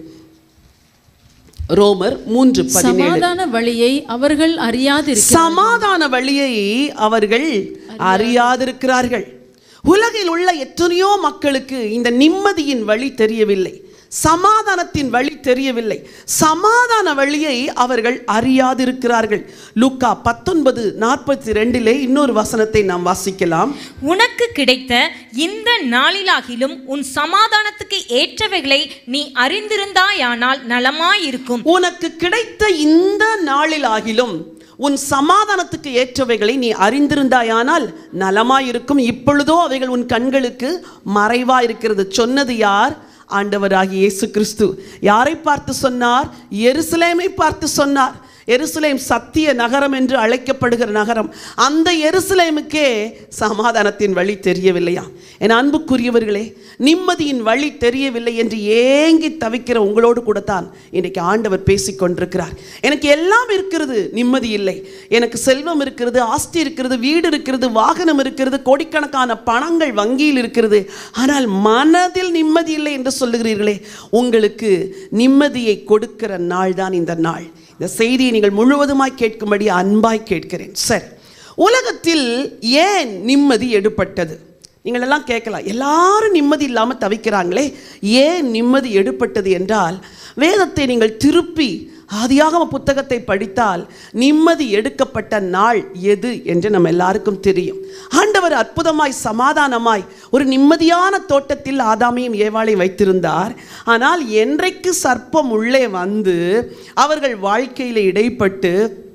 ரோமர் மூன்று பதினேழு சமாதான வழியை அவர்கள் அறியாதிருக்க சமாதான வழியை அவர்கள் அறியாதிருக்கிறார்கள் உலகில் உள்ள எத்தனையோ மக்களுக்கு இந்த நிம்மதியின் வழி தெரியவில்லை சமாதானத்தின் வழி தெரியவில்லை சமாதான வழியை அவர்கள் அறியாதிருக்கிறார்கள் லூக்கா பத்தொன்பது நாற்பத்தி ரெண்டிலே இன்னொரு வசனத்தை நாம் வாசிக்கலாம் உனக்கு கிடைத்த இந்த நாளிலாகிலும் உன் சமாதானத்துக்கு ஏற்றவைகளை நீ அறிந்திருந்தாயானால் நலமாயிருக்கும் உனக்கு கிடைத்த இந்த நாளிலாகிலும் உன் சமாதானத்துக்கு ஏற்றவைகளை நீ அறிந்திருந்தாயானால் நலமாயிருக்கும் இப்பொழுதோ அவைகள் உன் கண்களுக்கு மறைவா இருக்கிறது சொன்னது யார் ஆண்டவராகிய இயேசு கிறிஸ்து யாரை பார்த்து சொன்னார் எருசலேமை பார்த்து சொன்னார் எருசலேம் சத்திய நகரம் என்று அழைக்கப்படுகிற நகரம் அந்த எருசலேமுக்கே சமாதானத்தின் வழி தெரியவில்லையா என் அன்புக்குரியவர்களே நிம்மதியின் வழி தெரியவில்லை என்று ஏங்கி தவிக்கிற உங்களோடு கூட தான் இன்றைக்கு ஆண்டவர் பேசிக் கொண்டிருக்கிறார் எனக்கு எல்லாம் இருக்கிறது நிம்மதி இல்லை எனக்கு செல்வம் இருக்கிறது ஆஸ்தி இருக்கிறது வீடு இருக்கிறது வாகனம் இருக்கிறது கோடிக்கணக்கான பணங்கள் வங்கியில் இருக்கிறது ஆனால் மனதில் நிம்மதி இல்லை என்று சொல்லுகிறீர்களே உங்களுக்கு நிம்மதியை கொடுக்கிற நாள் தான் இந்த நாள் இந்த செய்தியை நீங்கள் முழுவதுமாய் கேட்கும்படி அன்பாய் கேட்கிறேன் சரி உலகத்தில் ஏன் நிம்மதி எடுப்பட்டது நீங்கள் எல்லாம் கேட்கலாம் எல்லாரும் நிம்மதி இல்லாமல் தவிக்கிறாங்களே ஏன் நிம்மதி எடுப்பட்டது என்றால் வேதத்தை நீங்கள் திருப்பி ஆதியாகம புத்தகத்தை படித்தால் நிம்மதி எடுக்கப்பட்ட நாள் எது என்று நம்ம எல்லாருக்கும் தெரியும் ஆண்டவர் அற்புதமாய் சமாதானமாய் ஒரு நிம்மதியான தோட்டத்தில் ஆதாமையும் ஏவாளை வைத்திருந்தார் ஆனால் என்றைக்கு சர்ப்பம் உள்ளே வந்து அவர்கள் வாழ்க்கையில் இடைப்பட்டு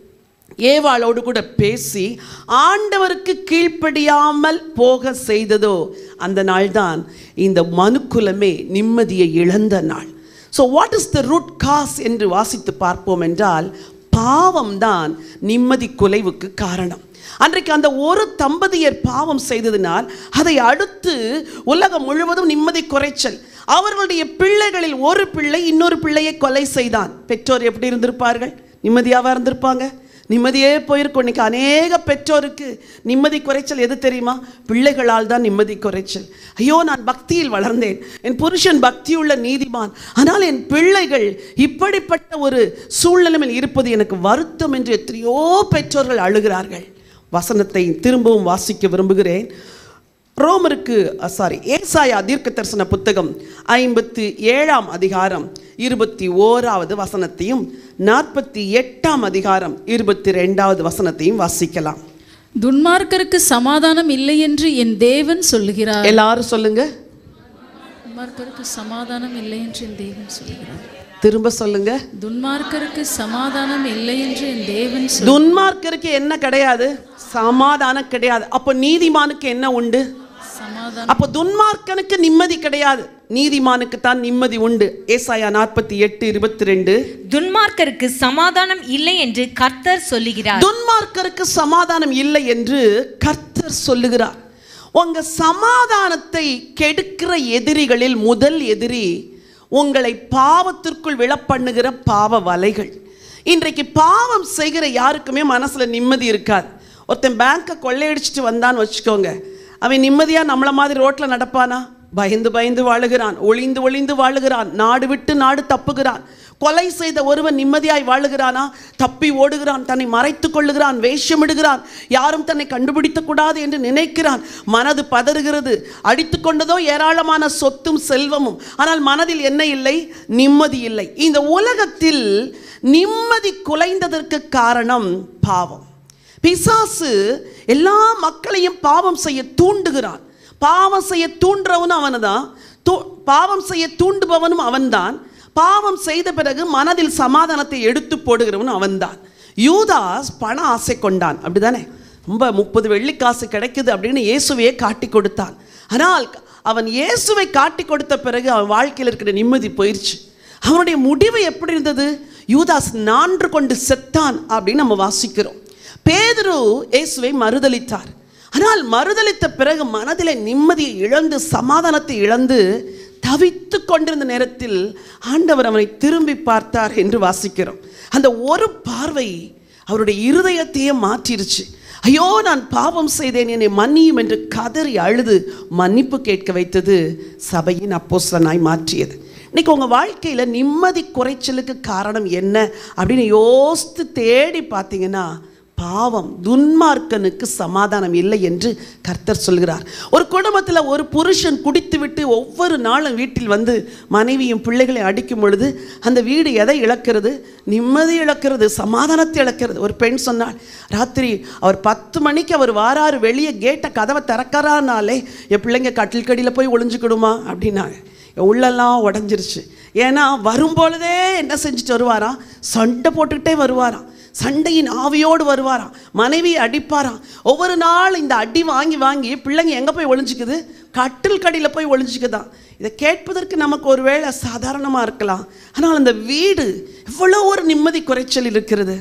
ஏவாளோடு கூட பேசி ஆண்டவருக்கு கீழ்ப்படியாமல் போக செய்ததோ அந்த நாள்தான் இந்த மனுக்குலமே நிம்மதியை இழந்த நாள் so what is the root cause என்று வாசித்து பார்ப்போம் என்றால் பாவம்தான் நிம்மதி குலைவுக்கு காரணம் அன்றைக்கு அந்த ஒரு தம்பதியர் பாவம் செய்ததினால் அதை அடுத்து உலகம் முழுவதும் நிம்மதி குறைச்சல் அவர்களுடைய பிள்ளைகளில் ஒரு பிள்ளை இன்னொரு பிள்ளையை கொலை செய்தான் பெற்றோர் எப்படி இருந்திருப்பார்கள் நிம்மதியாவா இருந்திருப்பாங்க நிம்மதியே போயிருக்கும் இன்னைக்கு அநேக பெற்றோருக்கு நிம்மதி குறைச்சல் எது தெரியுமா பிள்ளைகளால் தான் நிம்மதி குறைச்சல் ஐயோ நான் பக்தியில் வளர்ந்தேன் என் புருஷன் பக்தியுள்ள நீதிமான் ஆனால் என் பிள்ளைகள் இப்படிப்பட்ட ஒரு சூழ்நிலையில் இருப்பது எனக்கு வருத்தம் என்று எத்தனையோ பெற்றோர்கள் அழுகிறார்கள் வசனத்தை திரும்பவும் வாசிக்க விரும்புகிறேன் ரோமருக்கு சாரி ஏசாயா தீர்க்க தரிசன புத்தகம் ஐம்பத்தி ஏழாம் அதிகாரம் இருபத்தி ஓராவது வசனத்தையும் நாற்பத்தி எட்டாம் அதிகாரம் இருபத்தி ரெண்டாவது வசனத்தையும் வாசிக்கலாம் துன்மார்க்கருக்கு சமாதானம் இல்லை என்று என் தேவன் சொல்லுகிறார் எல்லாரும் சொல்லுங்க துன்மார்க்கருக்கு சமாதானம் இல்லை என்று என் தேவன் சொல்லுகிறார் திரும்ப சொல்லுங்க துன்மார்க்கருக்கு சமாதானம் இல்லை என்று என் தேவன் சொல் துன்மார்க்கருக்கு என்ன கிடையாது சமாதானம் கிடையாது அப்போ நீதிமானுக்கு என்ன உண்டு சமாதானம் அப்போ துன்மார்க்கனுக்கு நிம்மதி கிடையாது நீதிமானுக்கு தான் நிம்மதி உண்டு ஏசாயா நாற்பத்தி எட்டு இருபத்தி ரெண்டு துன்மார்க்கருக்கு சமாதானம் இல்லை என்று கர்த்தர் சொல்லுகிறார் துன்மார்க்கருக்கு சமாதானம் இல்லை என்று கர்த்தர் சொல்லுகிறார் உங்க சமாதானத்தை கெடுக்கிற எதிரிகளில் முதல் எதிரி உங்களை பாவத்திற்குள் விழப்பண்ணுகிற பாவ வலைகள் இன்றைக்கு பாவம் செய்கிற யாருக்குமே மனசுல நிம்மதி இருக்காது ஒருத்தன் பேங்கை கொள்ளையடிச்சிட்டு வந்தான்னு வச்சுக்கோங்க அவன் நிம்மதியா நம்மள மாதிரி ரோட்ல நடப்பானா பயந்து பயந்து வாழுகிறான் ஒளிந்து ஒளிந்து வாழுகிறான் நாடு விட்டு நாடு தப்புகிறான் கொலை செய்த ஒருவன் நிம்மதியாய் வாழுகிறானா தப்பி ஓடுகிறான் தன்னை மறைத்துக் கொள்ளுகிறான் வேஷமிடுகிறான் யாரும் தன்னை கண்டுபிடிக்க கூடாது என்று நினைக்கிறான் மனது பதறுகிறது அடித்து கொண்டதோ ஏராளமான சொத்தும் செல்வமும் ஆனால் மனதில் என்ன இல்லை நிம்மதி இல்லை இந்த உலகத்தில் நிம்மதி குலைந்ததற்கு காரணம் பாவம் பிசாசு எல்லா மக்களையும் பாவம் செய்ய தூண்டுகிறான் பாவம் செய்ய தூண்டுறவனும் அவனுதான் தூ பாவம் செய்ய தூண்டுபவனும் அவன்தான் பாவம் செய்த பிறகு மனதில் சமாதானத்தை எடுத்து போடுகிறவனும் அவன்தான் யூதாஸ் பண ஆசை கொண்டான் அப்படிதானே ரொம்ப முப்பது வெள்ளிக்காசு கிடைக்குது அப்படின்னு இயேசுவையே காட்டி கொடுத்தான் ஆனால் அவன் இயேசுவை காட்டி கொடுத்த பிறகு அவன் வாழ்க்கையில் இருக்கிற நிம்மதி போயிடுச்சு அவனுடைய முடிவு எப்படி இருந்தது யூதாஸ் நான்று கொண்டு செத்தான் அப்படின்னு நம்ம வாசிக்கிறோம் பேதுரு இயேசுவை மறுதலித்தார் ஆனால் மறுதலித்த பிறகு மனதிலே நிம்மதியை இழந்து சமாதானத்தை இழந்து தவித்து கொண்டிருந்த நேரத்தில் ஆண்டவர் அவனை திரும்பி பார்த்தார் என்று வாசிக்கிறோம் அந்த ஒரு பார்வை அவருடைய இருதயத்தையே மாற்றிருச்சு ஐயோ நான் பாவம் செய்தேன் என்னை மன்னியும் என்று கதறி அழுது மன்னிப்பு கேட்க வைத்தது சபையின் அப்போஸ்தலனாய் மாற்றியது இன்னைக்கு உங்கள் வாழ்க்கையில் நிம்மதி குறைச்சலுக்கு காரணம் என்ன அப்படின்னு யோசித்து தேடி பார்த்தீங்கன்னா பாவம் துன்மார்க்கனுக்கு சமாதானம் இல்லை என்று கர்த்தர் சொல்கிறார் ஒரு குடும்பத்தில் ஒரு புருஷன் குடித்துவிட்டு ஒவ்வொரு நாளும் வீட்டில் வந்து மனைவியும் பிள்ளைகளை அடிக்கும் பொழுது அந்த வீடு எதை இழக்கிறது நிம்மதி இழக்கிறது சமாதானத்தை இழக்கிறது ஒரு பெண் சொன்னாள் ராத்திரி அவர் பத்து மணிக்கு அவர் வாராரு வெளியே கேட்டை கதவை திறக்கறானாலே என் பிள்ளைங்க கட்டில் கடியில் போய் ஒளிஞ்சுக்கிடுமா அப்படின்னாங்க என் உள்ளெல்லாம் உடஞ்சிருச்சு ஏன்னா வரும்பொழுதே என்ன செஞ்சுட்டு வருவாராம் சண்டை போட்டுக்கிட்டே வருவாராம் சண்டையின் ஆவியோடு வருவாராம் மனைவியை அடிப்பாராம் ஒவ்வொரு நாள் இந்த அடி வாங்கி வாங்கி பிள்ளைங்க எங்கே போய் ஒளிஞ்சுக்குது கட்டில் கடியில் போய் ஒளிஞ்சுக்குதான் இதை கேட்பதற்கு நமக்கு ஒரு வேளை சாதாரணமாக இருக்கலாம் ஆனால் அந்த வீடு எவ்வளோ ஒரு நிம்மதி குறைச்சல் இருக்கிறது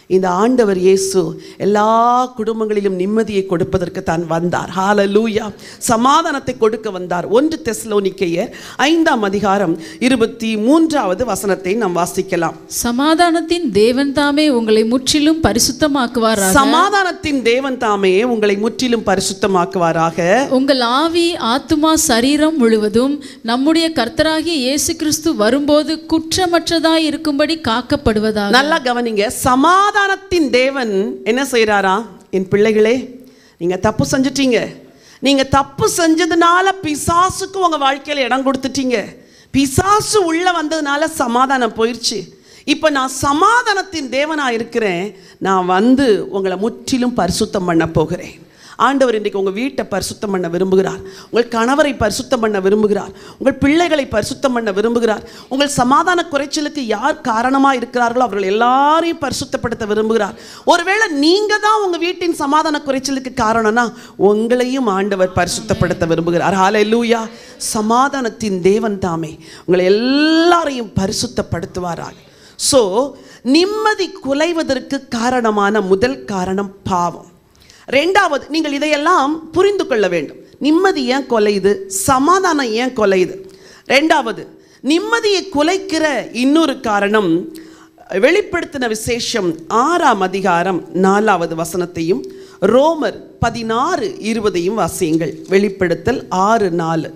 இந்த ஆண்டவர் இயேசு எல்லா குடும்பங்களிலும் நிம்மதியை கொடுப்பதற்கு தான் வந்தார் ஹalleluya சமாதானத்தை கொடுக்க வந்தார் ஒன்று தெஸ்லோனிக்கேயர் ஐந்தாம் அதிகாரம் இருபத்தி மூன்றாவது வசனத்தை நாம் வாசிக்கலாம் சமாதானத்தின் தேவன் தாமே உங்களை முற்றிலும் பரிசுத்தமாக்குவாராக சமாதானத்தின் தேவன் தாமே உங்களை முற்றிலும் பரிசுத்தமாக்குவாராக உங்கள் ஆவி ஆத்துமா சரீரம் முழுவதும் நம்முடைய கர்த்தராகிய இயேசு கிறிஸ்து வரும்போது குற்றமற்றதாய் இருக்கும்படி காக்கப்படுவதாக நல்லா கவனிங்க சமாதானத்தின் தேவன் என்ன செய்றாரா என் பிள்ளைகளே நீங்க தப்பு செஞ்சிட்டீங்க நீங்க தப்பு செஞ்சதுனால பிசாசுக்கு உங்க வாழ்க்கையில இடம் கொடுத்துட்டீங்க பிசாசு உள்ள வந்ததுனால சமாதானம் போயிடுச்சு இப்போ நான் சமாதானத்தின் தேவனா இருக்கிறேன் நான் வந்து உங்களை முற்றிலும் பரிசுத்தம் பண்ண போகிறேன் ஆண்டவர் இன்றைக்கு உங்கள் வீட்டை பரிசுத்தம் பண்ண விரும்புகிறார் உங்கள் கணவரை பரிசுத்தம் பண்ண விரும்புகிறார் உங்கள் பிள்ளைகளை பரிசுத்தம் பண்ண விரும்புகிறார் உங்கள் சமாதான குறைச்சலுக்கு யார் காரணமாக இருக்கிறார்களோ அவர்கள் எல்லாரையும் பரிசுத்தப்படுத்த விரும்புகிறார் ஒருவேளை நீங்கள் தான் உங்கள் வீட்டின் சமாதான குறைச்சலுக்கு காரணம்னா உங்களையும் ஆண்டவர் பரிசுத்தப்படுத்த விரும்புகிறார் ஹalleluya சமாதானத்தின் தேவன் தாமே உங்களை எல்லாரையும் பரிசுத்தப்படுத்துவாராக ஸோ நிம்மதி குலைவதற்கு காரணமான முதல் காரணம் பாவம் ரெண்டாவது நீங்கள் இதையெல்லாம் புரிந்து கொள்ள வேண்டும் நிம்மதி ஏன் கொலையுது சமாதானம் ஏன் கொலையுது ரெண்டாவது நிம்மதியை குலைக்கிற இன்னொரு காரணம் வெளிப்படுத்தின விசேஷம் ஆறாம் அதிகாரம் நாலாவது வசனத்தையும் ரோமர் பதினாறு இருபதையும் வாசியுங்கள் வெளிப்படுத்தல் ஆறு நாலு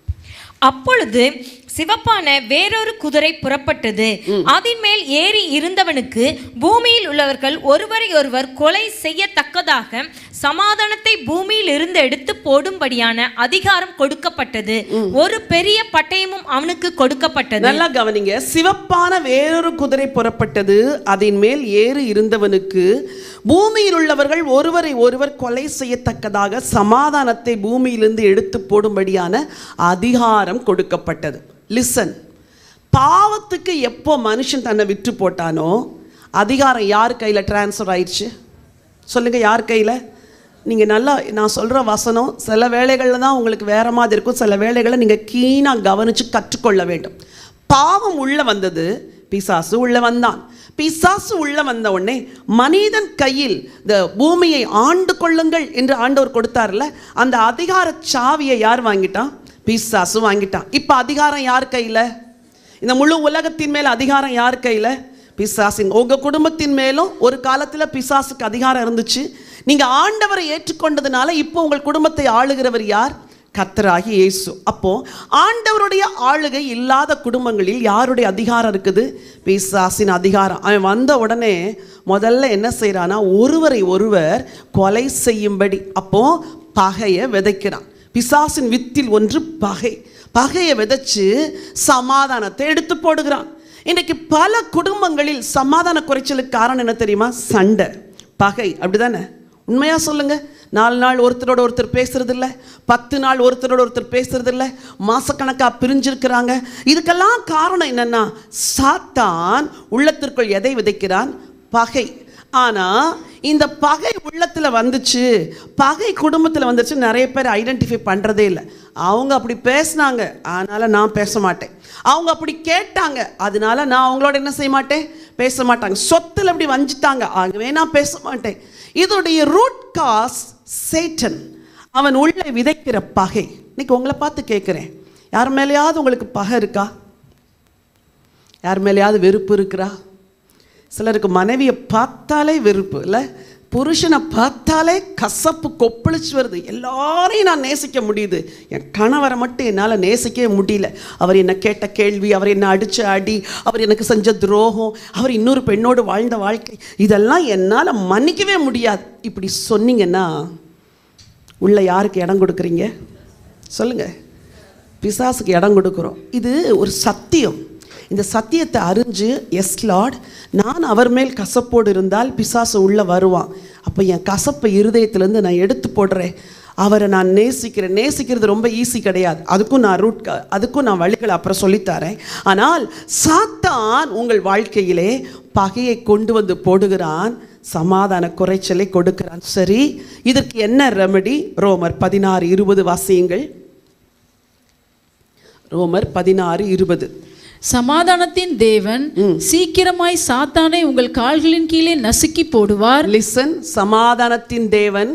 அப்பொழுது சிவப்பான வேறொரு குதிரை புறப்பட்டது அதன் மேல் ஏறி இருந்தவனுக்கு பூமியில் உள்ளவர்கள் ஒருவரை ஒருவர் கொலை செய்யத்தக்கதாக சமாதானத்தை பூமியில் இருந்து எடுத்து போடும்படியான அதிகாரம் கொடுக்கப்பட்டது ஒரு பெரிய பட்டயமும் அவனுக்கு கொடுக்கப்பட்டது நல்லா கவனிங்க சிவப்பான வேறொரு குதிரை புறப்பட்டது அதன் மேல் ஏறு இருந்தவனுக்கு பூமியில் உள்ளவர்கள் ஒருவரை ஒருவர் கொலை செய்யத்தக்கதாக சமாதானத்தை பூமியிலிருந்து எடுத்து போடும்படியான அதிகாரம் கொடுக்கப்பட்டது லிசன் பாவத்துக்கு எப்போ மனுஷன் தன்னை விற்று போட்டானோ அதிகாரம் யார் கையில் ட்ரான்ஸ்ஃபர் ஆயிடுச்சு சொல்லுங்க யார் கையில் நீங்கள் நல்லா நான் சொல்கிற வசனம் சில வேளைகளில் தான் உங்களுக்கு வேற மாதிரி இருக்கும் சில வேளைகளை நீங்கள் கீனாக கவனித்து கற்றுக்கொள்ள வேண்டும் பாவம் உள்ள வந்தது பிசாசு உள்ள வந்தான் பிசாசு உள்ள வந்த உடனே மனிதன் கையில் இந்த பூமியை ஆண்டு கொள்ளுங்கள் என்று ஆண்டவர் கொடுத்தார்ல அந்த அதிகார சாவியை யார் வாங்கிட்டான் பிசாசு வாங்கிட்டான் இப்போ அதிகாரம் யார் கையில் இந்த முழு உலகத்தின் மேல் அதிகாரம் யார் கையில் பிசாசின் உங்கள் குடும்பத்தின் மேலும் ஒரு காலத்தில் பிசாசுக்கு அதிகாரம் இருந்துச்சு நீங்கள் ஆண்டவரை ஏற்றுக்கொண்டதுனால இப்போ உங்கள் குடும்பத்தை ஆளுகிறவர் யார் கர்த்தராகி இயேசு அப்போ ஆண்டவருடைய ஆளுகை இல்லாத குடும்பங்களில் யாருடைய அதிகாரம் இருக்குது பிசாசின் அதிகாரம் அவன் வந்த உடனே முதல்ல என்ன செய்கிறான்னா ஒருவரை ஒருவர் கொலை செய்யும்படி அப்போ பகையை விதைக்கிறான் பிசாசின் வித்தில் ஒன்று பகை பகையை விதைச்சு சமாதானத்தை எடுத்து போடுகிறான் இன்றைக்கு பல குடும்பங்களில் சமாதான குறைச்சலுக்கு காரணம் என்ன தெரியுமா சண்டை பகை அப்படிதானே உண்மையாக சொல்லுங்க நாலு நாள் ஒருத்தரோட ஒருத்தர் பேசுறது இல்ல பத்து நாள் ஒருத்தரோட ஒருத்தர் பேசுறது இல்ல மாசக்கணக்காக பிரிஞ்சிருக்கிறாங்க இதுக்கெல்லாம் காரணம் என்னன்னா சாத்தான் உள்ளத்திற்குள் எதை விதைக்கிறான் பகை ஆனால் இந்த பகை உள்ளத்தில் வந்துச்சு பகை குடும்பத்தில் வந்துச்சு நிறைய பேர் ஐடென்டிஃபை பண்ணுறதே இல்லை அவங்க அப்படி பேசுனாங்க அதனால் நான் பேச மாட்டேன் அவங்க அப்படி கேட்டாங்க அதனால நான் அவங்களோட என்ன செய்ய மாட்டேன் பேச மாட்டாங்க சொத்தில் அப்படி வஞ்சிட்டாங்க ஆகவே நான் பேச மாட்டேன் இதோடைய ரூட் காஸ் சேட்டன் அவன் உள்ளே விதைக்கிற பகை இன்னைக்கு உங்களை பார்த்து கேட்குறேன் யார் மேலேயாவது உங்களுக்கு பகை இருக்கா யார் மேலேயாவது வெறுப்பு இருக்கிறா சிலருக்கு மனைவியை பார்த்தாலே வெறுப்பு இல்லை புருஷனை பார்த்தாலே கசப்பு கொப்பளிச்சு வருது எல்லாரையும் நான் நேசிக்க முடியுது என் கணவரை மட்டும் என்னால் நேசிக்கவே முடியல அவர் என்ன கேட்ட கேள்வி அவர் என்ன அடித்த அடி அவர் எனக்கு செஞ்ச துரோகம் அவர் இன்னொரு பெண்ணோடு வாழ்ந்த வாழ்க்கை இதெல்லாம் என்னால் மன்னிக்கவே முடியாது இப்படி சொன்னீங்கன்னா உள்ள யாருக்கு இடம் கொடுக்குறீங்க சொல்லுங்கள் பிசாசுக்கு இடம் கொடுக்குறோம் இது ஒரு சத்தியம் இந்த சத்தியத்தை அறிஞ்சு எஸ் லார்ட் நான் அவர் மேல் கசப்போடு இருந்தால் பிசாசு உள்ளே வருவான் அப்போ என் கசப்பை இருதயத்திலேருந்து நான் எடுத்து போடுறேன் அவரை நான் நேசிக்கிறேன் நேசிக்கிறது ரொம்ப ஈஸி கிடையாது அதுக்கும் நான் ரூட் க- அதுக்கும் நான் வழிகளை அப்புறம் சொல்லித்தரேன் ஆனால் சாத்தான் உங்கள் வாழ்க்கையிலே பகையை கொண்டு வந்து போடுகிறான் சமாதான குறைச்சலை கொடுக்கிறான் சரி இதற்கு என்ன ரெமடி ரோமர் பதினாறு இருபது வாசியுங்கள் ரோமர் பதினாறு இருபது சமாதானத்தின் தேவன் சீக்கிரமாய் சாத்தானை உங்கள் கால்களின் கீழே நசுக்கி போடுவார் லிசன் சமாதானத்தின் தேவன்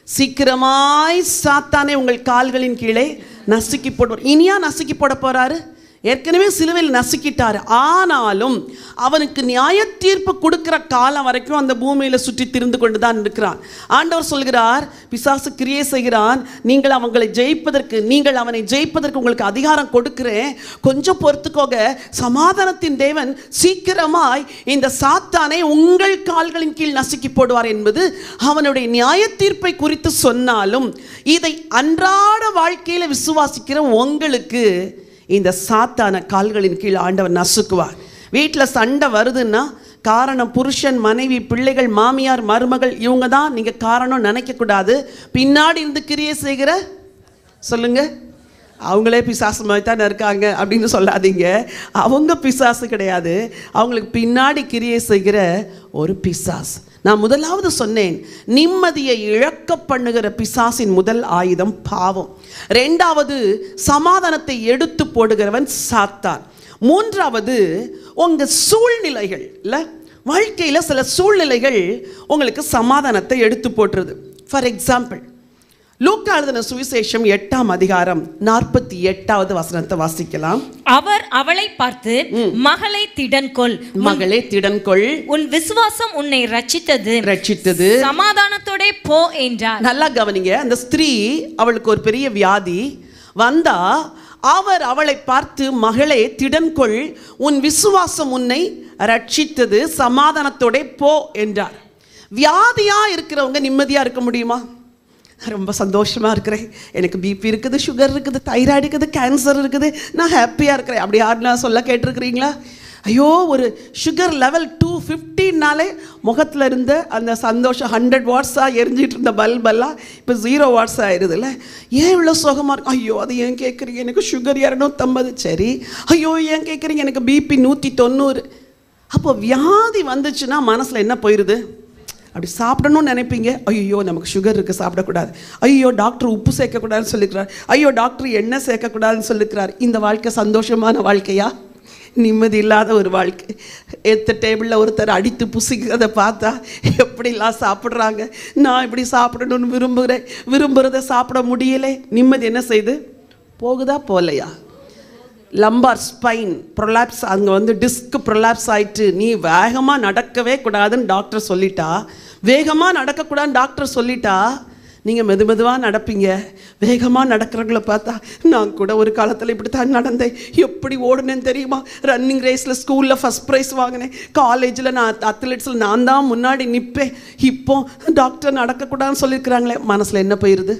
சீக்கிரமாய் சாத்தானே உங்கள் கால்களின் கீழே நசுக்கி போடுவார் இனியா நசுக்கி போட போறாரு ஏற்கனவே சிலுவையில் நசுக்கிட்டாரு ஆனாலும் அவனுக்கு நியாய தீர்ப்பு கொடுக்கிற காலம் வரைக்கும் அந்த பூமியில சுற்றி திரிந்து கொண்டு தான் இருக்கிறான் ஆண்டவர் சொல்கிறார் பிசாசு கிரியை செய்கிறான் நீங்கள் அவங்களை ஜெயிப்பதற்கு நீங்கள் அவனை ஜெயிப்பதற்கு உங்களுக்கு அதிகாரம் கொடுக்கிறேன் கொஞ்சம் பொறுத்துக்கோங்க சமாதானத்தின் தேவன் சீக்கிரமாய் இந்த சாத்தானை உங்கள் கால்களின் கீழ் நசுக்கி போடுவார் என்பது அவனுடைய நியாய தீர்ப்பை குறித்து சொன்னாலும் இதை அன்றாட வாழ்க்கையில விசுவாசிக்கிற உங்களுக்கு இந்த சாத்தான கால்களின் கீழ் ஆண்டவர் நசுக்குவார் வீட்டில் சண்டை வருதுன்னா காரணம் புருஷன் மனைவி பிள்ளைகள் மாமியார் மருமகள் இவங்க தான் நீங்கள் காரணம் நினைக்கக்கூடாது பின்னாடி இருந்து கிரியை செய்கிற சொல்லுங்க அவங்களே பிசாசு மாதிரி தானே இருக்காங்க அப்படின்னு சொல்லாதீங்க அவங்க பிசாசு கிடையாது அவங்களுக்கு பின்னாடி கிரியை செய்கிற ஒரு பிசாஸ் நான் முதலாவது சொன்னேன் நிம்மதியை இழக்க பண்ணுகிற பிசாசின் முதல் ஆயுதம் பாவம் ரெண்டாவது சமாதானத்தை எடுத்து போடுகிறவன் சாத்தான் மூன்றாவது உங்க சூழ்நிலைகள் இல்லை வாழ்க்கையில் சில சூழ்நிலைகள் உங்களுக்கு சமாதானத்தை எடுத்து போட்டுருது ஃபார் எக்ஸாம்பிள் லூக்கா எழுதின சுவிசேஷம் எட்டாம் அதிகாரம் நாற்பத்தி எட்டாவது வசனத்தை வாசிக்கலாம் அவர் அவளை பார்த்து மகளை திடன்கொள் மகளே திடன்கொள் உன் விசுவாசம் உன்னை ரட்சித்தது ரட்சித்தது சமாதானத்தோட போ என்றார் நல்லா கவனிங்க அந்த ஸ்திரீ அவளுக்கு ஒரு பெரிய வியாதி வந்தா அவர் அவளை பார்த்து மகளே திடன்கொள் உன் விசுவாசம் உன்னை ரட்சித்தது சமாதானத்தோட போ என்றார் வியாதியா இருக்கிறவங்க நிம்மதியா இருக்க முடியுமா ரொம்ப சந்தோஷமா இருக்கிறேன் எனக்கு பிபி இருக்குது சுகர் இருக்குது தைராய்டு இருக்குது கேன்சர் இருக்குது நான் ஹாப்பியாக இருக்கிறேன் அப்படி யாருலாம் சொல்ல கேட்டிருக்கிறீங்களா ஐயோ ஒரு சுகர் லெவல் டூ ஃபிஃப்டின்னாலே முகத்தில் இருந்த அந்த சந்தோஷம் ஹண்ட்ரட் வாட்ஸாக எரிஞ்சிட்டு இருந்த பல்பெல்லாம் இப்போ ஜீரோ வாட்ஸ் ஆயிடுதுல்ல ஏன் இவ்வளோ சுகமாக இருக்கும் ஐயோ அது ஏன் கேட்குறீங்க எனக்கு சுகர் இரநூத்தம்பது சரி ஐயோ ஏன் கேட்குறீங்க எனக்கு பிபி நூற்றி தொண்ணூறு அப்போ வியாதி வந்துச்சுன்னா மனசில் என்ன போயிடுது அப்படி சாப்பிடணும்னு நினைப்பீங்க ஐயோ நமக்கு சுகர் இருக்குது சாப்பிடக்கூடாது ஐயோ டாக்டர் உப்பு சேர்க்கக்கூடாதுன்னு சொல்லிக்கிறார் ஐயோ டாக்டர் எண்ணெய் சேர்க்கக்கூடாதுன்னு சொல்லிக்கிறார் இந்த வாழ்க்கை சந்தோஷமான வாழ்க்கையா நிம்மதி இல்லாத ஒரு வாழ்க்கை எத்த டேபிளில் ஒருத்தர் அடித்து புசிக்கிறத பார்த்தா எப்படிலாம் சாப்பிட்றாங்க நான் இப்படி சாப்பிடணும்னு விரும்புகிறேன் விரும்புகிறத சாப்பிட முடியலை நிம்மதி என்ன செய்யுது போகுதா போகலையா லம்பார் ஸ்பைன் ப்ரொலாப்ஸ் அங்கே வந்து டிஸ்க் ப்ரொலாப்ஸ் ஆயிட்டு நீ வேகமாக நடக்கவே கூடாதுன்னு டாக்டர் சொல்லிட்டா வேகமாக நடக்கக்கூடாதுன்னு டாக்டர் சொல்லிட்டா நீங்கள் மெது மெதுவாக நடப்பீங்க வேகமாக நடக்கிறவங்கள பார்த்தா நான் கூட ஒரு காலத்தில் இப்படி தான் நடந்தேன் எப்படி ஓடுனேன்னு தெரியுமா ரன்னிங் ரேஸில் ஸ்கூலில் ஃபஸ்ட் ப்ரைஸ் வாங்கினேன் காலேஜில் நான் அத்லெட்ஸில் நான் தான் முன்னாடி நிற்பேன் இப்போ டாக்டர் நடக்கக்கூடாதுன்னு சொல்லியிருக்கிறாங்களே மனசில் என்ன போயிடுது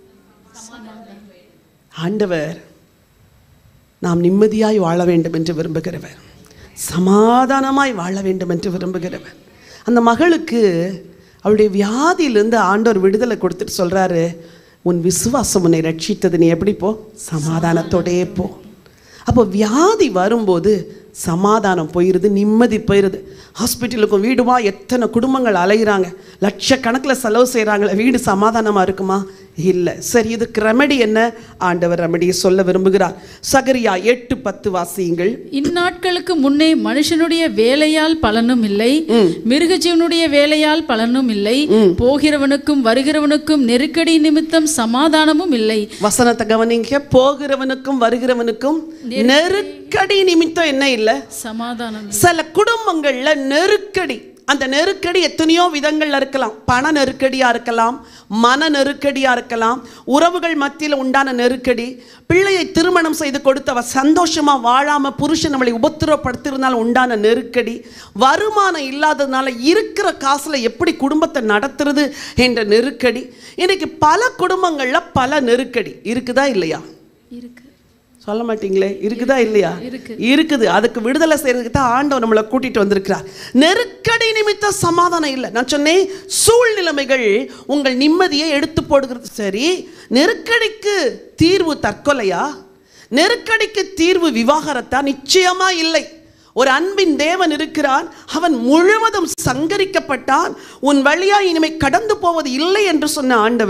ஆண்டவர் நாம் நிம்மதியாய் வாழ வேண்டும் என்று விரும்புகிறவர் சமாதானமாய் வாழ வேண்டும் என்று விரும்புகிறவர் அந்த மகளுக்கு அவளுடைய வியாதியிலிருந்து ஆண்டவர் விடுதலை கொடுத்துட்டு சொல்றாரு உன் விசுவாசம் உன்னை ரட்சித்தது நீ எப்படி போ சமாதானத்தோடே போ அப்போ வியாதி வரும்போது சமாதானம் போயிடுது நிம்மதி போயிடுது ஹாஸ்பிட்டலுக்கும் வீடுமா எத்தனை குடும்பங்கள் அலைகிறாங்க லட்சக்கணக்கில் செலவு செய்கிறாங்களே வீடு சமாதானமாக இருக்குமா இல்லை சரி இதுக்கு ரெமெடி என்ன ஆண்டவர் ரெமெடியை சொல்ல விரும்புகிறார் சகரியா எட்டு பத்து வாசியுங்கள் இந்நாட்களுக்கு முன்னே மனுஷனுடைய வேலையால் பலனும் இல்லை மிருகஜீவனுடைய வேலையால் பலனும் இல்லை போகிறவனுக்கும் வருகிறவனுக்கும் நெருக்கடி நிமித்தம் சமாதானமும் இல்லை வசனத்தை கவனிங்க போகிறவனுக்கும் வருகிறவனுக்கும் நெருக்கடி நிமித்தம் என்ன இல்லை சமாதானம் சில குடும்பங்கள்ல நெருக்கடி அந்த நெருக்கடி எத்தனையோ விதங்கள்ல இருக்கலாம் பண நெருக்கடியா இருக்கலாம் மன நெருக்கடியா இருக்கலாம் உறவுகள் மத்தியில் உண்டான நெருக்கடி பிள்ளையை திருமணம் செய்து கொடுத்தவ சந்தோஷமா வாழாம புருஷன் நம்மளை உபத்திரப்படுத்திருந்தால் உண்டான நெருக்கடி வருமானம் இல்லாததுனால இருக்கிற காசுல எப்படி குடும்பத்தை நடத்துறது என்ற நெருக்கடி இன்னைக்கு பல குடும்பங்கள்ல பல நெருக்கடி இருக்குதா இல்லையா இருக்கு சொல்ல மாட்டீங்களே இருக்குதா இல்லையா இருக்குது அதுக்கு விடுதலை செய்யறதுக்கு தான் ஆண்டவர் நம்மளை கூட்டிட்டு வந்திருக்கிறார் நெருக்கடி நிமித்த சமாதானம் இல்லை நான் சொன்னேன் சூழ்நிலைமைகள் உங்கள் நிம்மதியை எடுத்து போடுகிறது சரி நெருக்கடிக்கு தீர்வு தற்கொலையா நெருக்கடிக்கு தீர்வு விவாகரத்தா நிச்சயமா இல்லை ஒரு அன்பின் தேவன் இருக்கிறான் அவன் முழுவதும் சங்கரிக்கப்பட்டான் உன் வழியா இனிமே கடந்து போவது இல்லை என்று சொன்ன ஆண்டவர்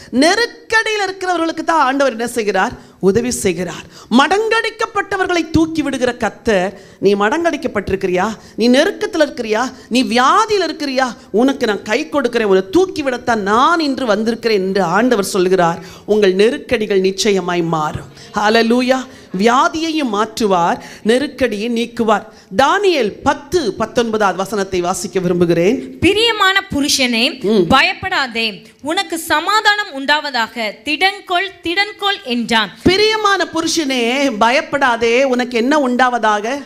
நெருக்கடியில் இருக்கிறவர்களுக்கு தான் ஆண்டவர் என்ன செய்கிறார் உதவி செய்கிறார் மடங்கடிக்கப்பட்டவர்களை தூக்கி விடுகிற கத்தர் நீ மடங்கடிக்கப்பட்டிருக்கிறியா நீ நெருக்கத்தில் இருக்கிறியா நீ வியாதியில் இருக்கிறியா உனக்கு நான் கை கொடுக்கிறேன் உன்னை தூக்கி விடத்தான் நான் இன்று வந்திருக்கிறேன் என்று ஆண்டவர் சொல்கிறார் உங்கள் நெருக்கடிகள் நிச்சயமாய் மாறும் ஹalleluya வியாதியையும் மாற்றுவார் நெருக்கடியை நீக்குவார் தானியேல் பத்து பத்தொன்பதாவது வசனத்தை வாசிக்க விரும்புகிறேன் பிரியமான புருஷனே பயப்படாதே உனக்கு சமாதானம் உண்டாவதாக திடன்கொள் திடன்கொள் என்றான் பிரியமான புருஷனே பயப்படாதே உனக்கு என்ன உண்டாவதாக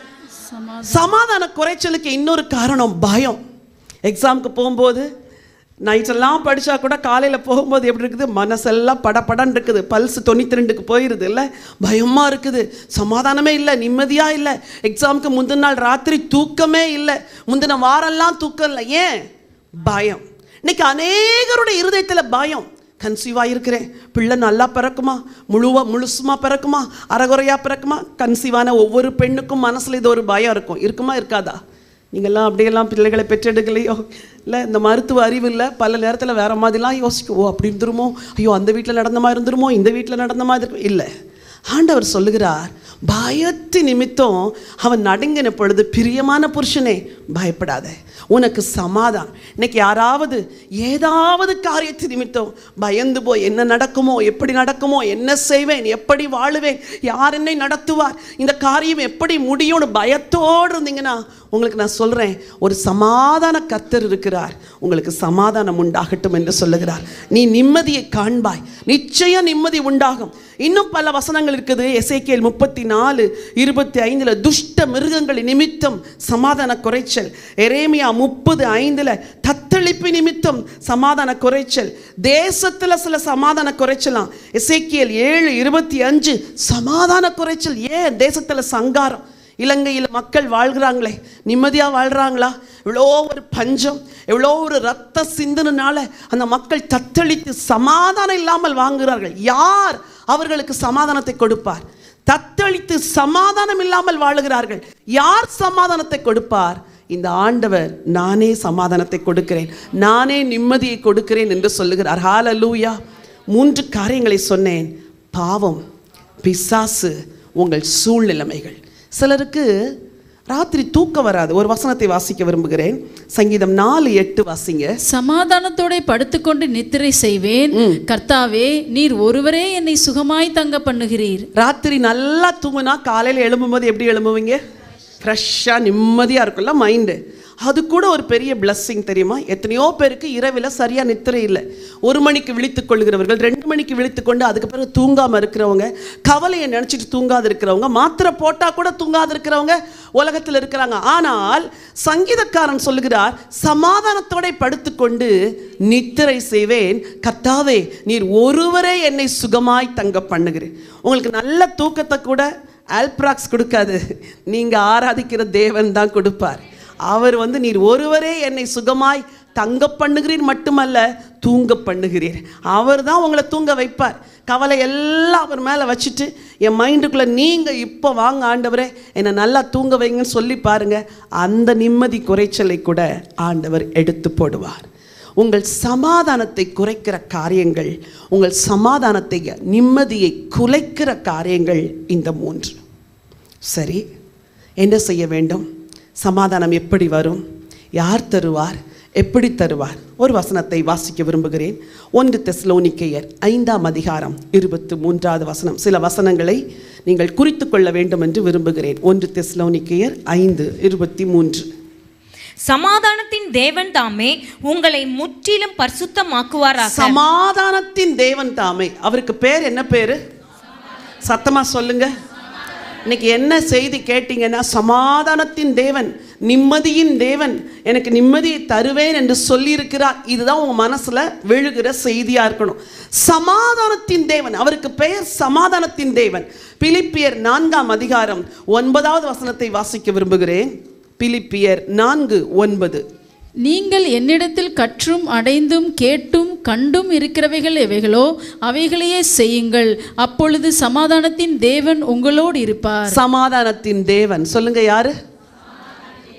சமாதான குறைச்சலுக்கு இன்னொரு காரணம் பயம் எக்ஸாமுக்கு போகும்போது நைட்டெல்லாம் படித்தா கூட காலையில் போகும்போது எப்படி இருக்குது மனசெல்லாம் படபடன்னு இருக்குது பல்ஸ் தொண்ணூற்றி ரெண்டுக்கு போயிடுது இல்லை பயமாக இருக்குது சமாதானமே இல்லை நிம்மதியாக இல்லை எக்ஸாமுக்கு முந்தின நாள் ராத்திரி தூக்கமே இல்லை முந்தின வாரம்லாம் தூக்கம் இல்லை ஏன் பயம் இன்னைக்கு அநேகருடைய இருதயத்தில் பயம் கன்சீவாக இருக்கிறேன் பிள்ளை நல்லா பிறக்குமா முழுவா முழுசுமா பிறக்குமா அறகுறையாக பிறக்குமா கன்சீவான ஒவ்வொரு பெண்ணுக்கும் மனசில் இது ஒரு பயம் இருக்கும் இருக்குமா இருக்காதா நீங்கள்லாம் அப்படியெல்லாம் பிள்ளைகளை பெற்றெடுக்கலையோ இல்லை இந்த மருத்துவ அறிவு இல்லை பல நேரத்தில் வேற மாதிரிலாம் யோசிக்கும் ஓ அப்படி இருந்துருமோ ஐயோ அந்த வீட்டில் நடந்த மாதிரி இருந்துருமோ இந்த வீட்டில் நடந்த மாதிரி இருக்கும் இல்லை ஆண்டவர் சொல்லுகிறார் பயத்து நிமித்தம் அவன் நடுங்கின பொழுது பிரியமான புருஷனே பயப்படாத உனக்கு சமாதானம் இன்னைக்கு யாராவது ஏதாவது காரியத்து நிமித்தம் பயந்து போய் என்ன நடக்குமோ எப்படி நடக்குமோ என்ன செய்வேன் எப்படி வாழுவேன் யார் என்னை நடத்துவார் இந்த காரியம் எப்படி முடியும்னு பயத்தோடு இருந்தீங்கன்னா உங்களுக்கு நான் சொல்கிறேன் ஒரு சமாதான கத்தர் இருக்கிறார் உங்களுக்கு சமாதானம் உண்டாகட்டும் என்று சொல்லுகிறார் நீ நிம்மதியை காண்பாய் நிச்சயம் நிம்மதி உண்டாகும் இன்னும் பல வசனங்கள் இருக்குது எசேக்கியேல் முப்பத்தி நாலு இருபத்தி ஐந்தில் துஷ்ட மிருகங்கள் நிமித்தம் சமாதான குறைச்சல் எரேமியா முப்பது ஐந்தில் தத்தளிப்பு நிமித்தம் சமாதான குறைச்சல் தேசத்தில் சில சமாதான குறைச்சலாம் எசேக்கியேல் ஏழு இருபத்தி அஞ்சு சமாதான குறைச்சல் ஏன் தேசத்தில் சங்காரம் இலங்கையில் மக்கள் வாழ்கிறாங்களே நிம்மதியாக வாழ்கிறாங்களா எவ்வளோ ஒரு பஞ்சம் எவ்வளோ ஒரு ரத்த சிந்தனால அந்த மக்கள் தத்தளித்து சமாதானம் இல்லாமல் வாங்குகிறார்கள் யார் அவர்களுக்கு சமாதானத்தை கொடுப்பார் தத்தளித்து சமாதானம் இல்லாமல் வாழுகிறார்கள் யார் சமாதானத்தை கொடுப்பார் இந்த ஆண்டவர் நானே சமாதானத்தை கொடுக்கிறேன் நானே நிம்மதியை கொடுக்கிறேன் என்று சொல்லுகிறார் ஹalleluya மூன்று காரியங்களை சொன்னேன் பாவம் பிசாசு உங்கள் சூழ்நிலைமைகள் சிலருக்கு ராத்திரி தூக்கம் வராது ஒரு வசனத்தை வாசிக்க விரும்புகிறேன் சங்கீதம் நாலு எட்டு வாசிங்க சமாதானத்தோட படுத்துக்கொண்டு நித்திரை செய்வேன் கர்த்தாவே நீர் ஒருவரே என்னை சுகமாய் தங்க பண்ணுகிறீர் ராத்திரி நல்லா தூங்குனா காலையில் எழும்பும்போது எப்படி எழும்புவீங்க ஃப்ரெஷ்ஷாக நிம்மதியாக இருக்கும்ல மைண்டு அது கூட ஒரு பெரிய பிளஸ்ஸிங் தெரியுமா எத்தனையோ பேருக்கு இரவில் சரியாக நித்திரை இல்லை ஒரு மணிக்கு விழித்துக் கொள்கிறவர்கள் ரெண்டு மணிக்கு விழித்துக் கொண்டு அதுக்கு பிறகு தூங்காமல் இருக்கிறவங்க கவலையை நினச்சிட்டு தூங்காது இருக்கிறவங்க மாத்திரை போட்டால் கூட தூங்காது இருக்கிறவங்க உலகத்தில் இருக்கிறாங்க ஆனால் சங்கீதக்காரன் சொல்லுகிறார் சமாதானத்தோட படுத்துக்கொண்டு நித்திரை செய்வேன் கர்த்தாவே நீர் ஒருவரே என்னை சுகமாய் தங்க பண்ணுகிறேன் உங்களுக்கு நல்ல தூக்கத்தை கூட ஆல்ப்ராக்ஸ் கொடுக்காது நீங்கள் ஆராதிக்கிற தேவன் தான் கொடுப்பார் அவர் வந்து நீர் ஒருவரே என்னை சுகமாய் தங்க பண்ணுகிறீர் மட்டுமல்ல தூங்க பண்ணுகிறீர் அவர் தான் உங்களை தூங்க வைப்பார் கவலை எல்லாம் அவர் மேலே வச்சுட்டு என் மைண்டுக்குள்ளே நீங்கள் இப்போ வாங்க ஆண்டவரே என்னை நல்லா தூங்க வைங்கன்னு சொல்லி பாருங்க அந்த நிம்மதி குறைச்சலை கூட ஆண்டவர் எடுத்து போடுவார் உங்கள் சமாதானத்தை குறைக்கிற காரியங்கள் உங்கள் சமாதானத்தை நிம்மதியை குலைக்கிற காரியங்கள் இந்த மூன்று சரி என்ன செய்ய வேண்டும் சமாதானம் எப்படி வரும் யார் தருவார் எப்படி தருவார் ஒரு வசனத்தை வாசிக்க விரும்புகிறேன் ஒன்று தெஸ்லோனிக்கையர் ஐந்தாம் அதிகாரம் இருபத்து மூன்றாவது வசனம் சில வசனங்களை நீங்கள் குறித்து கொள்ள வேண்டும் என்று விரும்புகிறேன் ஒன்று தெஸ்லோனிக்கையர் ஐந்து இருபத்தி மூன்று சமாதானத்தின் தேவன் தாமே உங்களை முற்றிலும் பரிசுத்தமாக்குவாராக சமாதானத்தின் தேவன் தாமே அவருக்கு பேர் என்ன பேரு சத்தமா சொல்லுங்க இன்னைக்கு என்ன செய்தி கேட்டீங்கன்னா சமாதானத்தின் தேவன் நிம்மதியின் தேவன் எனக்கு நிம்மதியை தருவேன் என்று சொல்லியிருக்கிறார் இதுதான் உங்க மனசுல விழுகிற செய்தியா இருக்கணும் சமாதானத்தின் தேவன் அவருக்கு பெயர் சமாதானத்தின் தேவன் பிலிப்பியர் நான்காம் அதிகாரம் ஒன்பதாவது வசனத்தை வாசிக்க விரும்புகிறேன் பிலிப்பியர் நான்கு ஒன்பது நீங்கள் என்னிடத்தில் கற்றும் அடைந்தும் கேட்டும் கண்டும் இருக்கிறவைகள் எவைகளோ அவைகளையே செய்யுங்கள் அப்பொழுது சமாதானத்தின் தேவன் உங்களோடு இருப்பார் சமாதானத்தின் தேவன் சொல்லுங்க யாரு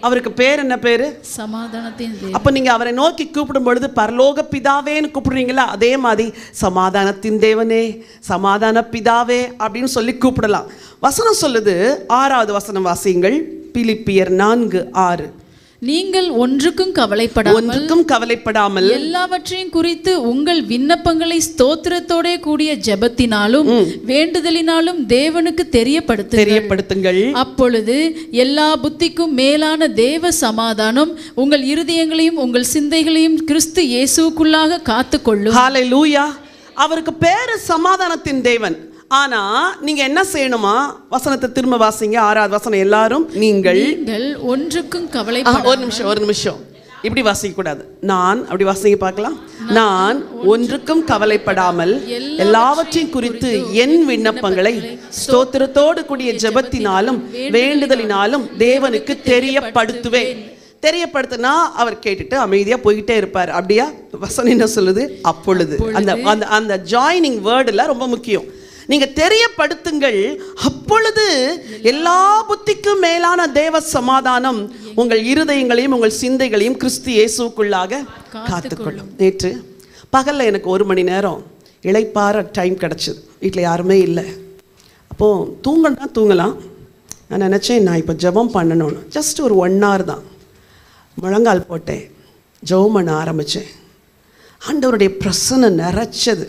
அவருக்கு பேர் என்ன பேரு சமாதானத்தின் தேவன் அப்ப நீங்க அவரை நோக்கி கூப்பிடும் பொழுது பரலோக பிதாவேன்னு கூப்பிடுறீங்களா அதே மாதிரி சமாதானத்தின் தேவனே சமாதான பிதாவே அப்படின்னு சொல்லி கூப்பிடலாம் வசனம் சொல்லுது ஆறாவது வசனம் வாசியுங்கள் பிலிப்பியர் நான்கு ஆறு நீங்கள் ஒன்றுக்கும் கவலைப்படாமல் ஒன்றுக்கும் கவலைப்படாமல் எல்லாவற்றையும் குறித்து உங்கள் விண்ணப்பங்களை ஸ்தோத்திரத்தோட கூடிய ஜெபத்தினாலும் வேண்டுதலினாலும் தேவனுக்கு தெரியப்படுத்து தெரியப்படுத்துங்கள் அப்பொழுது எல்லா புத்திக்கும் மேலான தேவ சமாதானம் உங்கள் இருதயங்களையும் உங்கள் சிந்தைகளையும் கிறிஸ்து இயேசுவுக்குள்ளாக காத்துக்கொள்ளும் ஹalleluya அவருக்கு பேரு சமாதானத்தின் தேவன் ஆனா நீங்க என்ன செய்யணுமா வசனத்தை திரும்ப வாசிங்க ஆறாவது வசனம் எல்லாரும் நீங்கள் நீங்கள் ஒன்றுக்கும் ஆ, கவலைப்பட ஒரு நிமிஷம் ஒரு நிமிஷம் இப்படி வாசிக்க கூடாது நான் அப்படி வாசிங்க பார்க்கலாம் நான் ஒன்றுக்கும் கவலைப்படாமல் எல்லாவற்றையும் குறித்து என் விண்ணப்பங்களை ஸ்தோத்திரத்தோடு கூடிய ஜெபத்தினாலும் வேண்டுதலினாலும் தேவனுக்கு தெரியப்படுத்துவேன் தெரியப்படுத்தினா அவர் கேட்டுட்டு அமைதியா போய்கிட்டே இருப்பார் அப்படியா வசனம் என்ன சொல்லுது அப்பொழுது அந்த அந்த அந்த ஜாயினிங் வேர்டில் ரொம்ப முக்கியம் நீங்க தெரியப்படுத்துங்கள் அப்பொழுது எல்லா புத்திக்கும் மேலான தேவ சமாதானம் உங்கள் இருதயங்களையும் உங்கள் சிந்தைகளையும் கிறிஸ்து இயேசுக்குள்ளாக காத்துக்கொள்ளும் நேற்று பகல்ல எனக்கு ஒரு மணி நேரம் இளைப்பாற டைம் கிடச்சிது வீட்டில் யாருமே இல்லை அப்போது தூங்கணும்னா தூங்கலாம் நான் நினச்சேன் நான் இப்போ ஜெபம் பண்ணணும்னு ஜஸ்ட் ஒரு ஒன் hour தான் முழங்கால் போட்டேன் ஜெபம் பண்ண ஆரம்பித்தேன் ஆண்டவருடைய பிரசனை நிறைச்சது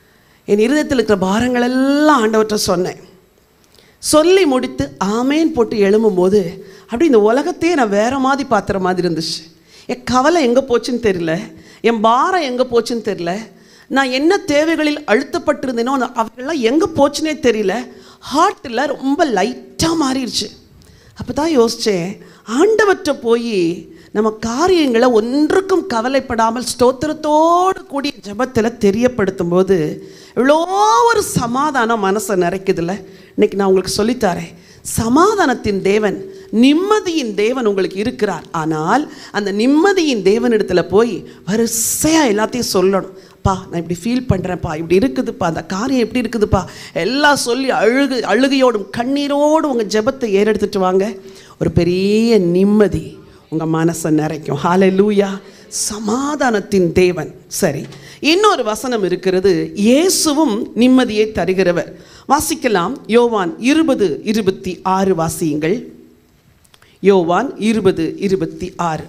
என் இருதயத்தில் இருக்கிற பாரங்கள் எல்லாம் ஆண்டவர்கிட்ட சொன்னேன் சொல்லி முடித்து ஆமேன் போட்டு எழும்பும்போது அப்படி இந்த உலகத்தையே நான் வேற மாதிரி பார்த்துற மாதிரி இருந்துச்சு என் கவலை எங்கே போச்சுன்னு தெரியல என் பாரம் எங்கே போச்சுன்னு தெரியல நான் என்ன தேவைகளில் அழுத்தப்பட்டிருந்தேனோ அந்த அவைகள்லாம் எங்கே போச்சுனே தெரியல ஹார்ட்டில் ரொம்ப லைட்டாக மாறிடுச்சு அப்போ தான் யோசித்தேன் ஆண்டவற்றை போய் நம்ம காரியங்களை ஒன்றுக்கும் கவலைப்படாமல் ஸ்தோத்திரத்தோடு கூடிய ஜெபத்தில் தெரியப்படுத்தும் போது எவ்வளோ ஒரு சமாதானம் மனசை நிறைக்குதுல்ல இன்னைக்கு நான் உங்களுக்கு சொல்லித்தரேன் சமாதானத்தின் தேவன் நிம்மதியின் தேவன் உங்களுக்கு இருக்கிறார் ஆனால் அந்த நிம்மதியின் தேவனிடத்துல போய் வரிசையாக எல்லாத்தையும் சொல்லணும் பா நான் இப்படி ஃபீல் பண்ணுறேன்ப்பா இப்படி இருக்குதுப்பா அந்த காரியம் எப்படி இருக்குதுப்பா எல்லாம் சொல்லி அழுகு அழுகையோடும் கண்ணீரோடும் உங்கள் ஜெபத்தை ஏறெடுத்துட்டு வாங்க ஒரு பெரிய நிம்மதி உங்கள் மனசை நிறைக்கும் ஹாலே லூயா சமாதானத்தின் தேவன் சரி இன்னொரு வசனம் இருக்கிறது இயேசுவும் நிம்மதியை தருகிறவர் வாசிக்கலாம் யோவான் இருபது இருபத்தி ஆறு வாசியுங்கள் யோவான் இருபது இருபத்தி ஆறு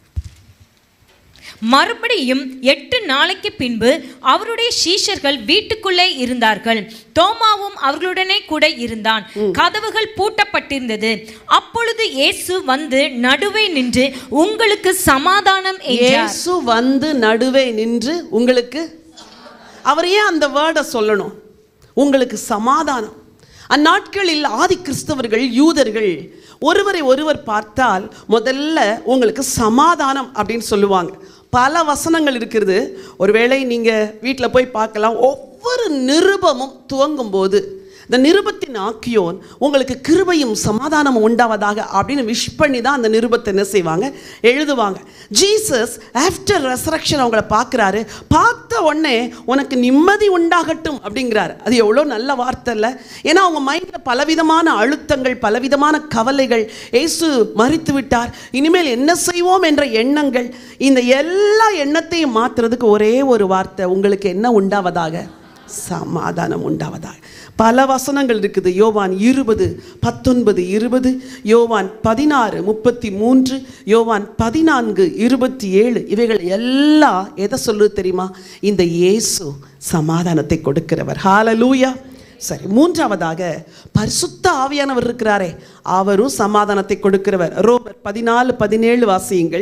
மறுபடியும் எட்டு நாளைக்கு பின்பு அவருடைய சீஷர்கள் வீட்டுக்குள்ளே இருந்தார்கள் தோமாவும் அவர்களுடனே கூட இருந்தான் கதவுகள் பூட்டப்பட்டிருந்தது அப்பொழுது இயேசு வந்து நடுவே நின்று உங்களுக்கு சமாதானம் என்றார் இயேசு வந்து நடுவே நின்று உங்களுக்கு அவர் ஏன் அந்த வேர்டை சொல்லணும் உங்களுக்கு சமாதானம் அந்நாட்களில் ஆதி கிறிஸ்தவர்கள் யூதர்கள் ஒருவரை ஒருவர் பார்த்தால் முதல்ல உங்களுக்கு சமாதானம் அப்படின்னு சொல்லுவாங்க பல வசனங்கள் இருக்கிறது ஒருவேளை நீங்கள் வீட்டில் போய் பார்க்கலாம் ஒவ்வொரு நிருபமும் துவங்கும் போது இந்த நிருபத்தின் ஆக்கியோன் உங்களுக்கு கிருபையும் சமாதானமும் உண்டாவதாக அப்படின்னு விஷ் பண்ணி தான் அந்த நிருபத்தை என்ன செய்வாங்க எழுதுவாங்க ஜீசஸ் ஆஃப்டர் ரெசரக்ஷன் அவங்கள பார்க்குறாரு பார்த்த உடனே உனக்கு நிம்மதி உண்டாகட்டும் அப்படிங்கிறாரு அது எவ்வளோ நல்ல வார்த்தை இல்லை ஏன்னா அவங்க மைண்டில் பலவிதமான அழுத்தங்கள் பலவிதமான கவலைகள் இயேசு மறித்து விட்டார் இனிமேல் என்ன செய்வோம் என்ற எண்ணங்கள் இந்த எல்லா எண்ணத்தையும் மாற்றுறதுக்கு ஒரே ஒரு வார்த்தை உங்களுக்கு என்ன உண்டாவதாக சமாதானம் உண்டாவதாக பல வசனங்கள் இருக்குது யோவான் இருபது பத்தொன்பது இருபது யோவான் பதினாறு முப்பத்தி மூன்று யோவான் பதினான்கு இருபத்தி ஏழு இவைகள் எல்லாம் எதை சொல்லுது தெரியுமா இந்த இயேசு சமாதானத்தை கொடுக்கிறவர் ஹalleluya சரி மூன்றாவதாக பரிசுத்த ஆவியானவர் இருக்கிறாரே அவரும் சமாதானத்தை கொடுக்கிறவர் ரோமர் பதினாலு பதினேழு வாசியுங்கள்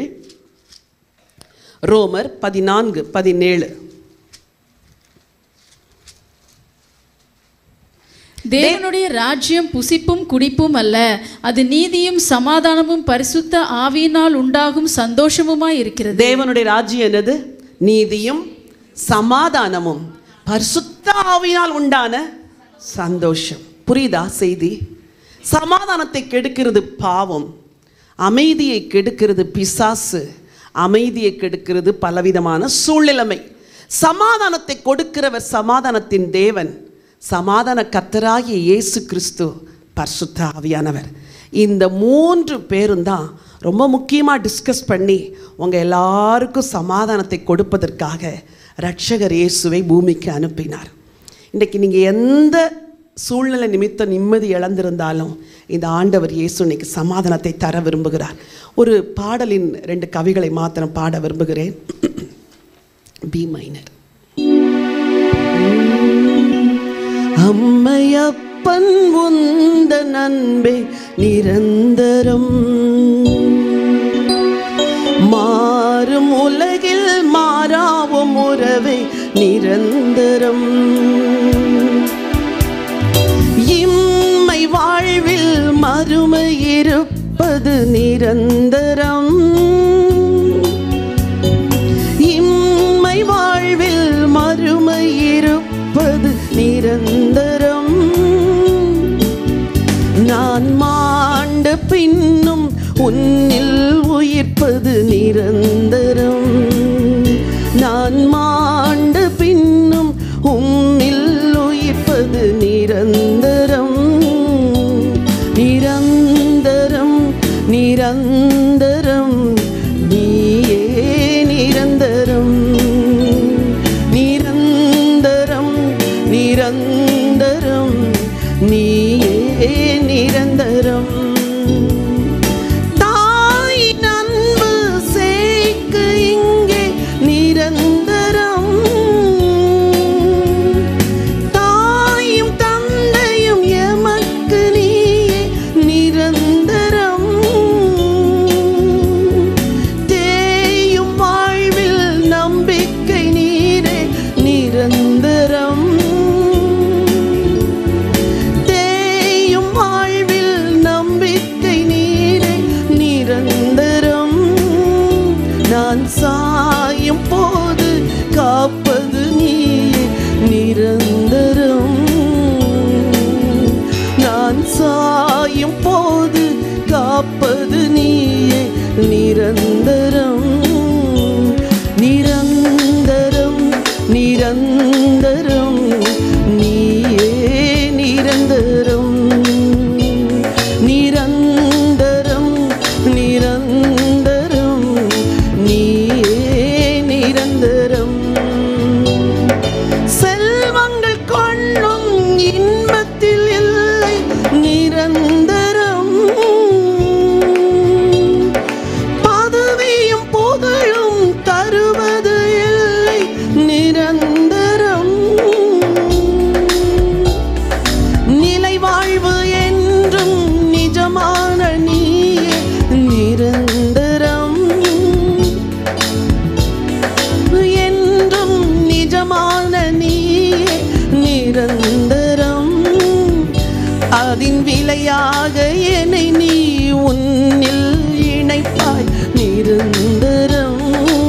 ரோமர் பதினான்கு பதினேழு தேவனுடைய ராஜ்யம் புசிப்பும் குடிப்பும் அல்ல அது நீதியும் சமாதானமும் பரிசுத்த ஆவியினால் உண்டாகும் சந்தோஷமுமாய் இருக்கிறது தேவனுடைய ராஜ்யம் என்னது நீதியும் சமாதானமும் பரிசுத்த ஆவியினால் உண்டான சந்தோஷம் புரியுதா செய்தி சமாதானத்தை கெடுக்கிறது பாவம் அமைதியை கெடுக்கிறது பிசாசு அமைதியை கெடுக்கிறது பலவிதமான சூழ்நிலைமை சமாதானத்தை கொடுக்கிறவர் சமாதானத்தின் தேவன் சமாதான கர்த்தராகிய இயேசு கிறிஸ்து பரிசுத்த ஆவியானவர் இந்த மூன்று பேரும் தான் ரொம்ப முக்கியமாக டிஸ்கஸ் பண்ணி உங்கள் எல்லாருக்கும் சமாதானத்தை கொடுப்பதற்காக ரட்சகர் இயேசுவை பூமிக்கு அனுப்பினார் இன்றைக்கி நீங்கள் எந்த சூழ்நிலை நிமித்தம் நிம்மதி இழந்திருந்தாலும் இந்த ஆண்டவர் இயேசு இன்னைக்கு சமாதானத்தை தர விரும்புகிறார் ஒரு பாடலின் ரெண்டு கவிகளை மாத்திரம் பாட விரும்புகிறேன் பி மைனர் அம்மையப்பன் உந்த நண்பே நிரந்தரம் மாறும் உலகில் மாறாவும் உறவை நிரந்தரம் இம்மை வாழ்வில் மறுமை இருப்பது நிரந்தரம் இம்மை வாழ்வில் மறுமை இருப்பது நிரந்தரம் நான் மாண்ட பின்னும் உன்னில் உயிர்ப்பது நிரந்தரம் நான் மாண்ட பின்னும் உன்னில் உயிர்ப்பது நிரந்தரம் நிரந்தரம் நிரந்தரம் நீயே நிரந்தரம் நிரந்தரம் நிரந்தரம் நீயே நிரந்தரம் தாயின் அன்பு சேர்க்கு இங்கே நிரந்தரம் தாயும் தந்தையும் எமக்கு நீயே நிரந்தரம் தேயும் வாழ்வில் நம்பிக்கை நீரே நிரந்தரம் தேயும் வாழ்வில் நம்பிக்கை நீரே நிரந்தரம் நான் சாயும் போது காப்பது நீயே நிரந்தரம் நான் சாயும் போது காப்பது நீயே நிரந்தரம் நிரந்தரம் நிரந்தரம் நீயே நிரந்தரம் நிரந்தரம் நிரந்தரம் நீயே நிரந்தரம் செல்வங்கள் கொள்ளும் இன்பத்தில் இல்லை நிரந்தரம் பதவியும் புகழும் தருவது இல்லை நிரந்தரம் நிலை வாழ்வு என்றும் நிஜமான நீயே நிரந்தரம் என்றும் நிஜமான நீயே நிரந்தரம் அதின் விலையாக என்னை நீ உன்னில் இணைப்பாய் நிரந்தரம்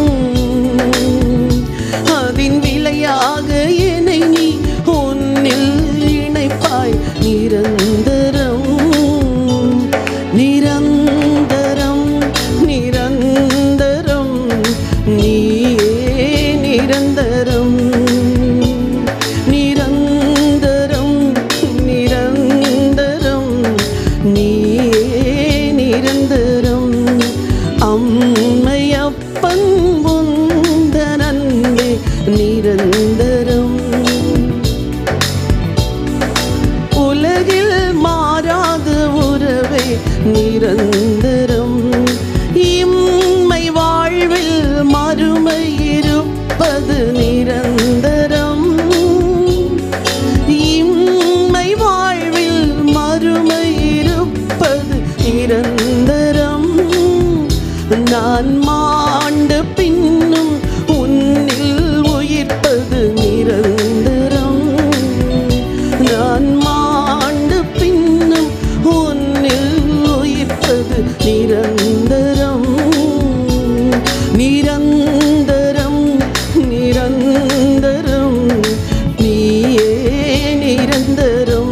அதின் விலையாக என்னை நீ உன்னில் இணைப்பாய் நிரந்தரம் நிரந்தரம் நிரந்தரம் நீயே நிரந்தரம் நிரந்தரம் நிரந்தரம் நீயே நிரந்தரம் அம்மையப்பன் உந்த நன்மை நிரந்தரம் உலகில் மாறாத உறவே நிரந்தரம் இம்மை வாழ்வில் மறுமை இருப்பது நிரந்தரம் இம்மை வாழ்வில் மறுமை இருப்பது நிரந்தரம் நான் மாண்ட பின்னும் உன்னில் உயிர்ப்பது நிரந்தரம் நான் மாண்டு பின்னும் உன்னில் உயிர்ப்பது நிரந்தரம் நிரந்தரம் நிரந்தரம் நீயே நிரந்தரம்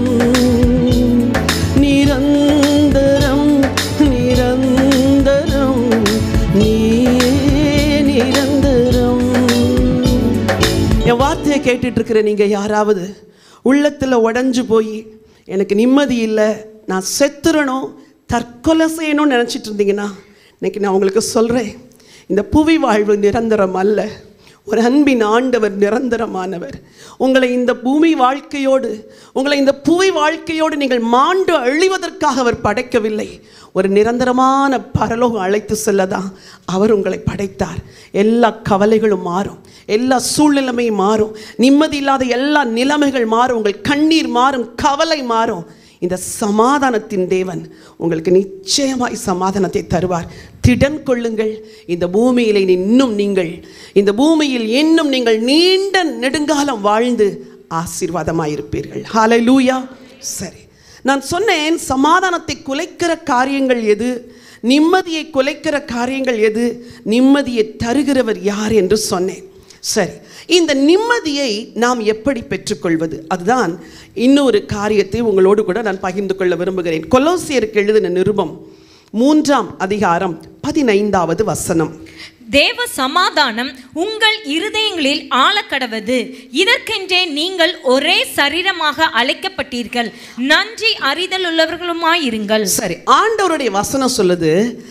நிரந்தரம் நிரந்தரம் நீயே நிரந்தரம் என் வார்த்தையை கேட்டுட்டு இருக்கிற நீங்கள் யாராவது உள்ளத்தில் உடஞ்சு போய் எனக்கு நிம்மதி இல்லை நான் செத்துறணும் தற்கொலை செய்யணும்னு நினச்சிட்டு இருந்தீங்கன்னா இன்னைக்கு நான் உங்களுக்கு சொல்கிறேன் இந்த புவி வாழ்வு நிரந்தரம் அல்ல ஒரு அன்பின் ஆண்டவர் நிரந்தரமானவர் உங்களை இந்த பூமி வாழ்க்கையோடு உங்களை இந்த புவி வாழ்க்கையோடு நீங்கள் மாண்டு அழிவதற்காக அவர் படைக்கவில்லை ஒரு நிரந்தரமான பரலோகம் அழைத்து செல்லதான் அவர் உங்களை படைத்தார் எல்லா கவலைகளும் மாறும் எல்லா சூழ்நிலைமையும் மாறும் நிம்மதி இல்லாத எல்லா நிலைமைகள் மாறும் உங்கள் கண்ணீர் மாறும் கவலை மாறும் இந்த சமாதானத்தின் தேவன் உங்களுக்கு நிச்சயமாய் சமாதானத்தை தருவார் திடன் கொள்ளுங்கள் இந்த பூமியில் இன்னும் நீங்கள் இந்த பூமியில் இன்னும் நீங்கள் நீண்ட நெடுங்காலம் வாழ்ந்து ஆசீர்வாதமாயிருப்பீர்கள் ஹalleluya சரி நான் சொன்னேன் சமாதானத்தை குலைக்கிற காரியங்கள் எது நிம்மதியை குலைக்கிற காரியங்கள் எது நிம்மதியை தருகிறவர் யார் என்று சொன்னேன் சரி இந்த நிம்மதியை நாம் எப்படி பெற்றுக்கொள்வது அதுதான் இன்னொரு காரியத்தை உங்களோடு கூட நான் பகிர்ந்து கொள்ள விரும்புகிறேன் கொலோசியருக்கு எழுதின நிருபம் மூன்றாம் அதிகாரம் பதினைந்தாவது வசனம் தேவ சமாதானம் உங்கள் இருதயங்களில் ஆழக்கடவது இதற்கென்றே நீங்கள் ஒரே சரீரமாக அழைக்கப்பட்டீர்கள் நன்றி அறிதல் உள்ளவர்களுமாயிருங்கள் சரி ஆண்டவருடைய வசனம் சொல்லுது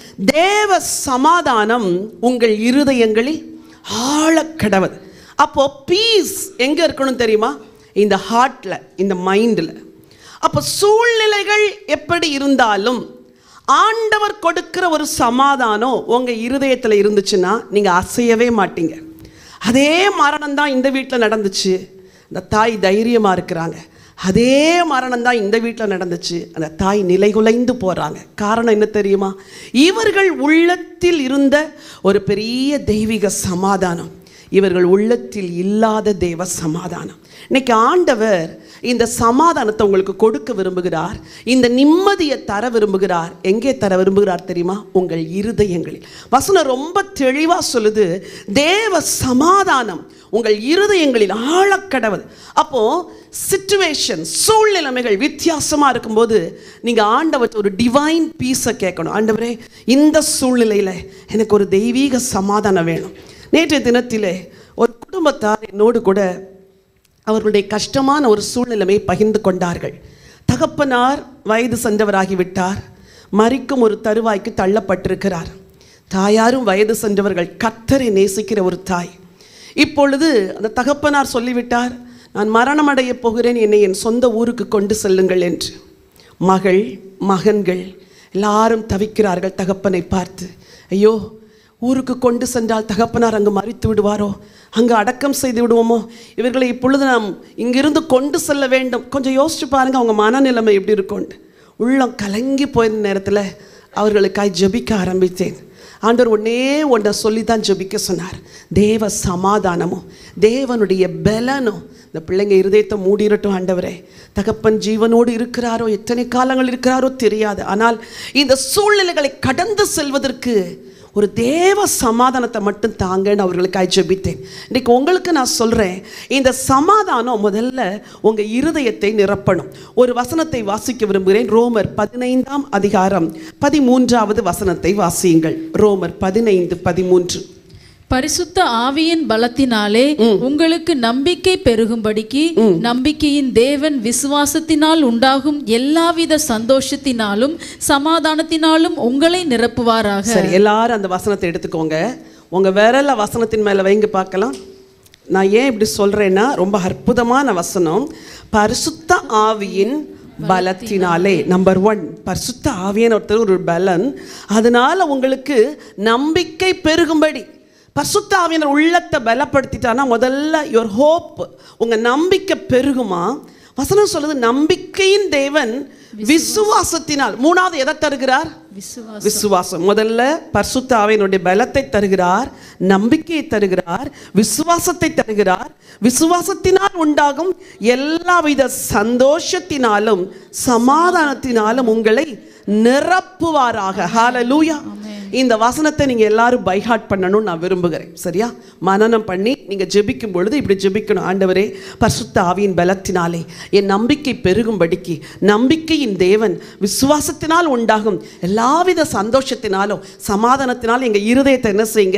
தேவ சமாதானம் உங்கள் இருதயங்களில் ஆழக்கடவது அப்போ பீஸ் எங்க இருக்கணும் தெரியுமா இந்த ஹார்ட்ல இந்த மைண்டில் அப்போ சூழ்நிலைகள் எப்படி இருந்தாலும் ஆண்டவர் கொடுக்கிற ஒரு சமாதானம் உங்க இருதயத்தில் இருந்துச்சுன்னா நீங்க அசையவே மாட்டீங்க அதே மரணம் தான் இந்த வீட்டில் நடந்துச்சு அந்த தாய் தைரியமா இருக்கிறாங்க அதே மரணம் தான் இந்த வீட்டில் நடந்துச்சு அந்த தாய் நிலைகுலைந்து போறாங்க காரணம் என்ன தெரியுமா இவர்கள் உள்ளத்தில் இருந்த ஒரு பெரிய தெய்வீக சமாதானம் இவர்கள் உள்ளத்தில் இல்லாத தேவ சமாதானம் இன்னைக்கு ஆண்டவர் இந்த சமாதானத்தை உங்களுக்கு கொடுக்க விரும்புகிறார் இந்த நிம்மதியை தர விரும்புகிறார் எங்கே தர விரும்புகிறார் தெரியுமா உங்கள் இருதயங்களில் வசனம் ரொம்ப தெளிவா சொல்லுது தேவ சமாதானம் உங்கள் இருதயங்களில் ஆழக்கடவுள் அப்போ சிச்சுவேஷன் சூழ்நிலைமைகள் வித்தியாசமா இருக்கும்போது நீங்க ஆண்டவற்றை ஒரு டிவைன் பீஸை கேட்கணும் ஆண்டவரே இந்த சூழ்நிலையில எனக்கு ஒரு தெய்வீக சமாதானம் வேணும் நேற்றைய தினத்திலே ஒரு குடும்பத்தார் என்னோடு கூட அவர்களுடைய கஷ்டமான ஒரு சூழ்நிலைமை பகிர்ந்து கொண்டார்கள் தகப்பனார் வயது சென்றவராகிவிட்டார் மறிக்கும் ஒரு தருவாய்க்கு தள்ளப்பட்டிருக்கிறார் தாயாரும் வயது சென்றவர்கள் கத்தரை நேசிக்கிற ஒரு தாய் இப்பொழுது அந்த தகப்பனார் சொல்லிவிட்டார் நான் மரணமடைய போகிறேன் என்னை என் சொந்த ஊருக்கு கொண்டு செல்லுங்கள் என்று மகள் மகன்கள் எல்லாரும் தவிக்கிறார்கள் தகப்பனை பார்த்து ஐயோ ஊருக்கு கொண்டு சென்றால் தகப்பனார் அங்கு மறித்து விடுவாரோ அங்கு அடக்கம் செய்து விடுவோமோ இவர்களை இப்பொழுது நாம் இங்கிருந்து கொண்டு செல்ல வேண்டும் கொஞ்சம் யோசிச்சு பாருங்க அவங்க மனநிலைமை எப்படி இருக்கும்னு உள்ளம் கலங்கி போயிருந்த நேரத்தில் அவர்களுக்காய் ஜெபிக்க ஆரம்பித்தேன் ஆண்டவர் ஒன்னே ஒன்றை சொல்லி தான் ஜெபிக்க சொன்னார் தேவ சமாதானமும் தேவனுடைய பலனும் இந்த பிள்ளைங்க இருதயத்தை மூடிரட்டும் ஆண்டவரே தகப்பன் ஜீவனோடு இருக்கிறாரோ எத்தனை காலங்கள் இருக்கிறாரோ தெரியாது ஆனால் இந்த சூழ்நிலைகளை கடந்து செல்வதற்கு ஒரு தேவ சமாதானத்தை மட்டும் தாங்கன்னு அவர்களுக்காக ஜெபித்தேன் இன்னைக்கு உங்களுக்கு நான் சொல்கிறேன் இந்த சமாதானம் முதல்ல உங்கள் இருதயத்தை நிரப்பணும் ஒரு வசனத்தை வாசிக்க விரும்புகிறேன் ரோமர் பதினைந்தாம் அதிகாரம் பதிமூன்றாவது வசனத்தை வாசியுங்கள் ரோமர் பதினைந்து பதிமூன்று பரிசுத்த ஆவியின் பலத்தினாலே உங்களுக்கு நம்பிக்கை பெருகும்படிக்கு நம்பிக்கையின் தேவன் விசுவாசத்தினால் உண்டாகும் எல்லாவித சந்தோஷத்தினாலும் சமாதானத்தினாலும் உங்களை நிரப்புவாராக சரி எல்லாரும் அந்த வசனத்தை எடுத்துக்கோங்க உங்க விரல வசனத்தின் மேல வைங்க பார்க்கலாம் நான் ஏன் இப்படி சொல்றேன்னா ரொம்ப அற்புதமான வசனம் பரிசுத்த ஆவியின் பலத்தினாலே நம்பர் ஒன் பரிசுத்த ஆவியன் ஒருத்தர் ஒரு பலன் அதனால உங்களுக்கு நம்பிக்கை பெருகும்படி பரிசுத்த ஆவியனர் உள்ளத்தை பலப்படுத்திட்டானா முதல்ல யுவர் ஹோப் உங்க நம்பிக்கை பெருகுமா வசனம் சொல்லுது நம்பிக்கையின் தேவன் விசுவாசத்தினால் மூணாவது எதை தருகிறார் விசுவாசம் விசுவாசம் முதல்ல பரிசுத்த ஆவியினுடைய பலத்தை தருகிறார் நம்பிக்கையை தருகிறார் விசுவாசத்தை தருகிறார் விசுவாசத்தினால் உண்டாகும் எல்லாவித சந்தோஷத்தினாலும் சமாதானத்தினாலும் உங்களை நிரப்புவாராக ஹalleluya இந்த வசனத்தை நீங்க எல்லாரும் பைஹார்ட் பண்ணணும்னு நான் விரும்புகிறேன் சரியா மனனம் பண்ணி நீங்க ஜெபிக்கும் பொழுது இப்படி ஜெபிக்கணும் ஆண்டவரே பரிசுத்த ஆவியின் பலத்தினாலே என் நம்பிக்கை பெருகும்படிக்கு நம்பிக்கையின் தேவன் விசுவாசத்தினால் உண்டாகும் எல்லாவித சந்தோஷத்தினாலும் சமாதானத்தினாலும் எங்க இருதயத்தை என்ன செய்யுங்க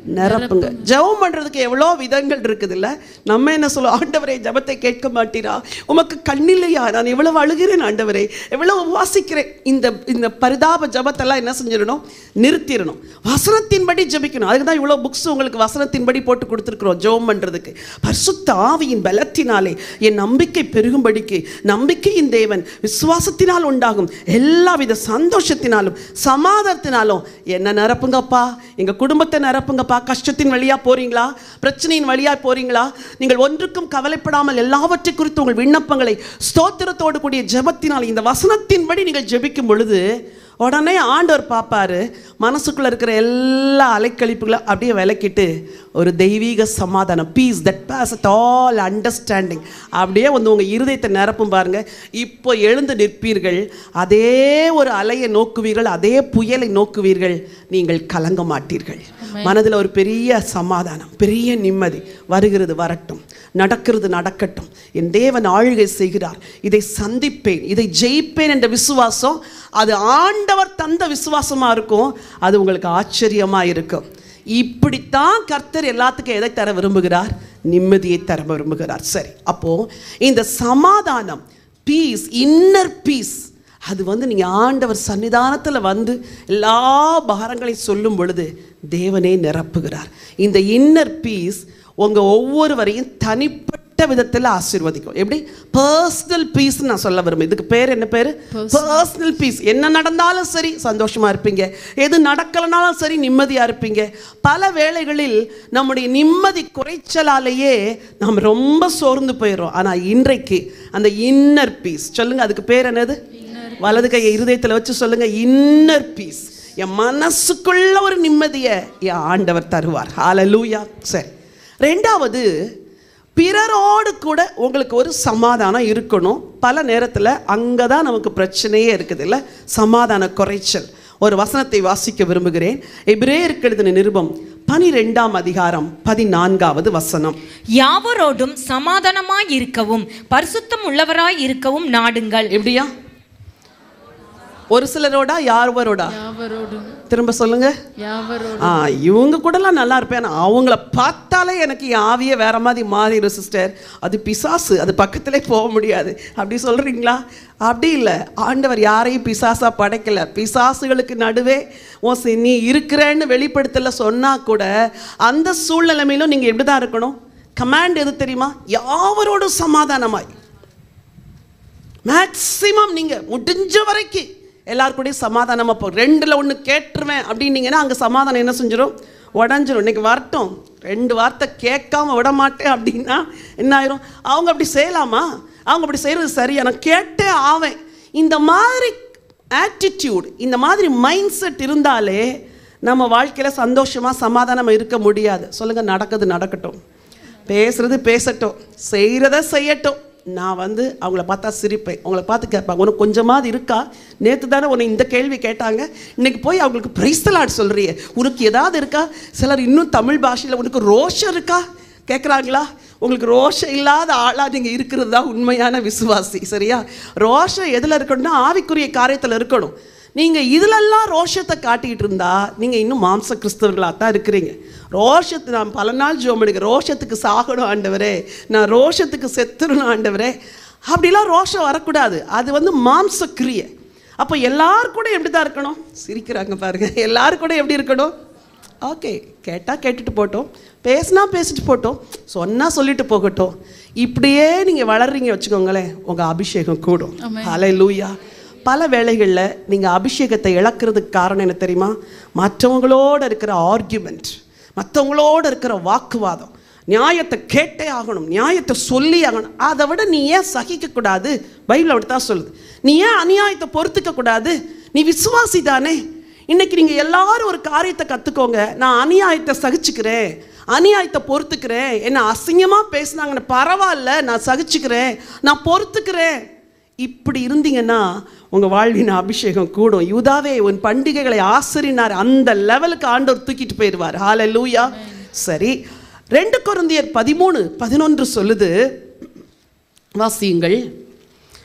நிரப்புங்க ஜெபம் பண்றதுக்கு எவ்வளோ விதங்கள் இருக்குது இல்ல நம்ம என்ன சொல்லுவோம் ஆண்டவரே ஜெபத்தை கேட்க மாட்டீரா உமக்கு கண்ணில்லையா நான் எவ்வளவு அழுகிறேன் ஆண்டவரே எவ்வளவு வாசிக்கிறேன் இந்த இந்த பரிதாப ஜெபத்தெல்லாம் என்ன செஞ்சிடணும் நிறுத்திடணும் வசனத்தின்படி ஜெபிக்கணும் அதுக்கு தான் இவ்வளோ புக்ஸ் உங்களுக்கு வசனத்தின்படி போட்டு கொடுத்துருக்குறோம் ஜெபம் பண்றதுக்கு பரிசுத்த ஆவியின் பலத்தினாலே என் நம்பிக்கை பெருகும்படிக்கு நம்பிக்கையின் தேவன் விசுவாசத்தினால் உண்டாகும் எல்லாவித சந்தோஷத்தினாலும் சமாதானத்தினாலும் என்ன நிரப்புங்கப்பா எங்க குடும்பத்தை நிரப்புங்கப்பா கஷ்டத்தின் வழியா போறீங்களா பிரச்சனையின் வழியா போறீங்களா நீங்கள் ஒன்றுக்கும் கவலைப்படாமல் எல்லாவற்றை குறித்து உங்கள் விண்ணப்பங்களை ஸ்தோத்திரத்தோடு கூடிய ஜெபத்தினால் இந்த வசனத்தின்படி நீங்கள் ஜெபிக்கும் பொழுது உடனே ஆண்டவர் பார்ப்பாரு மனசுக்குள்ள இருக்கிற எல்லா அலைக்கழிப்புகளும் அப்படியே விலக்கிட்டு ஒரு தெய்வீக சமாதானம் peace that pass at all understanding அப்படியே வந்து உங்கள் இருதயத்தை நிரப்பும் பாருங்க இப்போ எழுந்து நிற்பீர்கள் அதே ஒரு அலையை நோக்குவீர்கள் அதே புயலை நோக்குவீர்கள் நீங்கள் கலங்க மாட்டீர்கள் மனதில் ஒரு பெரிய சமாதானம் பெரிய நிம்மதி வருகிறது வரட்டும் நடக்கிறது நடக்கட்டும் என் தேவன் ஆளுகை செய்கிறார் இதை சந்திப்பேன் இதை ஜெயிப்பேன் என்ற விசுவாசம் அது ஆண்டவர் தந்த விசுவாசமா இருக்கும் அது உங்களுக்கு ஆச்சரியமா இருக்கும் இப்படித்தான் கர்த்தர் எல்லாத்துக்கும் எதை தர விரும்புகிறார் நிம்மதியை தர விரும்புகிறார் சரி அப்போ இந்த சமாதானம் பீஸ் இன்னர் பீஸ் அது வந்து நீங்கள் ஆண்டவர் சன்னிதானத்தில் வந்து எல்லா பாரங்களையும் சொல்லும் பொழுது தேவனே நிரப்புகிறார் இந்த இன்னர் பீஸ் உங்கள் ஒவ்வொருவரையும் தனிப்பட்ட விதத்தில் ஆசீர்வதிக்கும் எப்படி பர்சனல் பீஸ் நான் சொல்ல விரும்புகிறேன் இதுக்கு பேர் என்ன பேர் பர்சனல் பீஸ் என்ன நடந்தாலும் சரி சந்தோஷமா இருப்பீங்க எது நடக்கலனாலும் சரி நிம்மதியா இருப்பீங்க பல வேளைகளில் நம்முடைய நிம்மதி குறைச்சலாலேயே நாம் ரொம்ப சோர்ந்து போயிடுறோம் ஆனா இன்றைக்கு அந்த இன்னர் பீஸ் சொல்லுங்க அதுக்கு பேர் என்னது வலது கையை இருதயத்தில் வச்சு சொல்லுங்க இன்னர் பீஸ் என் மனசுக்குள்ள ஒரு நிம்மதியை என் ஆண்டவர் தருவார் ஹalleluya சரி ரெண்டாவது பிறரோடு கூட உங்களுக்கு ஒரு சமாதானம் இருக்கணும் பல நேரத்தில் அங்கே தான் நமக்கு பிரச்சனையே இருக்குது இல்லை சமாதான குறைச்சல் ஒரு வசனத்தை வாசிக்க விரும்புகிறேன் எபிரேயருக்கு எழுதின நிருபம் பனிரெண்டாம் அதிகாரம் பதினான்காவது வசனம் யாவரோடும் சமாதானமாய் இருக்கவும் பரிசுத்தம் உள்ளவராய் இருக்கவும் நாடுங்கள் எப்படியா ஒரு சிலரோடா யாரோடா யாவரோடும் திரும்ப சொல்லுங்க யாவரோடும் ஆ இவங்க கூடலாம் நல்லா இருப்பேன் ஆனா அவங்கள பார்த்தாலே எனக்கு என் ஆவியே வேற மாதிரி மாறிடும் சிஸ்டர் அது பிசாசு அது பக்கத்திலே போக முடியாது அப்படி சொல்றீங்களா அப்படி இல்லை ஆண்டவர் யாரையும் பிசாசா படைக்கல பிசாசுகளுக்கு நடுவே ஓ சி- நீ இருக்கிறேன்னு வெளிப்படுத்தல சொன்னா கூட அந்த சூழ்நிலைமையிலும் நீங்க எப்படி தான் இருக்கணும் கமாண்ட் எது தெரியுமா யாவரோடும் சமாதானமாய் மேக்ஸிமம் நீங்கள் முடிஞ்ச வரைக்கும் எல்லார் கூடயும் சமாதானமாக போ ரெண்டில் ஒன்று கேட்டுருவேன் அப்படின்னீங்கன்னா அங்கே சமாதானம் என்ன செஞ்சிடும் உடஞ்சிரும் இன்னைக்கு வரட்டும் ரெண்டு வார்த்தை கேட்காம விட மாட்டேன் அப்படின்னா என்ன ஆயிரும் அவங்க அப்படி செய்யலாமா அவங்க அப்படி செய்கிறது சரியா நான் கேட்டே ஆவேன் இந்த மாதிரி ஆட்டிடியூட் இந்த மாதிரி மைண்ட் செட் இருந்தாலே நம்ம வாழ்க்கையில் சந்தோஷமாக சமாதானமாக இருக்க முடியாது சொல்லுங்கள் நடக்குது நடக்கட்டும் பேசுறது பேசட்டும் செய்கிறத செய்யட்டும் நான் வந்து அவங்கள பார்த்தா சிரிப்பேன் அவங்கள பார்த்து கேட்பாங்க உனக்கு கொஞ்சமாவது இருக்கா நேற்று தானே உன்னை இந்த கேள்வி கேட்டாங்க இன்னைக்கு போய் அவங்களுக்கு பிரைஸ்தலாட் சொல்றியே உனக்கு ஏதாவது இருக்கா சிலர் இன்னும் தமிழ் பாஷையில் உனக்கு ரோஷம் இருக்கா கேட்குறாங்களா உங்களுக்கு ரோஷம் இல்லாத ஆளாக நீங்கள் இருக்கிறது தான் உண்மையான விசுவாசி சரியா ரோஷம் எதில் இருக்கணும்னா ஆவிக்குரிய காரியத்தில் இருக்கணும் நீங்கள் இதிலெல்லாம் ரோஷத்தை காட்டிக்கிட்டு இருந்தா நீங்கள் இன்னும் மாம்ச கிறிஸ்தவர்களாக தான் இருக்கிறீங்க ரோஷத்து நான் பல நாள் ஜோம் எடுக்கிறேன் ரோஷத்துக்கு சாகணும் ஆண்டவரே நான் ரோஷத்துக்கு செத்துடணும் ஆண்டவரே அப்படிலாம் ரோஷம் வரக்கூடாது அது வந்து மாம்ச கிரியை அப்போ எல்லார் கூட எப்படி தான் இருக்கணும் சிரிக்கிறாங்க பாருங்க எல்லார் கூட எப்படி இருக்கணும் ஓகே கேட்டால் கேட்டுட்டு போட்டோம் பேசினா பேசிட்டு போட்டோம் சொன்னால் சொல்லிட்டு போகட்டும் இப்படியே நீங்கள் வளர்றீங்க வச்சுக்கோங்களேன் உங்கள் அபிஷேகம் கூடும் ஹலை லூயா பல வேளைகளில் நீங்கள் அபிஷேகத்தை இழக்கிறதுக்கு காரணம் என்ன தெரியுமா மற்றவங்களோட இருக்கிற ஆர்கியூமெண்ட் மற்றவங்களோட இருக்கிற வாக்குவாதம் நியாயத்தை கேட்டே ஆகணும் நியாயத்தை சொல்லி ஆகணும் அதை விட நீ ஏன் சகிக்கக்கூடாது பைபிள் அப்படித்தான் சொல்லுது நீ ஏன் அநியாயத்தை பொறுத்துக்க கூடாது நீ விசுவாசி தானே இன்னைக்கு நீங்கள் எல்லாரும் ஒரு காரியத்தை கற்றுக்கோங்க நான் அநியாயத்தை சகிச்சுக்கிறேன் அநியாயத்தை பொறுத்துக்கிறேன் என்ன அசிங்கமாக பேசுனாங்கன்னு பரவாயில்ல நான் சகிச்சுக்கிறேன் நான் பொறுத்துக்கிறேன் இப்படி இருந்தீங்கன்னா உங்கள் வாழ்வின் அபிஷேகம் கூடும் யூதாவே உன் பண்டிகைகளை ஆசரினார் அந்த லெவலுக்கு ஆண்டவர் தூக்கிட்டு போயிடுவார் ஹால லூயா சரி ரெண்டு கொருந்தியர் பதிமூணு பதினொன்று சொல்லுது வாசியுங்கள்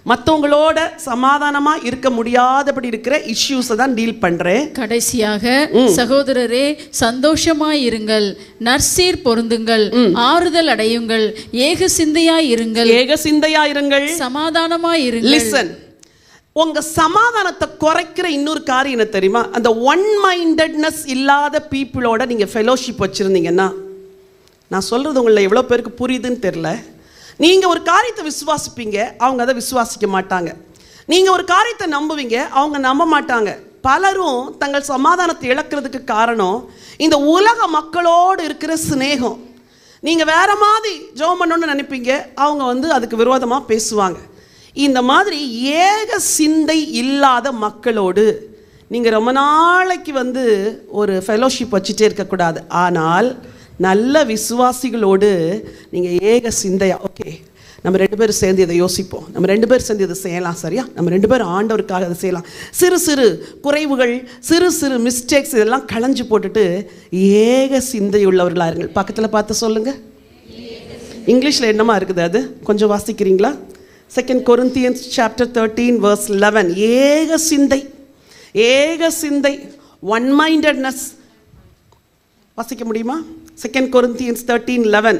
மற்றவங்களோட சமாதானமா இருக்க முடியாதபடி இருக்கிற இஷ்யூஸை தான் டீல் பண்றேன் கடைசியாக சகோதரரே சந்தோஷமாயிருங்கள் நற்சீர் பொருந்துங்கள் ஆறுதல் அடையுங்கள் ஏக சிந்தையாய் இருங்கள் ஏக சிந்தையா இருங்கள் சமாதானமாயிருங்கள் லிசன் உங்க சமாதானத்தை குறைக்கிற இன்னொரு காரியம் என்ன தெரியுமா அந்த ஒன் மைண்டட்னஸ் இல்லாத பீப்புளோட நீங்க ஃபெலோஷிப் வச்சிருந்தீங்கன்னா நான் சொல்றது உங்களை எவ்வளோ பேருக்கு புரியுதுன்னு தெரில நீங்க ஒரு காரியத்தை விசுவாசிப்பீங்க அவங்க அதை விசுவாசிக்க மாட்டாங்க நீங்க ஒரு காரியத்தை நம்புவீங்க அவங்க நம்ப மாட்டாங்க பலரும் தங்கள் சமாதானத்தை இழக்கிறதுக்கு காரணம் இந்த உலக மக்களோடு இருக்கிற சிநேகம் நீங்கள் வேற மாதிரி ஜெபம் பண்ணணும்னு நினைப்பீங்க அவங்க வந்து அதுக்கு விரோதமாக பேசுவாங்க இந்த மாதிரி ஏக சிந்தை இல்லாத மக்களோடு நீங்கள் ரொம்ப நாளைக்கு வந்து ஒரு ஃபெலோஷிப் வச்சுட்டே இருக்கக்கூடாது ஆனால் நல்ல விசுவாசிகளோடு நீங்கள் ஏக சிந்தையா ஓகே நம்ம ரெண்டு பேரும் சேர்ந்து இதை யோசிப்போம் நம்ம ரெண்டு பேரும் சேர்ந்து இதை செய்யலாம் சரியா நம்ம ரெண்டு பேரும் ஆண்டவருக்காக அதை செய்யலாம் சிறு சிறு குறைவுகள் சிறு சிறு மிஸ்டேக்ஸ் இதெல்லாம் களைஞ்சு போட்டுட்டு ஏக சிந்தை உள்ளவர்களாக இருங்கள் பக்கத்தில் பார்த்து சொல்லுங்கள் இங்கிலீஷில் என்னமா இருக்குது அது கொஞ்சம் வாசிக்கிறீங்களா second Corinthians chapter thirteen verse eleven ஏக சிந்தை ஏக சிந்தை ஒன் மைண்டட்னஸ் வாசிக்க முடியுமா second Corinthians thirteen eleven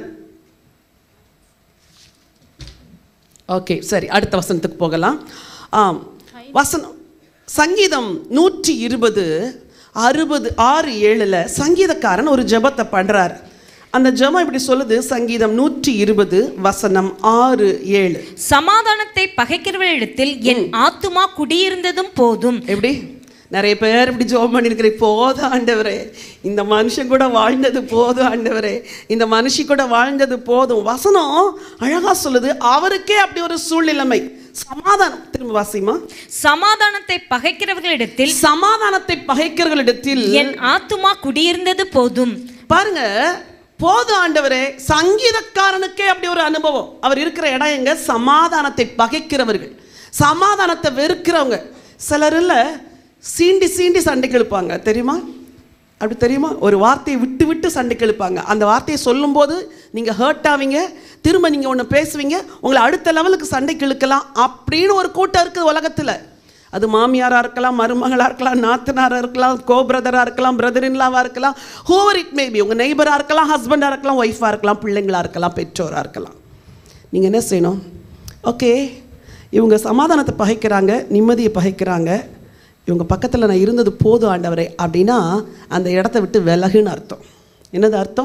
okay சரி அடுத்த வசனத்துக்கு போகலாம் ஆம் வசனம் சங்கீதம் நூற்றி இருபது அறுபது ஆறு ஏழில் சங்கீதக்காரன் ஒரு ஜெபத்தை பண்ணுறாரு அந்த ஜெபம் இப்படி சொல்லுது சங்கீதம் நூற்றி இருபது வசனம் ஆறு ஏழு சமாதானத்தை பகைக்கிறவர்களிடத்தில் என் ஆத்துமா குடியிருந்ததும் போதும் எப்படி நிறைய பேர் இப்படி ஜோம் பண்ணியிருக்கிறேன் போதும் ஆண்டவரே இந்த மனுஷன் கூட வாழ்ந்தது போதும் ஆண்டவரே இந்த மனுஷி கூட வாழ்ந்தது போதும் வசனம் அழகா சொல்லுது அவருக்கே அப்படி ஒரு சூழ்நிலைமை சமாதானம் திரும்ப வாசிமா சமாதானத்தை பகைக்கிறவர்களிடத்தில் சமாதானத்தை பகைக்கிறவர்களிடத்தில் என் ஆத்துமா குடியிருந்தது போதும் பாருங்க போதும் ஆண்டவரே சங்கீதக்காரனுக்கே அப்படி ஒரு அனுபவம் அவர் இருக்கிற இடம் எங்க சமாதானத்தை பகைக்கிறவர்கள் சமாதானத்தை வெறுக்கிறவங்க சிலர் இல்ல சீண்டி சீண்டி சண்டைக்கு இழுப்பாங்க தெரியுமா அப்படி தெரியுமா ஒரு வார்த்தையை விட்டு விட்டு சண்டைக்கு இழுப்பாங்க அந்த வார்த்தையை சொல்லும்போது நீங்கள் ஹர்ட் ஆவீங்க திரும்ப நீங்கள் ஒன்று பேசுவீங்க உங்களை அடுத்த லெவலுக்கு சண்டைக்கு இழுக்கலாம் அப்படின்னு ஒரு கூட்டம் இருக்குது உலகத்தில் அது மாமியாராக இருக்கலாம் மருமகளாக இருக்கலாம் நாத்தனாராக இருக்கலாம் கோ பிரதராக இருக்கலாம் பிரதர் இன்லாவாக இருக்கலாம் ஹோவர் இட் மேபி உங்கள் நெய்பராக இருக்கலாம் ஹஸ்பண்டாக இருக்கலாம் ஒய்ஃபாக இருக்கலாம் பிள்ளைங்களாக இருக்கலாம் பெற்றோராக இருக்கலாம் நீங்கள் என்ன செய்யணும் ஓகே இவங்க சமாதானத்தை பகைக்கிறாங்க நிம்மதியை பகைக்கிறாங்க இவங்க பக்கத்தில் நான் இருந்தது போதும் ஆண்டவரே அப்படின்னா அந்த இடத்த விட்டு விலகுன்னு அர்த்தம் என்னது அர்த்தம்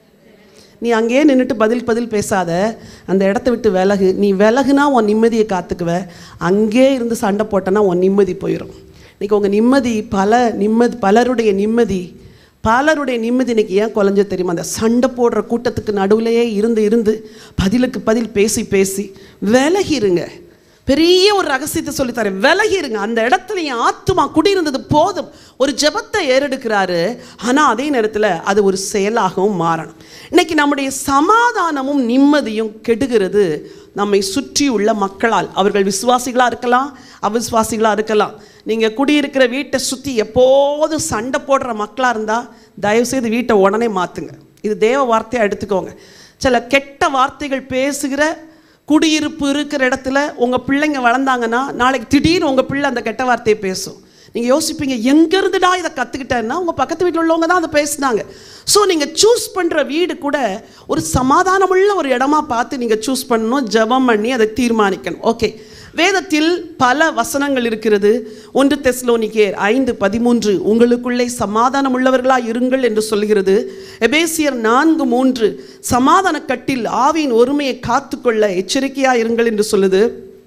நீ அங்கேயே நின்றுட்டு பதில் பதில் பேசாத அந்த இடத்த விட்டு விலகு நீ விலகுனா உன் நிம்மதியை காத்துக்குவ அங்கே இருந்து சண்டை போட்டனா உன் நிம்மதி போயிடும் இன்னைக்கு உங்கள் நிம்மதி பல நிம்மதி பலருடைய நிம்மதி பலருடைய நிம்மதி இன்னைக்கு ஏன் குலைஞ்சது தெரியுமா அந்த சண்டை போடுற கூட்டத்துக்கு நடுவுலையே இருந்து இருந்து பதிலுக்கு பதில் பேசி பேசி விலகிருங்க பெரிய ஒரு ரகசியத்தை சொல்லித்தரேன் விலகிருங்க அந்த இடத்துல என் ஆத்துமா குடியிருந்தது போதும் ஒரு ஜெபத்தை ஏறெடுக்கிறாரு ஆனால் அதே நேரத்தில் அது ஒரு செயலாகவும் மாறணும் இன்னைக்கு நம்முடைய சமாதானமும் நிம்மதியும் கெடுகிறது நம்மை சுற்றி உள்ள மக்களால் அவர்கள் விசுவாசிகளாக இருக்கலாம் அவிசுவாசிகளாக இருக்கலாம் நீங்கள் குடியிருக்கிற வீட்டை சுற்றி எப்போதும் சண்டை போடுற மக்களாக இருந்தால் தயவுசெய்து வீட்டை உடனே மாற்றுங்க இது தேவ வார்த்தையாக எடுத்துக்கோங்க சில கெட்ட வார்த்தைகள் பேசுகிற குடியிருப்பு இருக்கிற இடத்துல உங்கள் பிள்ளைங்க வளர்ந்தாங்கன்னா நாளைக்கு திடீர்னு உங்கள் பிள்ளை அந்த கெட்ட வார்த்தையை பேசும் நீங்கள் யோசிப்பீங்க எங்கேருந்துடா இதை கற்றுக்கிட்டேன்னா உங்கள் பக்கத்து வீட்டில் உள்ளவங்க தான் அதை பேசுனாங்க ஸோ நீங்கள் சூஸ் பண்ணுற வீடு கூட ஒரு சமாதானமுள்ள ஒரு இடமா பார்த்து நீங்கள் சூஸ் பண்ணணும் ஜெபம் பண்ணி அதை தீர்மானிக்கணும் ஓகே வேதத்தில் பல வசனங்கள் இருக்கிறது ஒன்று தெஸ்லோனிக்கேர் ஐந்து பதிமூன்று உங்களுக்குள்ளே சமாதானம் உள்ளவர்களாய் இருங்கள் என்று சொல்கிறது எபேசியர் நான்கு மூன்று சமாதான கட்டில் ஆவியின் ஒருமையை காத்துக்கொள்ள எச்சரிக்கையாக இருங்கள் என்று சொல்லுது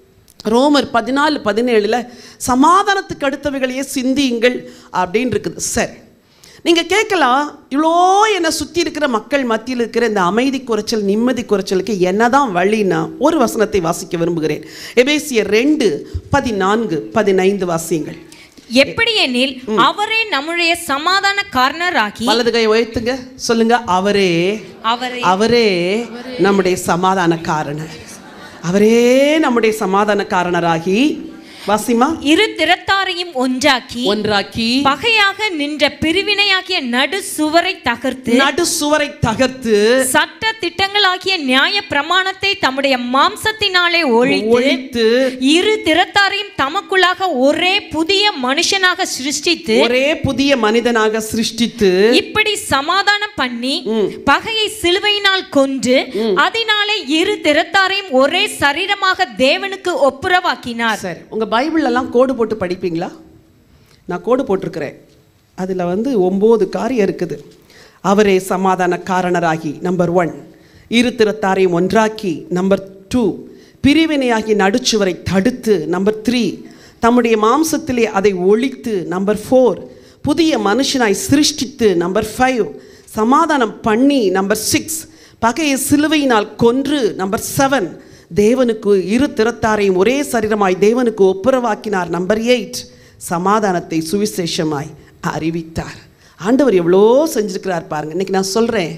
ரோமர் பதினாலு பதினேழில் சமாதானத்துக்கு அடுத்தவைகளையே சிந்தியுங்கள் அப்படின்னு இருக்குது சரி நீங்கள் கேட்கலாம் இவ்வளோ என்னை சுற்றி இருக்கிற மக்கள் மத்தியில் இருக்கிற இந்த அமைதி குறைச்சல் நிம்மதி குறைச்சலுக்கு என்னதான் வழின்னா ஒரு வசனத்தை வாசிக்க விரும்புகிறேன் எபேசியர் ரெண்டு பதினான்கு பதினைந்து வாசியங்கள் எப்படி எனில் அவரே நம்முடைய சமாதான காரணராகி வலது கை உயர்த்துங்க சொல்லுங்க அவரே அவரை அவரே நம்முடைய சமாதான காரணர் அவரே நம்முடைய சமாதான காரணராகி வாசிமா இரு திறத்தாரையும் ஒன்றாக்கி ஒன்றாக்கி பகையாக நின்ற பிரிவினையாகிய நடு சுவரை தகர்த்து நடு சுவரை தகர்த்து சட்ட திட்டங்களாகிய நியாய பிரமாணத்தை தம்முடைய மாம்சத்தினாலே ஒழித்து ஒழித்து இரு திறத்தாரையும் தமக்குள்ளாக ஒரே புதிய மனுஷனாக சிருஷ்டித்து ஒரே புதிய மனிதனாக சிருஷ்டித்து இப்படி சமாதானம் பண்ணி பகையை சிலுவையினால் கொன்று அதனாலே இரு திறத்தாரையும் ஒரே சரீரமாக தேவனுக்கு ஒப்புரவாக்கினார் சரி உங்க பைபிள் எல்லாம் கோடு போட்டு படிப்பீங்களா நான் கோடு போட்டிருக்கிறேன் அதுல வந்து ஒன்பது காரியம் இருக்குது அவரே சமாதான காரணராகி நம்பர் ஒன் இரு திறத்தாரையும் ஒன்றாக்கி நம்பர் டூ பிரிவினையாகி நடுச்சுவரை தடுத்து நம்பர் த்ரீ தம்முடைய மாம்சத்திலே அதை ஒழித்து நம்பர் ஃபோர் புதிய மனுஷனாய் சிருஷ்டித்து நம்பர் ஃபைவ் சமாதானம் பண்ணி நம்பர் சிக்ஸ் பகையை சிலுவையினால் கொன்று நம்பர் செவன் தேவனுக்கு இரு திறத்தாரையும் ஒரே சரீரமாய் தேவனுக்கு ஒப்புரவாக்கினார் நம்பர் எயிட் சமாதானத்தை சுவிசேஷமாய் அறிவித்தார் ஆண்டவர் எவ்வளோ செஞ்சிருக்கிறார் பாருங்க இன்னைக்கு நான் சொல்கிறேன்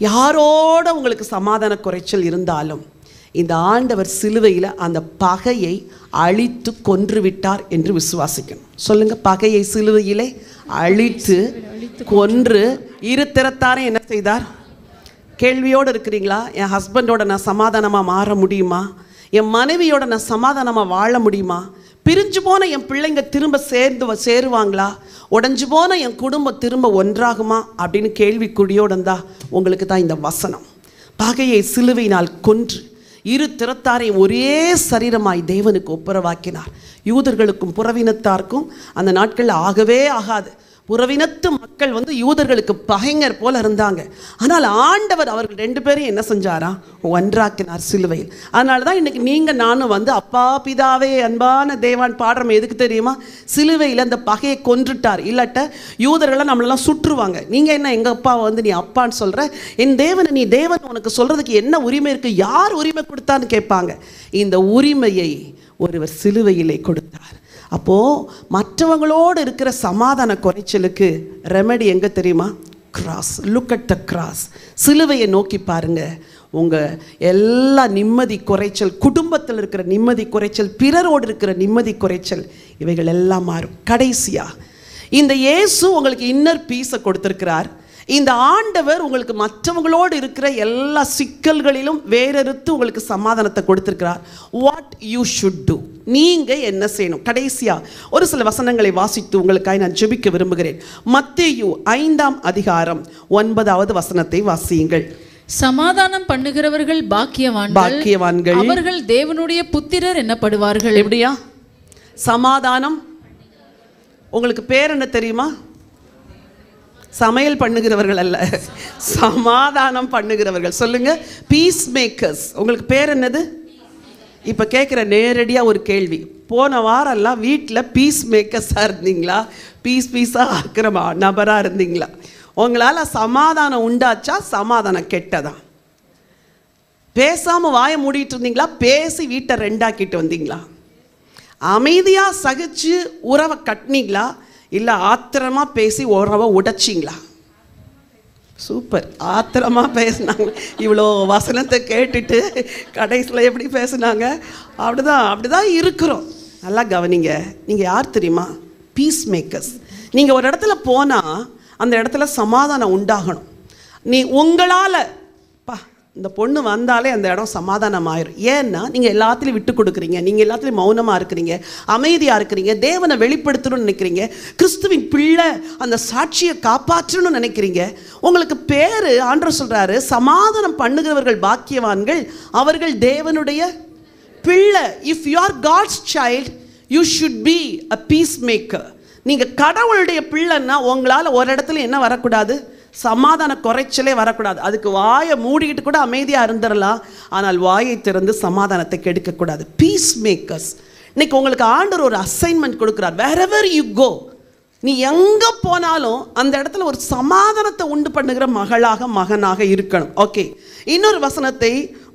யாரோட உங்களுக்கு சமாதான குறைச்சல் இருந்தாலும் இந்த ஆண்டவர் சிலுவையில் அந்த பகையை அழித்து கொன்று விட்டார் என்று விசுவாசிக்கணும் சொல்லுங்க பகையை சிலுவையிலே அழித்து கொன்று இரு திறத்தாரை என்ன செய்தார் கேள்வியோடு இருக்கிறீங்களா என் ஹஸ்பண்டோட நான் சமாதானமாக மாற முடியுமா என் மனைவியோட நான் சமாதானமாக வாழ முடியுமா பிரிஞ்சு போன என் பிள்ளைங்க திரும்ப சேர்ந்து வ- சேருவாங்களா உடைஞ்சு போன என் குடும்பம் திரும்ப ஒன்றாகுமா அப்படின்னு கேள்விக்குறியோடு இருந்தா உங்களுக்கு தான் இந்த வசனம் பகையை சிலுவையினால் கொன்று இரு திறத்தாரையும் ஒரே சரீரமாய் தேவனுக்கு ஒப்புரவாக்கினார் யூதர்களுக்கும் புறவினத்தாருக்கும் அந்த நாட்களில் ஆகவே ஆகாது புறவினத்து மக்கள் வந்து யூதர்களுக்கு பகைஞர் போல இருந்தாங்க ஆனால் ஆண்டவர் அவர்கள் ரெண்டு பேரும் என்ன செஞ்சாரா ஒன்றாக்கினார் சிலுவையில் அதனால தான் இன்னைக்கு நீங்கள் நானும் வந்து அப்பா பிதாவே அன்பான தேவான் பாடுறோம் எதுக்கு தெரியுமா சிலுவையில் அந்த பகையை கொன்றுட்டார் இல்லாட்ட யூதர்களை நம்மளெல்லாம் சுற்றுவாங்க நீங்கள் என்ன எங்கள் அப்பாவை வந்து நீ அப்பான்னு சொல்கிற என் தேவனை நீ தேவன் உனக்கு சொல்கிறதுக்கு என்ன உரிமை இருக்குது யார் உரிமை கொடுத்தான்னு கேட்பாங்க இந்த உரிமையை ஒருவர் சிலுவையிலே கொடுத்தார் அப்போது மற்றவங்களோடு இருக்கிற சமாதான குறைச்சலுக்கு ரெமெடி எங்கே தெரியுமா cross look at the cross சிலுவையை நோக்கி பாருங்க உங்கள் எல்லா நிம்மதி குறைச்சல் குடும்பத்தில் இருக்கிற நிம்மதி குறைச்சல் பிறரோடு இருக்கிற நிம்மதி குறைச்சல் இவைகள் எல்லாம் மாறும் கடைசியாக இந்த இயேசு உங்களுக்கு இன்னர் பீஸை கொடுத்திருக்கிறார் இந்த ஆண்டவர் உங்களுக்கு மற்றவங்களோடு இருக்கிற எல்லா சிக்கல்களிலும் வேறறுத்து உங்களுக்கு சமாதானத்தை கொடுத்திருக்கிறார் வாட் யூ ஷுட் do நீங்க என்ன செய்யணும் கடைசியா ஒரு சில வசனங்களை வாசித்து உங்களுக்காக நான் ஜெபிக்க விரும்புகிறேன் மத்தேயு ஐந்தாம் அதிகாரம் ஒன்பதாவது வசனத்தை வாசியுங்கள் சமாதானம் பண்ணுகிறவர்கள் பாக்கியவான்கள் பாக்கியவான்கள். அவர்கள் தேவனுடைய புத்திரர் என்னப்படுவார்கள் எப்படியா சமாதானம் உங்களுக்கு பேர் என்ன தெரியுமா சமையல் பண்ணுகிறவர்கள் அல்ல சமாதானம் பண்ணுகிறவர்கள் சொல்லுங்க பீஸ் மேக்கர்ஸ் உங்களுக்கு பேர் என்னது இப்போ கேட்குற நேரடியாக ஒரு கேள்வி போன வாரம்லாம் வீட்டில் பீஸ் மேக்கர்ஸாக இருந்தீங்களா பீஸ் பீஸாக ஆக்கிரமா நபராக இருந்தீங்களா உங்களால் சமாதானம் உண்டாச்சா சமாதானம் கெட்டதா பேசாமல் வாயை மூடிட்டு இருந்தீங்களா பேசி வீட்டை ரெண்டாக்கிட்டு வந்தீங்களா அமைதியாக சகிச்சு உறவை கட்டினீங்களா இல்லை ஆத்திரமா பேசி உறவை உடைச்சிங்களா சூப்பர் ஆத்திரமா பேசுனாங்க இவ்வளோ வசனத்தை கேட்டுட்டு கடைசியில் எப்படி பேசுனாங்க அப்படிதான் அப்படிதான் இருக்கிறோம் நல்லா கவனிங்க நீங்கள் யார் தெரியுமா பீஸ் மேக்கர்ஸ் நீங்கள் ஒரு இடத்துல போனால் அந்த இடத்துல சமாதானம் உண்டாகணும் நீ உங்களால் பா இந்த பொண்ணு வந்தாலே அந்த இடம் சமாதானம் ஆயிரும் ஏன்னா நீங்கள் எல்லாத்துலேயும் விட்டு கொடுக்குறீங்க நீங்கள் எல்லாத்துலேயும் மௌனமாக இருக்கிறீங்க அமைதியாக இருக்கிறீங்க தேவனை வெளிப்படுத்தணும்னு நினைக்கிறீங்க கிறிஸ்துவின் பிள்ளை அந்த சாட்சியை காப்பாற்றணும்னு நினைக்கிறீங்க உங்களுக்கு பேர் ஆண்டவர் சொல்கிறாரு சமாதானம் பண்ணுகிறவர்கள் பாக்கியவான்கள் அவர்கள் தேவனுடைய பிள்ளை if you are God's child you should be a peace maker நீங்கள் கடவுளுடைய பிள்ளைன்னா உங்களால் ஒரு இடத்துல என்ன வரக்கூடாது சமாதான குறைச்சலே வரக்கூடாது அதுக்கு வாயை மூடிக்கிட்டு கூட அமைதியாக இருந்துடலாம் ஆனால் வாயை திறந்து சமாதானத்தை கெடுக்கக்கூடாது பீஸ் மேக்கர்ஸ் இன்னைக்கு உங்களுக்கு ஆண்டவர் ஒரு அசைன்மெண்ட் கொடுக்குறார் வேறெவர் யூ கோ நீ எங்கே போனாலும் அந்த இடத்துல ஒரு சமாதானத்தை உண்டு பண்ணுகிற மகளாக மகனாக இருக்கணும் ஓகே இன்னொரு வசனத்தை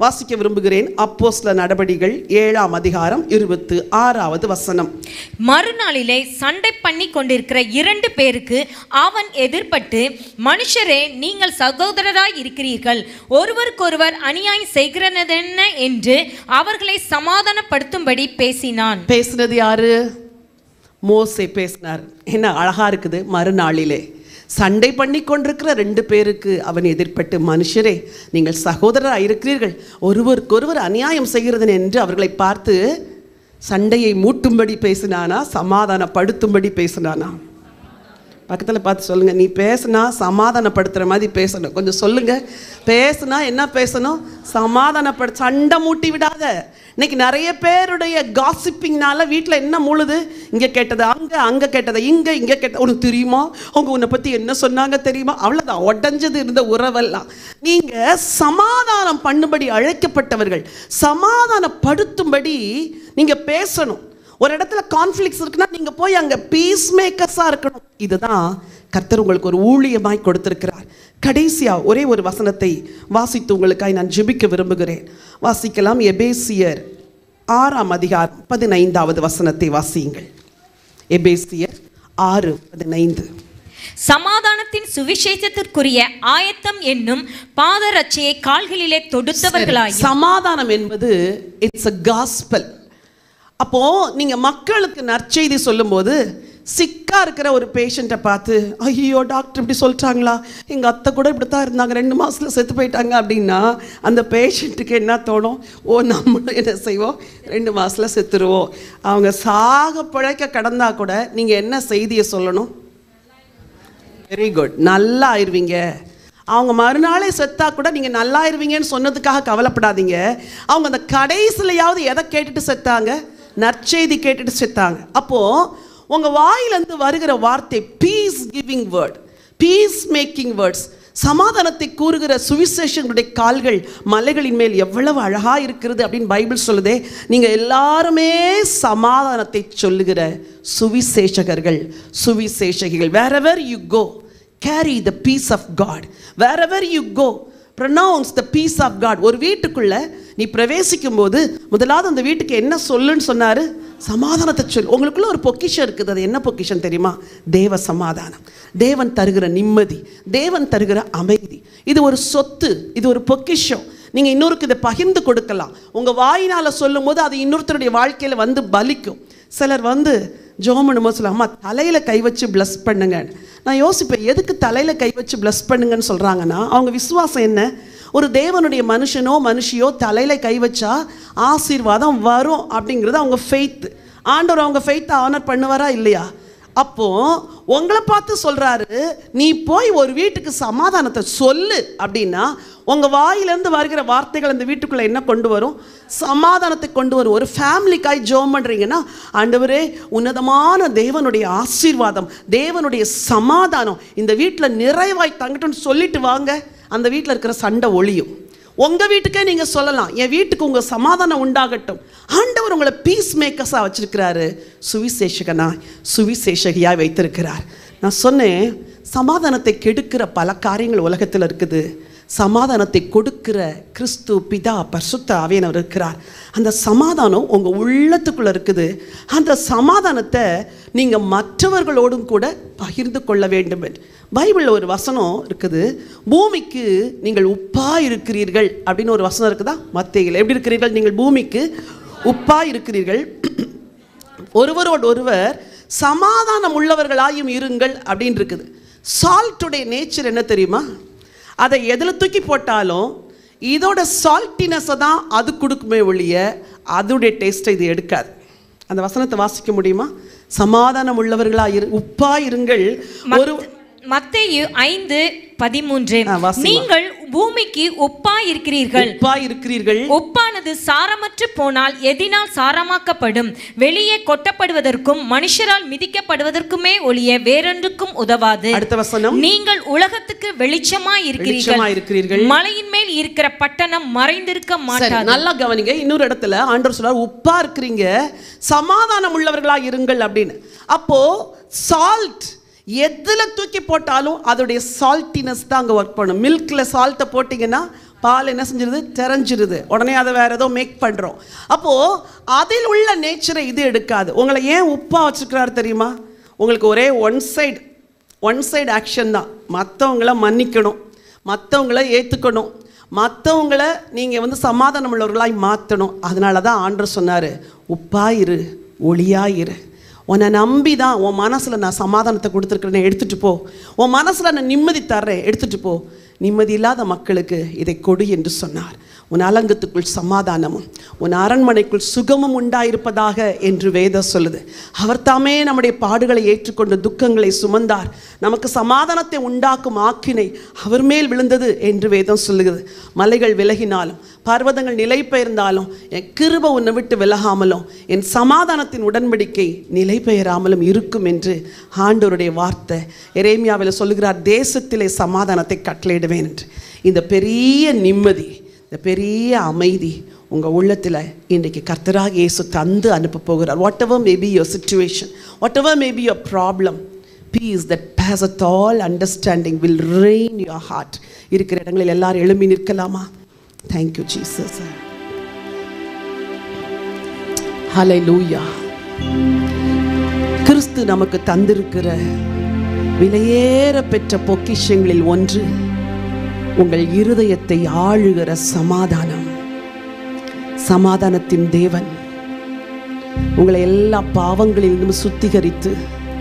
வாசிக்க விரும்புகிறேன் அப்போஸ்ல நடபடிகள் ஏழாம் அதிகாரம் இருபத்து ஆறாவது வசனம் மறுநாளிலே சண்டை பண்ணி கொண்டிருக்கிற இரண்டு பேருக்கு அவன் எதிர்ப்பட்டு மனுஷரே நீங்கள் சகோதரராய் இருக்கிறீர்கள் ஒருவருக்கொருவர் அநியாயம் செய்கிறதென்ன என்று அவர்களை சமாதானப்படுத்தும்படி பேசினான் பேசுனது யாரு மோசே பேசினார் என்ன அழகா இருக்குது மறுநாளிலே சண்டை பண்ணி கொண்டிருக்கிற ரெண்டு பேருக்கு அவன் எதிர்ப்பட்டு மனுஷரே நீங்கள் சகோதரராக இருக்கிறீர்கள் ஒருவருக்கொருவர் அநியாயம் செய்கிறது என்று அவர்களை பார்த்து சண்டையை மூட்டும்படி பேசினானா சமாதானப்படுத்தும்படி பேசினானா பக்கத்தில் பார்த்து சொல்லுங்கள் நீ பேசுனா சமாதானப்படுத்துகிற மாதிரி பேசணும் கொஞ்சம் சொல்லுங்கள் பேசுனா என்ன பேசணும் சமாதானப்படு சண்டை மூட்டி விடாத இன்னைக்கு நிறைய பேருடைய காசிப்பிங்னால வீட்டில் என்ன மூழுது இங்கே கேட்டது அங்கே அங்கே கேட்டது இங்கே இங்கே கேட்ட உனக்கு தெரியுமா அவங்க உன்னை பற்றி என்ன சொன்னாங்க தெரியுமா அவ்வளோதான் உடஞ்சது இருந்த உறவெல்லாம் நீங்கள் சமாதானம் பண்ணும்படி அழைக்கப்பட்டவர்கள் சமாதானப்படுத்தும்படி நீங்கள் பேசணும் ஒரு இடத்துல கான்ஃப்ளிக்ஸ் இருக்குன்னா நீங்கள் போய் அங்கே பீஸ் மேக்கர்ஸாக இருக்கணும் இதுதான் கர்த்தர் உங்களுக்கு ஒரு ஊழியமாய் கொடுத்திருக்கிறார் கடைசியாக ஒரே ஒரு வசனத்தை வாசித்து உங்களுக்காய் நான் ஜெபிக்க விரும்புகிறேன் வாசிக்கலாம் எபேசியர் ஆறாம் அதிகாரம் பதினைந்தாவது வசனத்தை வாசியுங்கள் எபேசியர் ஆறு பதினைந்து சமாதானத்தின் சுவிசேஷத்திற்குரிய ஆயத்தம் என்னும் பாதரட்சையை கால்களிலே தொடுத்தவர்களாய் சமாதானம் என்பது இட்ஸ் அ காஸ்பல் அப்போ நீங்க மக்களுக்கு நற்செய்தி சொல்லும்போது சிக்கா இருக்கிற ஒரு பேஷண்ட்டை பார்த்து ஐயோ டாக்டர் இப்படி சொல்லிட்டாங்களா எங்கள் அத்தை கூட இப்படி தான் இருந்தாங்க ரெண்டு மாசத்துல செத்து போயிட்டாங்க அப்படின்னா அந்த பேஷண்ட்டுக்கு என்ன தோணும் ஓ நம்மளும் என்ன செய்வோம் ரெண்டு மாசத்துல செத்துருவோம் அவங்க சாக பிழைக்க கடந்தா கூட நீங்கள் என்ன செய்தியை சொல்லணும் வெரி குட் நல்லா ஆயிருவீங்க அவங்க மறுநாளே செத்தா கூட நீங்கள் நல்லா ஆயிருவீங்கன்னு சொன்னதுக்காக கவலைப்படாதீங்க அவங்க அந்த கடைசிலையாவது எதை கேட்டுட்டு செத்தாங்க நற்செய்தி கேட்டுட்டு செத்தாங்க அப்போது உங்கள் வாயிலிருந்து வருகிற வார்த்தை peace giving word peace making words சமாதானத்தை கூறுகிற சுவிசேஷங்களுடைய கால்கள் மலைகளின் மேல் எவ்வளவு அழகா இருக்கிறது அப்படின்னு பைபிள் சொல்லுதே நீங்க எல்லாருமே சமாதானத்தை சொல்லுகிற சுவிசேஷகர்கள் சுவிசேஷகிகள் wherever you go carry the peace of god wherever you go pronounce the peace of god ஒரு வீட்டுக்குள்ள நீ பிரவேசிக்கும் போது முதலாவது அந்த வீட்டுக்கு என்ன சொல்லுன்னு சொன்னாரு சமாதானத்தை சொல் உங்களுக்குள்ள ஒரு பொக்கிஷம் இருக்குது அது என்ன பொக்கிஷம் தெரியுமா தேவ சமாதானம் தேவன் தருகிற நிம்மதி தேவன் தருகிற அமைதி இது ஒரு சொத்து இது ஒரு பொக்கிஷம் நீங்க இன்னொருக்கு இதை பகிர்ந்து கொடுக்கலாம் உங்க வாயினால சொல்லும் போது அது இன்னொருத்தருடைய வாழ்க்கையில வந்து பலிக்கும் சிலர் வந்து ஜோமனுமோ சொல்ல அம்மா தலையில கை வச்சு ப்ளஸ் பண்ணுங்க நான் யோசிப்பேன் எதுக்கு தலையில கை வச்சு ப்ளஸ் பண்ணுங்கன்னு சொல்றாங்கன்னா அவங்க விசுவாசம் என்ன ஒரு தேவனுடைய மனுஷனோ மனுஷியோ தலையில கை வச்சா ஆசீர்வாதம் வரும் அப்படிங்கிறது அவங்க ஃபெய்த் ஆண்டவர் அவங்க ஃபெய்த்தை ஆனர் பண்ணுவாரா இல்லையா அப்போ உங்களை பார்த்து சொல்றாரு நீ போய் ஒரு வீட்டுக்கு சமாதானத்தை சொல்லு அப்படின்னா உங்க வாயிலிருந்து வருகிற வார்த்தைகள் அந்த வீட்டுக்குள்ள என்ன கொண்டு வரும் சமாதானத்தை கொண்டு வரும் ஒரு ஃபேமிலிக்காய் ஜோம் பண்றீங்கன்னா ஆண்டவரே உன்னதமான தேவனுடைய ஆசீர்வாதம் தேவனுடைய சமாதானம் இந்த வீட்டில் நிறைவாய் தங்கட்டும்னு சொல்லிட்டு வாங்க அந்த வீட்டில் இருக்கிற சண்டை ஒளியும் உங்க வீட்டுக்கே நீங்க சொல்லலாம் என் வீட்டுக்கு உங்க சமாதானம் உண்டாகட்டும் ஆண்டவர் உங்களை பீஸ் மேக்கர்ஸா வச்சிருக்கிறாரு சுவிசேஷகனாய் சுவிசேஷகியாய் வைத்திருக்கிறார் நான் சொன்னேன் சமாதானத்தை கெடுக்கிற பல காரியங்கள் உலகத்தில் இருக்குது சமாதானத்தை கொடுக்கிற கிறிஸ்து பிதா பரிசுத்த ஆவியானவர் இருக்கிறார் அந்த சமாதானம் உங்கள் உள்ளத்துக்குள்ளே இருக்குது அந்த சமாதானத்தை நீங்கள் மற்றவர்களோடும் கூட பகிர்ந்து கொள்ள வேண்டும் என்று பைபிளில் ஒரு வசனம் இருக்குது பூமிக்கு நீங்கள் உப்பா இருக்கிறீர்கள் அப்படின்னு ஒரு வசனம் இருக்குதா மத்தியில் எப்படி இருக்கிறீர்கள் நீங்கள் பூமிக்கு உப்பா இருக்கிறீர்கள் ஒருவரோடு ஒருவர் சமாதானம் உள்ளவர்களாயும் இருங்கள் அப்படின்னு இருக்குது சால்ட்டுடைய நேச்சர் என்ன தெரியுமா அதை எதில் தூக்கி போட்டாலும் இதோட சால்ட்டினஸை தான் அது கொடுக்குமே ஒழிய அதோடைய டேஸ்ட்டை இது எடுக்காது அந்த வசனத்தை வாசிக்க முடியுமா சமாதானம் உள்ளவர்களா இரு உப்பா இருங்கள் ஒரு மத்தேயு ஐந்து பதிமூன்று ஆ, வாசிம்மா. நீங்கள் பூமிக்கு உப்பா இருக்கிறீர்கள் உப்பா இருக்கிறீர்கள் உப்பானது சாரமற்று போனால் எதினால் சாரமாக்கப்படும் வெளியே கொட்டப்படுவதற்கும் மனுஷரால் மிதிக்கப்படுவதற்குமே ஒழிய வேறொன்றுக்கும் உதவாது அடுத்த வசனம் நீங்கள் உலகத்துக்கு வெளிச்சமாய் வெளிச்சமாய் இருக்கிறீர்கள். இருக்கிறீர்கள் மலையின் மேல் இருக்கிற பட்டணம் மறைந்திருக்க சரி மாட்டாது நல்லா கவனிங்க இன்னொரு இடத்துல ஆண்டவர் சொல்றார் உப்பா இருக்கிறீங்க சமாதானம் உள்ளவர்களா இருங்கள் அப்படின்னு அப்போ சால்ட் எதுல தூக்கி போட்டாலும் அதோடைய சால்ட்டினஸ் தான் அங்கே ஒர்க் பண்ணும் மில்க்ல சால்ட்டை போட்டிங்கன்னா பால் என்ன செஞ்சிருது தெரிஞ்சிருது உடனே அதை வேற ஏதோ மேக் பண்ணுறோம் அப்போது அதில் உள்ள நேச்சரை இது எடுக்காது உங்களை ஏன் உப்பாக வச்சுருக்கிறாரு தெரியுமா உங்களுக்கு ஒரே one side one side action தான் மற்றவங்கள மன்னிக்கணும் மற்றவங்கள ஏற்றுக்கணும் மற்றவங்கள நீங்கள் வந்து சமாதானம் உள்ளவர்களாய் மாற்றணும் அதனால தான் ஆண்டர் சொன்னார் உப்பாயிரு ஒளியாயிரு உன்னை நம்பி தான் உன் மனசில் நான் சமாதானத்தை கொடுத்துருக்குறேன் எடுத்துகிட்டு போ உன் மனசில் நான் நிம்மதி தர்றேன் எடுத்துகிட்டு போ நிம்மதி இல்லாத மக்களுக்கு இதை கொடு என்று சொன்னார் உன் அலங்கத்துக்குள் சமாதானமும் உன் அரண்மனைக்குள் சுகமும் உண்டாயிருப்பதாக என்று வேதம் சொல்லுது அவர் தாமே நம்முடைய பாடுகளை ஏற்றுக்கொண்டு துக்கங்களை சுமந்தார் நமக்கு சமாதானத்தை உண்டாக்கும் ஆக்கினை அவர் மேல் விழுந்தது என்று வேதம் சொல்லுகிறது மலைகள் விலகினாலும் பர்வதங்கள் நிலை பெயர்ந்தாலும் என் கிருப உன்னை விட்டு விலகாமலும் என் சமாதானத்தின் உடன்படிக்கை நிலை பெயராமலும் இருக்கும் என்று ஆண்டவருடைய வார்த்தை எரேமியாவில் சொல்லுகிறார் தேசத்திலே சமாதானத்தை கட்டளையிடுவேன் என்று இந்த பெரிய நிம்மதி இந்த பெரிய அமைதி உங்கள் உள்ளத்தில் இன்றைக்கு கர்த்தராக இயேசு தந்து அனுப்ப போகிறார் whatever maybe your situation whatever maybe your problem peace that pass at all understanding will reign your heart இருக்கிற இடங்களில் எல்லாரும் எழும்பி நிற்கலாமா தேங்க்யூ ஜீசஸ் ஹலை லூயா கிறிஸ்து நமக்கு தந்திருக்கிற விலையேற பெற்ற பொக்கிஷங்களில் ஒன்று உங்கள் இருதயத்தை ஆளுகிற சமாதானம் சமாதானத்தின் தேவன் உங்களை எல்லா பாவங்களிலிருந்தும் சுத்திகரித்து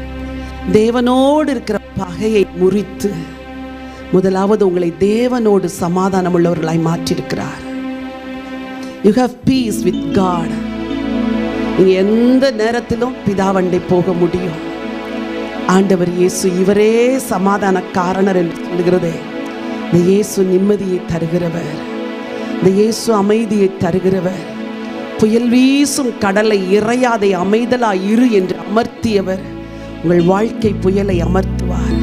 தேவனோடு இருக்கிற பகையை முறித்து முதலாவது உங்களை தேவனோடு சமாதானம் உள்ளவர்களாய் மாற்றியிருக்கிறார் you have peace with God நீங்க எந்த நேரத்திலும் பிதாவண்டை போக முடியும் ஆண்டவர் இயேசு இவரே சமாதான காரணர் என்று சொல்லுகிறதே இந்த இயேசு நிம்மதியை தருகிறவர் இந்த இயேசு அமைதியை தருகிறவர் புயல் வீசும் கடலை இறையாதை அமைதலாய் இரு என்று அமர்த்தியவர் உங்கள் வாழ்க்கை புயலை அமர்த்துவார்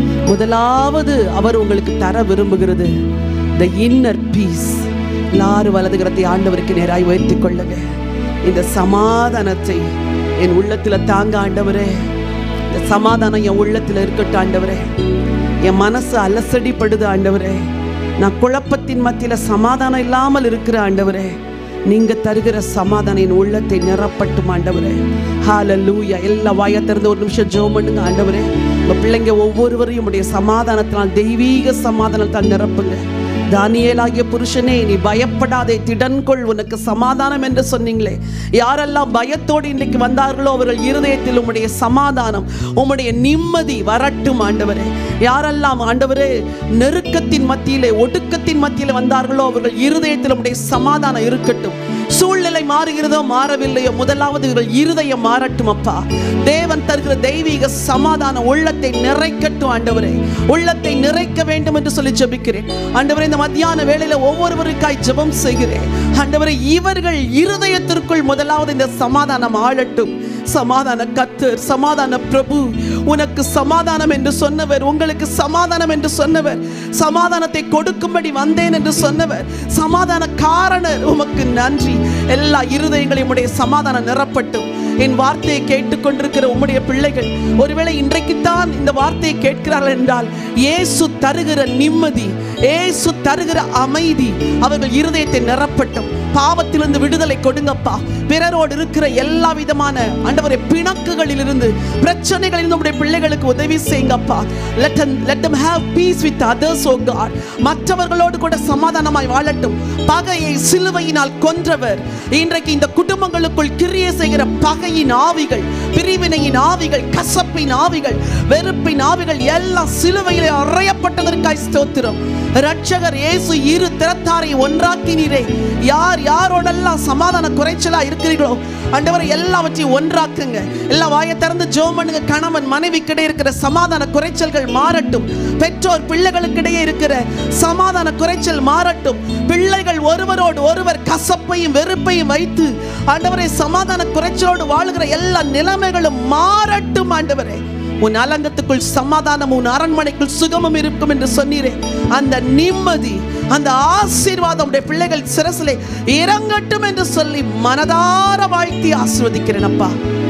முதலாவது அவர் உங்களுக்கு தர விரும்புகிறது த இன்னர் பீஸ் எல்லாரும் வலதுகரத்தை ஆண்டவருக்கு நேராய் உயர்த்திக் கொள்ளுங்க இந்த சமாதானத்தை என் உள்ளத்துல தாங்க ஆண்டவரே இந்த சமாதானம் என் உள்ளத்துல இருக்கட்டும் ஆண்டவரே என் மனசு அலசடிப்படுது ஆண்டவரே நான் குழப்பத்தின் மத்தியில சமாதானம் இல்லாமல் இருக்கிற ஆண்டவரே நீங்க தருகிற சமாதானம் என் உள்ளத்தை நிரப்பட்டும் ஆண்டவரே ஹalleluya எல்லா வாயை திறந்து ஒரு நிமிஷம் ஜெபம் பண்ணுங்க ஆண்டவரே உங்க பிள்ளைங்க ஒவ்வொருவரையும் உடைய சமாதானத்தினால் தெய்வீக சமாதானத்தால் நிரப்புங்க தானியேலாகிய புருஷனே நீ பயப்படாதே திடன்கொள் உனக்கு சமாதானம் என்று சொன்னீங்களே யாரெல்லாம் பயத்தோடு இன்னைக்கு வந்தார்களோ அவர்கள் இருதயத்தில் உம்முடைய சமாதானம் உம்முடைய நிம்மதி வரட்டும் ஆண்டவரே யாரெல்லாம் ஆண்டவரே நெருக்கத்தின் மத்தியிலே ஒடுக்கத்தின் மத்தியிலே வந்தார்களோ அவர்கள் இருதயத்தில் உம்முடைய சமாதானம் இருக்கட்டும் சூழ்நிலை மாறுகிறதோ மாறவில்லையோ முதலாவது இவர்கள் இருதயம் மாறட்டும் அப்பா தேவன் தருகிற தெய்வீக சமாதான உள்ளத்தை நிறைக்கட்டும் ஆண்டவரே உள்ளத்தை நிறைக்க வேண்டும் என்று சொல்லி ஜெபிக்கிறேன் ஆண்டவரே இந்த மத்தியான வேளையில ஒவ்வொருவருக்காய் ஜெபம் செய்கிறேன் ஆண்டவரே இவர்கள் இருதயத்திற்குள் முதலாவது இந்த சமாதானம் ஆளட்டும் சமாதான கத்தர் சமாதான பிரபு உனக்கு சமாதானம் என்று சொன்னவர் உங்களுக்கு சமாதானம் என்று சொன்னவர் சமாதானத்தை கொடுக்கும்படி வந்தேன் என்று சொன்னவர் சமாதான காரணர் உமக்கு நன்றி எல்லா இருதயங்களையும் உடைய சமாதானம் நிரப்பட்டும் என் வார்த்தையை கேட்டுக்கொண்டிருக்கிற உம்முடைய பிள்ளைகள் ஒருவேளை இன்றைக்குத்தான் இந்த வார்த்தையை கேட்கிறார்கள் என்றால் இயேசு தருகிற நிம்மதி இயேசு தருகிற அமைதி அவர்கள் இருதயத்தை நிரப்பட்டும் பாவத்திலிருந்து விடுதலை கொடுங்கப்பா பிறரோடு இருக்கிற எல்லா விதமான ஆண்டவரை பிணக்குகளில் இருந்து பிரச்சனைகளில் இருந்து உடைய பிள்ளைகளுக்கு உதவி செய்யுங்கப்பா let them let them have peace with others oh god மற்றவர்களோடு கூட சமாதானமாய் வாழட்டும் பகையை சிலுவையினால் கொன்றவர் இன்றைக்கு இந்த குடும்பங்களுக்குள் கிரிய செய்கிற பகையின் ஆவிகள் பிரிவினையின் ஆவிகள் கசப்பின் ஆவிகள் வெறுப்பின் ஆவிகள் எல்லாம் சிலுவையிலே அறையப்பட்டதற்காய் ஸ்தோத்திரம் ரட்சகர் இயேசு இரு திறத்தாரை ஒன்றாக்கினீரே யார் யாரோடெல்லாம் சமாதான குறைச்சலா இருக்கிறீர்களோ ஆண்டவரை எல்லாவற்றையும் ஒன்றாக்குங்க எல்லா வாயை திறந்து ஜெபம் பண்ணுங்க கணவன் மனைவிக்கிடையே இருக்கிற சமாதான குறைச்சல்கள் மாறட்டும் பெற்றோர் பிள்ளைகளுக்கிடையே இருக்கிற சமாதான குறைச்சல் மாறட்டும் பிள்ளைகள் ஒருவரோடு ஒருவர் கசப்பையும் வெறுப்பையும் வைத்து ஆண்டவரை சமாதான குறைச்சலோடு வாழுகிற எல்லா நிலைமைகளும் மாறட்டும் ஆண்டவரே உன் அலங்கத்துக்குள் சமாதானம் உன் அரண்மனைக்குள் சுகமும் இருக்கும் என்று சொன்னீரே அந்த நிம்மதி அந்த ஆசீர்வாதம் உடைய பிள்ளைகள் சிரசிலே இறங்கட்டும் என்று சொல்லி மனதார வாழ்த்தி ஆசிர்வதிக்கிறேன் அப்பா உடைய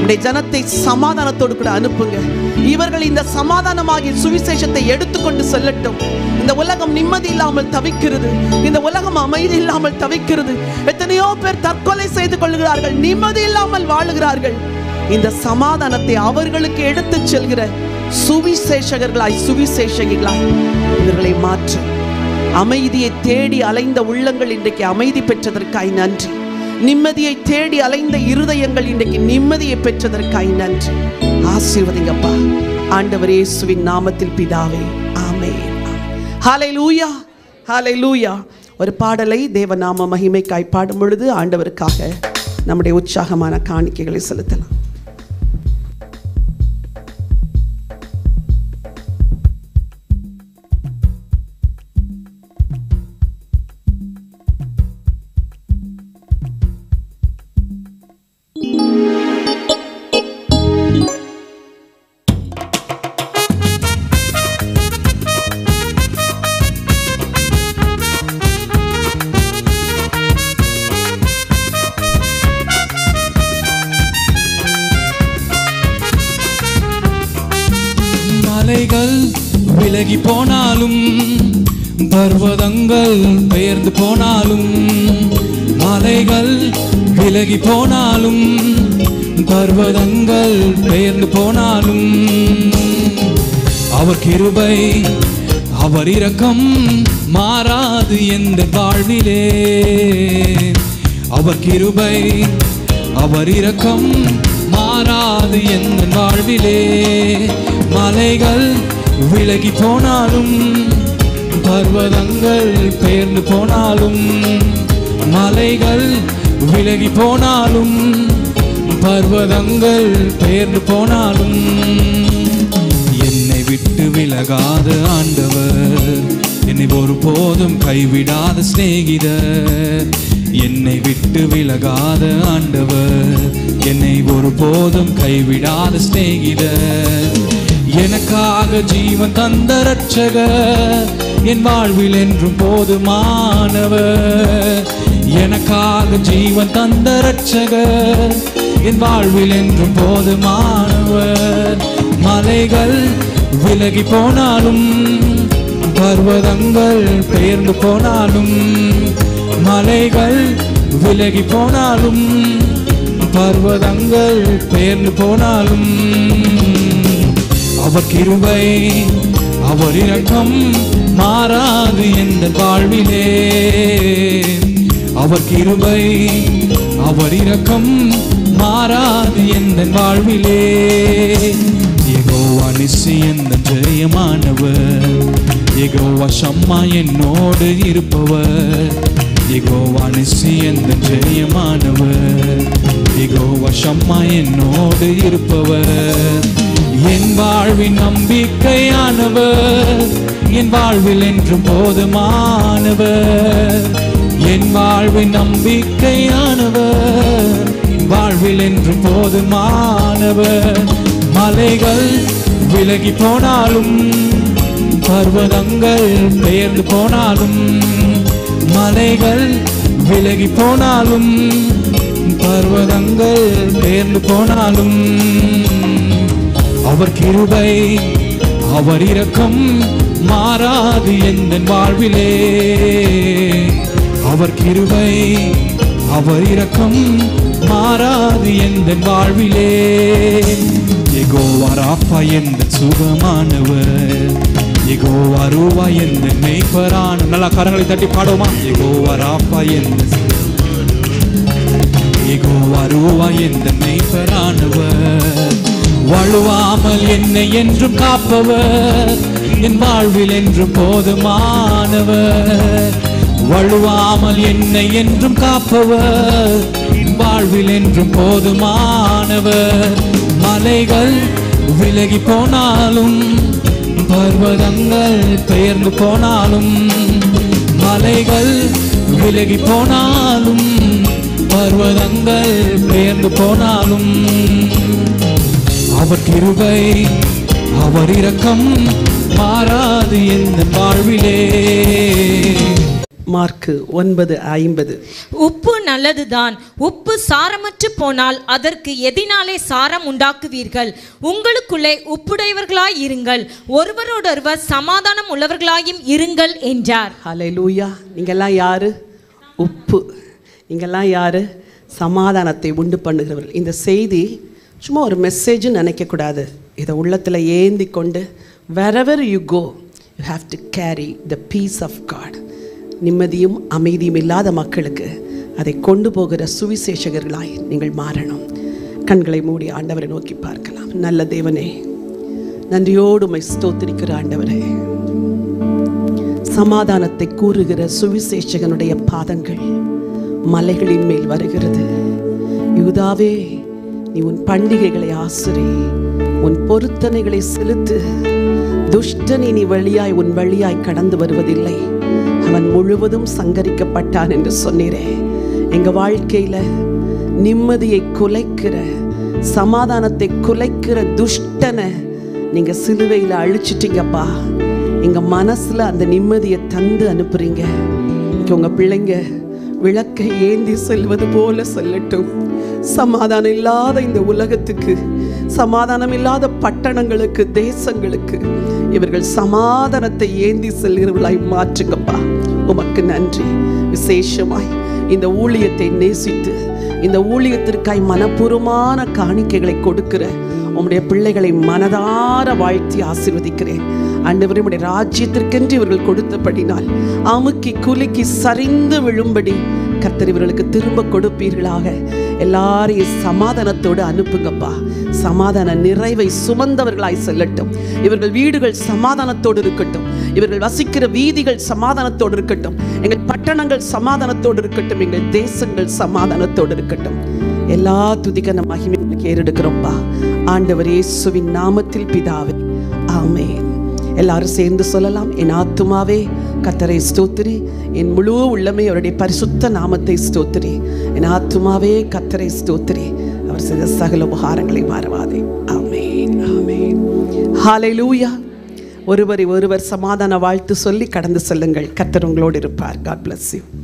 உடைய ஜனத்தை சமாதானத்தோடு கூட அனுப்புங்க இவர்கள் இந்த சமாதானமாகிய சுவிசேஷத்தை எடுத்துக்கொண்டு செல்லட்டும் இந்த உலகம் நிம்மதி இல்லாமல் தவிக்கிறது இந்த உலகம் அமைதி இல்லாமல் தவிக்கிறது எத்தனையோ பேர் தற்கொலை செய்து கொள்கிறார்கள் நிம்மதி இல்லாமல் வாழுகிறார்கள் இந்த சமாதானத்தை அவர்களுக்கு எடுத்துச் செல்கிற சுவிசேஷகர்களாய் சுவிசேஷகிகளாய் இவர்களை மாற்றும் அமைதியை தேடி அலைந்த உள்ளங்கள் இன்றைக்கு அமைதி பெற்றதற்காய் நன்றி நிம்மதியை தேடி அலைந்த இருதயங்கள் இன்றைக்கு நிம்மதியை பெற்றதற்காய் நன்றி ஆசீர்வதிங்கப்பா ஆண்டவர் இயேசுவின் நாமத்தில் பிதாவே ஆமென் ஹாலை லூயா ஹாலை லூயா ஒரு பாடலை தேவநாம மகிமைக்காய் பாடும் பொழுது ஆண்டவருக்காக நம்முடைய உற்சாகமான காணிக்கைகளை செலுத்தலாம் மலைகள் விலகி போனாலும் பர்வதங்கள் பெயர்ந்து போனாலும் மலைகள் விலகி போனாலும் பர்வதங்கள் பெயர்ந்து போனாலும் அவர் கிருபை அவர் இரக்கம் மாறாது எந்த வாழ்விலே அவர் கிருபை அவர் இரக்கம் மாறாது எந்த வாழ்விலே மலைகள் விலகி போனாலும் பர்வதங்கள் பெயர்ந்து போனாலும் மலைகள் விலகி போனாலும் பர்வதங்கள் பெயர்ந்து போனாலும் என்னை விட்டு விலகாத ஆண்டவர் என்னை ஒருபோதும் கைவிடாத சிநேகிதர் என்னை விட்டு விலகாத ஆண்டவர் என்னை ஒருபோதும் கைவிடாத சிநேகிதர் எனக்காக ஜீவன் தந்த ரட்சகர் என் வாழ்வில் என்றும் போதுமானவர் எனக்காக ஜீவன் தந்த ரட்சகர் என் வாழ்வில் என்றும் போதுமானவர் மலைகள் விலகி போனாலும் பர்வதங்கள் பெயர்ந்து போனாலும் மலைகள் விலகி போனாலும் பர்வதங்கள் பெயர்ந்து போனாலும் அவர் கிருபை அவர் இரக்கம் மாறாது எந்த வாழ்விலே அவர் கிருபை அவர் இரக்கம் மாறாது எந்த வாழ்விலே யெகோவா நிசி எந்த ஜெயமானவர் யெகோவா ஷம்மா என்னோடு இருப்பவர் யெகோவா நிசி எந்த ஜெயமானவர் யெகோவா ஷம்மா என்னோடு இருப்பவர் என் வாழ்வின் நம்பிக்கையானவர் என் வாழ்வில் என்றும் போதுமானவர் என் வாழ்வின் நம்பிக்கையானவர் என் வாழ்வில் என்றும் போதுமானவர் மலைகள் விலகி போனாலும் பர்வதங்கள் பெயர்ந்து போனாலும் மலைகள் விலகி போனாலும் பர்வதங்கள் பெயர்ந்து போனாலும் அவர் கிருபை அவர் இரக்கம் மாறாது எந்த வாழ்விலே அவர் கிருபை அவர் இரக்கம் மாறாது எந்த வாழ்விலே எகோவா ராப்பா எந்த சுகமானவர் எகோவா ரூவா எந்த மெய்ப்பரான நல்லா கரங்களை தட்டி பாடுவோமா எகோவா ராப்பா எந்த யெகோவா ரூவா எந்த மெய்ப்பரானவர் வழுவாமல் என்னை என்றும் காப்பவர் என் வாழ்வில் என்றும் போதுமானவர் வழுவாமல் என்னை என்றும் காப்பவர் என் வாழ்வில் என்றும் போதுமானவர் மலைகள் விலகி போனாலும் பர்வதங்கள் பெயர்ந்து போனாலும் மலைகள் விலகி போனாலும் பர்வதங்கள் பெயர்ந்து போனாலும் அவர் கிருபை அவர் இரக்கம் மாறாது எந்த வாழ்விலே மார்க்கு ஒன்பது ஐம்பது உப்பு நல்லதுதான் உப்பு சாரமற்று போனால் அதற்கு எதினாலே சாரம் உண்டாக்குவீர்கள் உங்களுக்குள்ளே உப்புடையவர்களாய் இருங்கள் ஒருவரோடொருவர் சமாதானம் உள்ளவர்களாயும் இருங்கள் என்றார் ஹalleluya நீங்கெல்லாம் யாரு உப்பு நீங்கெல்லாம் யாரு சமாதானத்தை உண்டு பண்ணுகிறவர்கள் இந்த செய்தி சும்மா ஒரு மெசேஜ்னு நினைக்கக்கூடாது இதை உள்ளத்தில் ஏந்தி கொண்டு wherever you go you have to carry the peace of God நிம்மதியும் அமைதியும் இல்லாத மக்களுக்கு அதை கொண்டு போகிற சுவிசேஷகர்களாய் நீங்கள் மாறணும் கண்களை மூடி ஆண்டவரை நோக்கி பார்க்கலாம் நல்ல தேவனே நன்றியோடு உம்மை ஸ்தோத்திரிக்கிற ஆண்டவரே சமாதானத்தை கூறுகிற சுவிசேஷகனுடைய பாதங்கள் மலைகளின் மேல் வருகிறது யூதாவே நீ உன் பண்டிகைகளை ஆசிரி உன் பொருத்தனைகளை செலுத்து துஷ்டன் இனி வழியாய் உன் வழியாய் கடந்து வருவதில்லை அவன் முழுவதும் சங்கரிக்கப்பட்டான் என்று சொன்னீரே எங்க வாழ்க்கையில நிம்மதியை குலைக்கிற சமாதானத்தை குலைக்கிற துஷ்டனை நீங்க சிலுவையில் அழிச்சிட்டீங்கப்பா எங்க மனசுல அந்த நிம்மதியை தந்து அனுப்புறீங்க இன்னைக்கு உங்க பிள்ளைங்க விளக்கை ஏந்தி செல்வது போல செல்லட்டும் சமாதானம் இல்லாத இந்த உலகத்துக்கு சமாதானம் இல்லாத பட்டணங்களுக்கு தேசங்களுக்கு இவர்கள் சமாதானத்தை ஏந்தி செல்கிறவர்களாய் மாற்றுங்கப்பா உமக்கு நன்றி விசேஷமாய் இந்த ஊழியத்தை நேசித்து இந்த ஊழியத்திற்காய் மனப்பூர்வமான காணிக்கைகளை கொடுக்கிற உம்முடைய பிள்ளைகளை மனதார வாழ்த்தி ஆசீர்வதிக்கிறேன் ஆண்டவரே உம்முடைய ராஜ்யத்திற்கென்று இவர்கள் கொடுத்தபடினால் அமுக்கி குலுக்கி சரிந்து விழும்படி கர்த்தர் இவர்களுக்கு திரும்ப கொடுப்பீர்களாக எல்லாரையும் சமாதானத்தோடு அனுப்புங்கப்பா சமாதான நிறைவை சுமந்தவர்களாய் செல்லட்டும் இவர்கள் வீடுகள் சமாதானத்தோடு இருக்கட்டும் இவர்கள் வசிக்கிற வீதிகள் சமாதானத்தோடு இருக்கட்டும் எங்கள் பட்டணங்கள் சமாதானத்தோடு இருக்கட்டும் எங்கள் தேசங்கள் சமாதானத்தோடு இருக்கட்டும் எல்லா துதிகன மகிமைகளுக்கு ஏறெடுக்கிறோம்ப்பா ஆண்டவர் இயேசுவின் நாமத்தில் பிதாவே ஆமென் எல்லாரும் சேர்ந்து சொல்லலாம் என் ஆத்துமாவே கத்தரை ஸ்தோத்திரி என் முழு உள்ளமே அவருடைய பரிசுத்த நாமத்தை ஸ்தோத்திரி என் ஆத்துமாவே கத்தரை ஸ்தோத்திரி அவர் செய்த சகல உபகாரங்களை மாறவாதே ஆமென் ஆமென் ஹalleluya ஒருவரை ஒருவர் சமாதான வாழ்த்து சொல்லி கடந்து செல்லுங்கள் கத்தர் உங்களோடு இருப்பார் காட் bless you